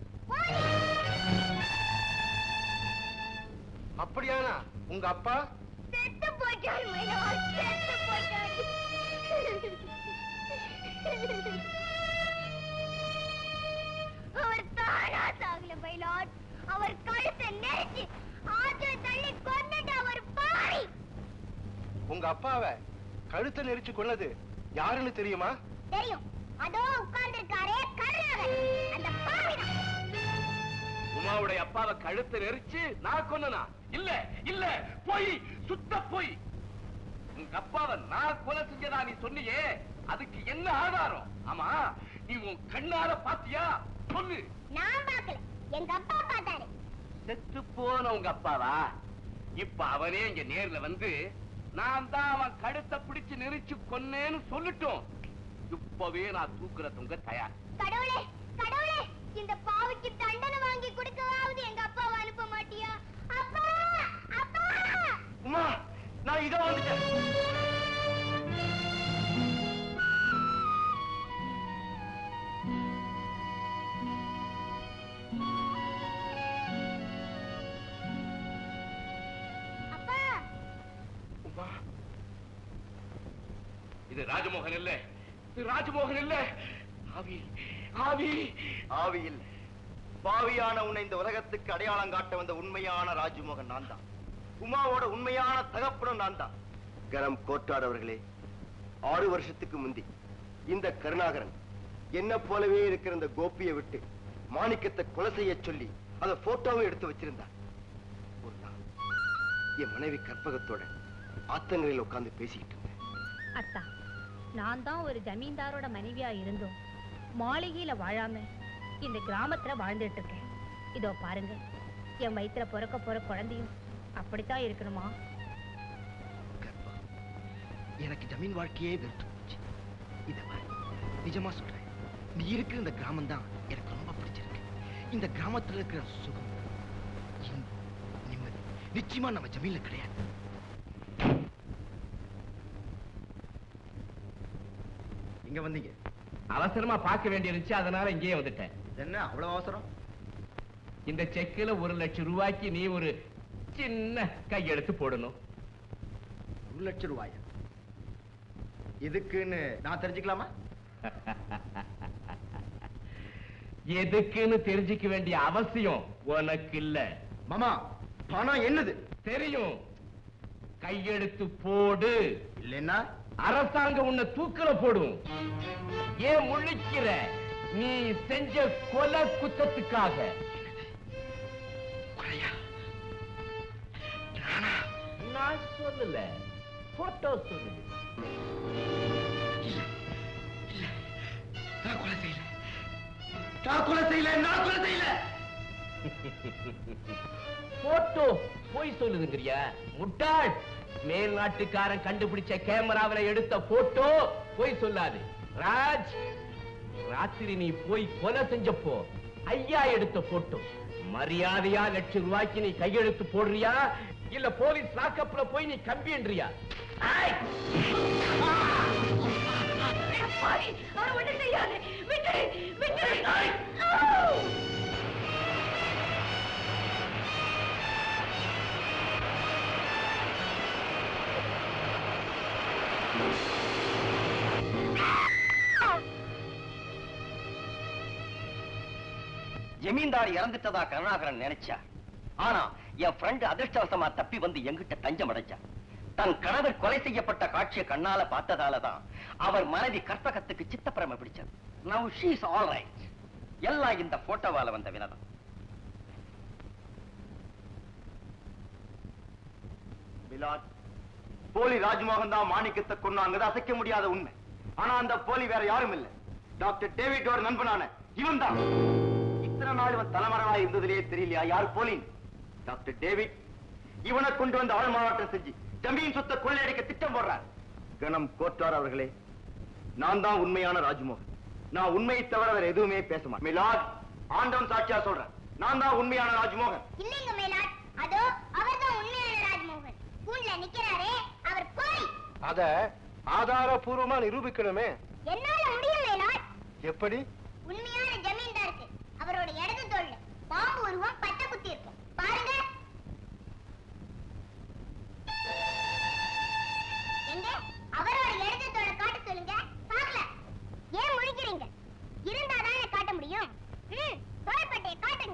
அப்படியானா உங்க அப்பா செத்து போயிட்டாரு மயிலாட் செத்து போயிட்டாரு அவர் தானா சாகல மயிலாட் அவர் கழுத்தை நெரிச்சு ஆத்துல தள்ளி கொண்டுட்டு அவர் பாரி உங்க அப்பாவை கழுத்தை நெரிச்சு கொன்னது யாருன்னு தெரியுமா தெரியும் அதோ உட்கார்ந்திருக்காரே கருணாகர் அந்த பாவிதான் உமாவுடைய அப்பாவை கழுத்தை நெரிச்சு நான் கொன்னனா இல்ல இல்ல போய் சுத்த போய் உங்க அப்பாவை நான் கொலை செஞ்சதா நீ சொன்னியே அதுக்கு என்ன ஆதாரம் ஆமா நீ உன் கண்ணால பாத்தியா சொல்லு நான் பார்க்கல எங்க அப்பா பார்த்தாரு செத்து போன உங்க அப்பாவா இப்ப அவனே இங்க நேர்ல வந்து நான் தான் அவன் கழுத்தை பிடிச்சு நெரிச்சு கொன்னேன்னு சொல்லட்டும் இப்பவே நான் தூக்குற துங்க தயார் கடவுளே கடவுளே இந்த பாவிக்கு தண்டனை வாங்கி கொடுக்கவாவது எங்க அப்பாவை அனுப்ப மாட்டியா அப்பா அப்பா உமா நான் இதோ வந்துட்டேன் அப்பா உமா இது ராஜமோகன் இல்ல இது ராஜமோகன் இல்ல ஆவி ஆவி ஆவி இல்ல பாவியான உன்னை இந்த உலகத்துக்கு அடையாளம் காட்ட வந்த உண்மையான ராஜ்மோகன் நான் தான் உமாவோட உண்மையான தகப்பனும் நான் தான் கரம் கோட்டார் அவர்களே ஆறு வருஷத்துக்கு முந்தி இந்த கருணாகரன் என்ன போலவே இருக்கிற இந்த கோபியை விட்டு மாணிக்கத்தை கொலை செய்ய சொல்லி அத போட்டோவும் எடுத்து வச்சிருந்தார் ஒரு நாள் என் மனைவி கற்பகத்தோட ஆத்தங்கரையில் உட்கார்ந்து பேசிக்கிட்டு இருந்தேன் அத்தா நான் தான் ஒரு ஜமீன்தாரோட மனைவியா இருந்தும் மாளிகையில வாழாம இந்த கிராமத்துல வாழ்ந்துட்டு இருக்கேன் இதோ பாருங்க என் வயித்துல பிறக்க போற குழந்தையும் அப்படித்தான் இருக்கணுமா கற்பா எனக்கு ஜமீன் வாழ்க்கையே வெறுத்து போச்சு இத பாரு நிஜமா சொல்றேன் நீ இருக்கிற இந்த கிராமம் தான் எனக்கு ரொம்ப பிடிச்சிருக்கு இந்த கிராமத்துல இருக்கிற சுகம் இன்பம் நிம்மதி நிச்சயமா நம்ம ஜமீன்ல கிடையாது இங்க வந்தீங்க அவசரமா பார்க்க வேண்டியிருந்துச்சு அதனால இங்கேயே வந்துட்டேன் என்ன அவ்வளவு அவசரம் இந்த செக்குல ஒரு லட்சம் ரூபாய்க்கு நீ ஒரு சின்ன கையெழுத்து போடணும் ஒரு லட்சம் ரூபாயா எதுக்குன்னு நான் தெரிஞ்சுக்கலாமா எதுக்குன்னு தெரிஞ்சுக்க வேண்டிய அவசியம் உனக்கு இல்ல மாமா பணம் என்னது தெரியும் கையெழுத்து போடு இல்லைன்னா அரசாங்கம் உன்னை தூக்கல போடும் ஏன் முழிக்கிற நீ செஞ்ச கொலை குத்தத்துக்காக கொலையா நான் சொல்லல போட்டோ சொல்லுது நான் கொலை செய்யல நான் கொலை செய்யல நான் கொலை செய்யல போட்டோ போய் சொல்லுதுங்கறியா முட்டாள் மேல் நாட்டுக்காரன் கண்டுபிடிச்ச கேமராவில எடுத்த போட்டோ போய் சொல்லாது ராஜ் ராத்திரி நீ போய் கொலை செஞ்சப்போ ஐயா எடுத்த போட்டோ மரியாதையா லட்சம் ரூபாய்க்கு நீ கையெழுத்து போடுறியா இல்ல போலீஸ் லாக்கப்ல போய் நீ கம்பின்றியா அவர் ஒண்ணு செய்யாது விட்டு விட்டு ஜமீன்தார் இறந்துட்டதா கருணாகரன் நினைச்சா ஆனா என் ஃப்ரெண்ட் அதிர்ஷ்டவசமா தப்பி வந்து எங்கிட்ட தஞ்சம் அடைஞ்சார் தன் கணவர் கொலை செய்யப்பட்ட காட்சியை கண்ணால பார்த்ததாலதான் அவர் மனைவி கற்பகத்துக்கு சித்தப்பிரம பிடிச்சது நவ் ஷீஸ் ஆல் ரைட் எல்லாம் இந்த போட்டோவால வந்த வினதம் மிலாத் போலி ராஜ்மோகன் தான் மாணிக்கத்தை கொண்டாங்க அசைக்க முடியாத உண்மை ஆனா அந்த போலி வேற யாரும் இல்ல டாக்டர் டேவிட்டோட நண்பனான இவன் தான் இத்தனை நாள் இவன் தலைமறைவா இருந்ததுலயே தெரியலையா யார் போலின் டாக்டர் டேவிட் இவனை கொண்டு வந்து ஆள் மாறாட்டம் செஞ்சு ஜமீன் சொத்தை கொள்ளையடிக்க திட்டம் போடுறார் கணம் கோட்டார் அவர்களே நான் தான் உண்மையான ராஜ்மோகன் நான் உண்மையை தவிர வேற எதுவுமே பேச மாட்டேன் மிலாத் ஆண்டவன் சாட்சியா சொல்றேன் நான் தான் உண்மையான ராஜ்மோகன் இல்லைங்க மேலாட் அதோ அவர்தான் உண்மையான ராஜ்மோகன் கூண்ல நிக்கிறாரே அவர் கோழி அத ஆதாரபூர்வமா நிரூபிக்கணுமே என்னால முடியும் மேலாட் எப்படி உண்மையான ஜமீன்தாருக்கு அவரோட இடது தோல்ல பாம்பு உருவம் பச்சை குத்தி இருக்கும் பாருங்க எங்க அவரோட இடது தோலை காட்ட சொல்லுங்க பார்க்கல ஏன் முழிக்கிறீங்க இருந்தாதானே காட்ட முடியும் ம் தோள்பட்டையை காட்டுங்க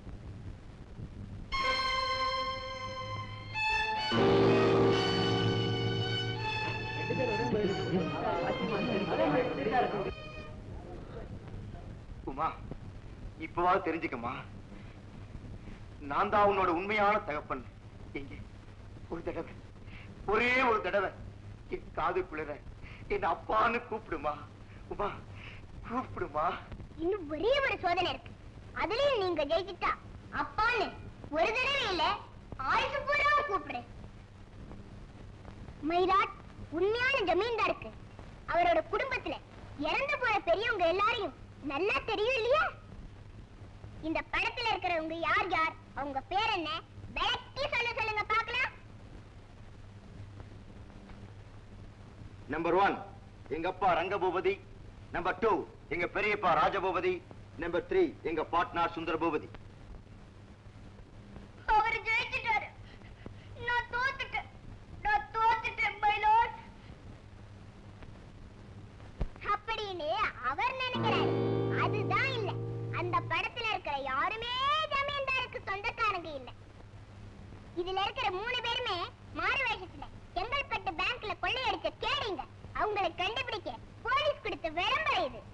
உமா இப்பவாவது தெரிஞ்சுக்கமா நான் தான் உன்னோட உண்மையான தகப்பன் எங்க ஒரு தடவை ஒரே ஒரு தடவை என் காதுக்குள்ள என் அப்பான்னு கூப்பிடுமா உமா கூப்பிடுமா இன்னும் ஒரே ஒரு சோதனை இருக்கு அதுலயும் நீங்க ஜெயிச்சிட்டா அப்பான்னு ஒரு தடவை இல்ல ஆயுசு பூராவும் கூப்பிடுறேன் மயிலாட் உண்மையான ஜமீன்தாருக்கு அவரோட குடும்பத்துல இறந்து போன பெரியவங்க எல்லாரையும் நல்லா தெரியும் இல்லையா இந்த படத்துல இருக்கிறவங்க யார் யார் அவங்க பேர் என்ன விளக்கி சொல்ல சொல்லுங்க பார்க்கலாம் நம்பர் ஒன் எங்க அப்பா ரங்கபூபதி நம்பர் டூ எங்க பெரியப்பா ராஜபூபதி நம்பர் த்ரீ எங்க பார்ட்னர் சுந்தர பூபதி அவர் ஜெயிச்சிட்டாரு நான் தோத்துட்டேன் நான் தோத்துட்டேன் மயிலாட் அப்படின்னு அவர் நினைக்கிறாரு அதுதான் இல்ல அந்த படத்துல இருக்கிற யாருமே ஜமீன்தாருக்கு சொந்தக்காரங்க இல்ல இதுல இருக்கிற மூணு பேருமே மாறு வேஷத்துல செங்கல்பட்டு பேங்க்ல கொள்ளையடிச்ச கேடிங்க அவங்களை கண்டுபிடிக்க போலீஸ் கொடுத்த விளம்பரம் இது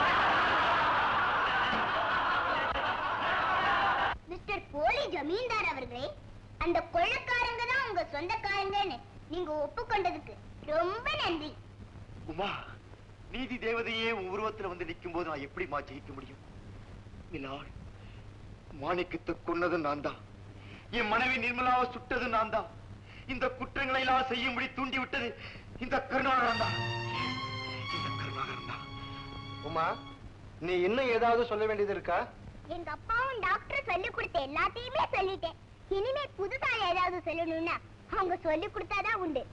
மிஸ்டர் போலி ஜமீன்தார் அவர்களே அந்த கொள்ளக்காரங்க தான் உங்க சொந்தக்காரங்கன்னு நீங்க ஒப்புக்கொண்டதுக்கு ரொம்ப நன்றி உமா நீதி தேவதையே உன் உருவத்துல வந்து நிற்கும் போது நான் எப்படிமா ஜெயிக்க முடியும் மிலாட் மாணிக்கத்தை கொன்னது நான் தான் என் மனைவி நிர்மலாவை சுட்டது நான் தான் இந்த குற்றங்களை எல்லாம் செய்யும்படி தூண்டி விட்டது இந்த கருணாகரன் தான் இந்த கருணாகரன் தான் உமா நீ இன்னும் ஏதாவது சொல்ல வேண்டியது இருக்கா எங்க அப்பாவும் டாக்டர் சொல்லி கொடுத்த எல்லாத்தையுமே சொல்லிட்டேன் இனிமே புதுசா ஏதாவது சொல்லணும்னா அவங்க சொல்லி கொடுத்தாதான் உண்டு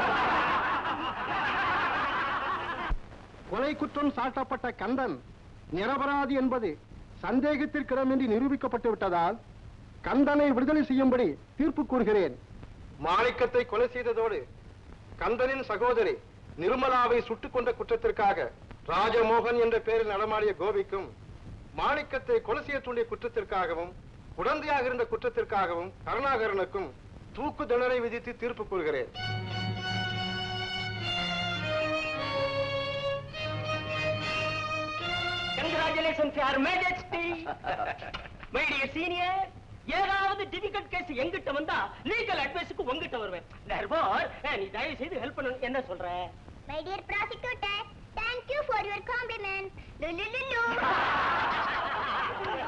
கொலை குற்றம் சாட்டப்பட்ட கந்தன் நிரபராதி என்பது சந்தேகத்திற்கிடமின்றி நிரூபிக்கப்பட்டு விட்டதால் கந்தனை விடுதலை செய்யும்படி தீர்ப்பு கூறுகிறேன் மாணிக்கத்தை கொலை செய்ததோடு கந்தனின் சகோதரி நிர்மலாவை சுட்டுக் கொண்ட குற்றத்திற்காக ராஜமோகன் என்ற பெயரில் நடமாடிய கோபிக்கும் மாணிக்கத்தை கொலை செய்ய தூண்டிய குற்றத்திற்காகவும் உடந்தையாக இருந்த குற்றத்திற்காகவும் கருணாகரனுக்கும் தூக்கு தண்டனை விதித்து தீர்ப்பு கூறுகிறேன் congratulation your majesty my dear senior ஏதாவது டிஃபிகல்ட் கேஸ் எங்கிட்ட வந்தா லீகல் அட்வைஸ்க்கு உங்ககிட்ட வருவேன் தர்பார் நீ தயவு செய்து ஹெல்ப் பண்ணணும் என்ன சொல்ற my dear prosecutor thank you for your compliment லுலுலுலு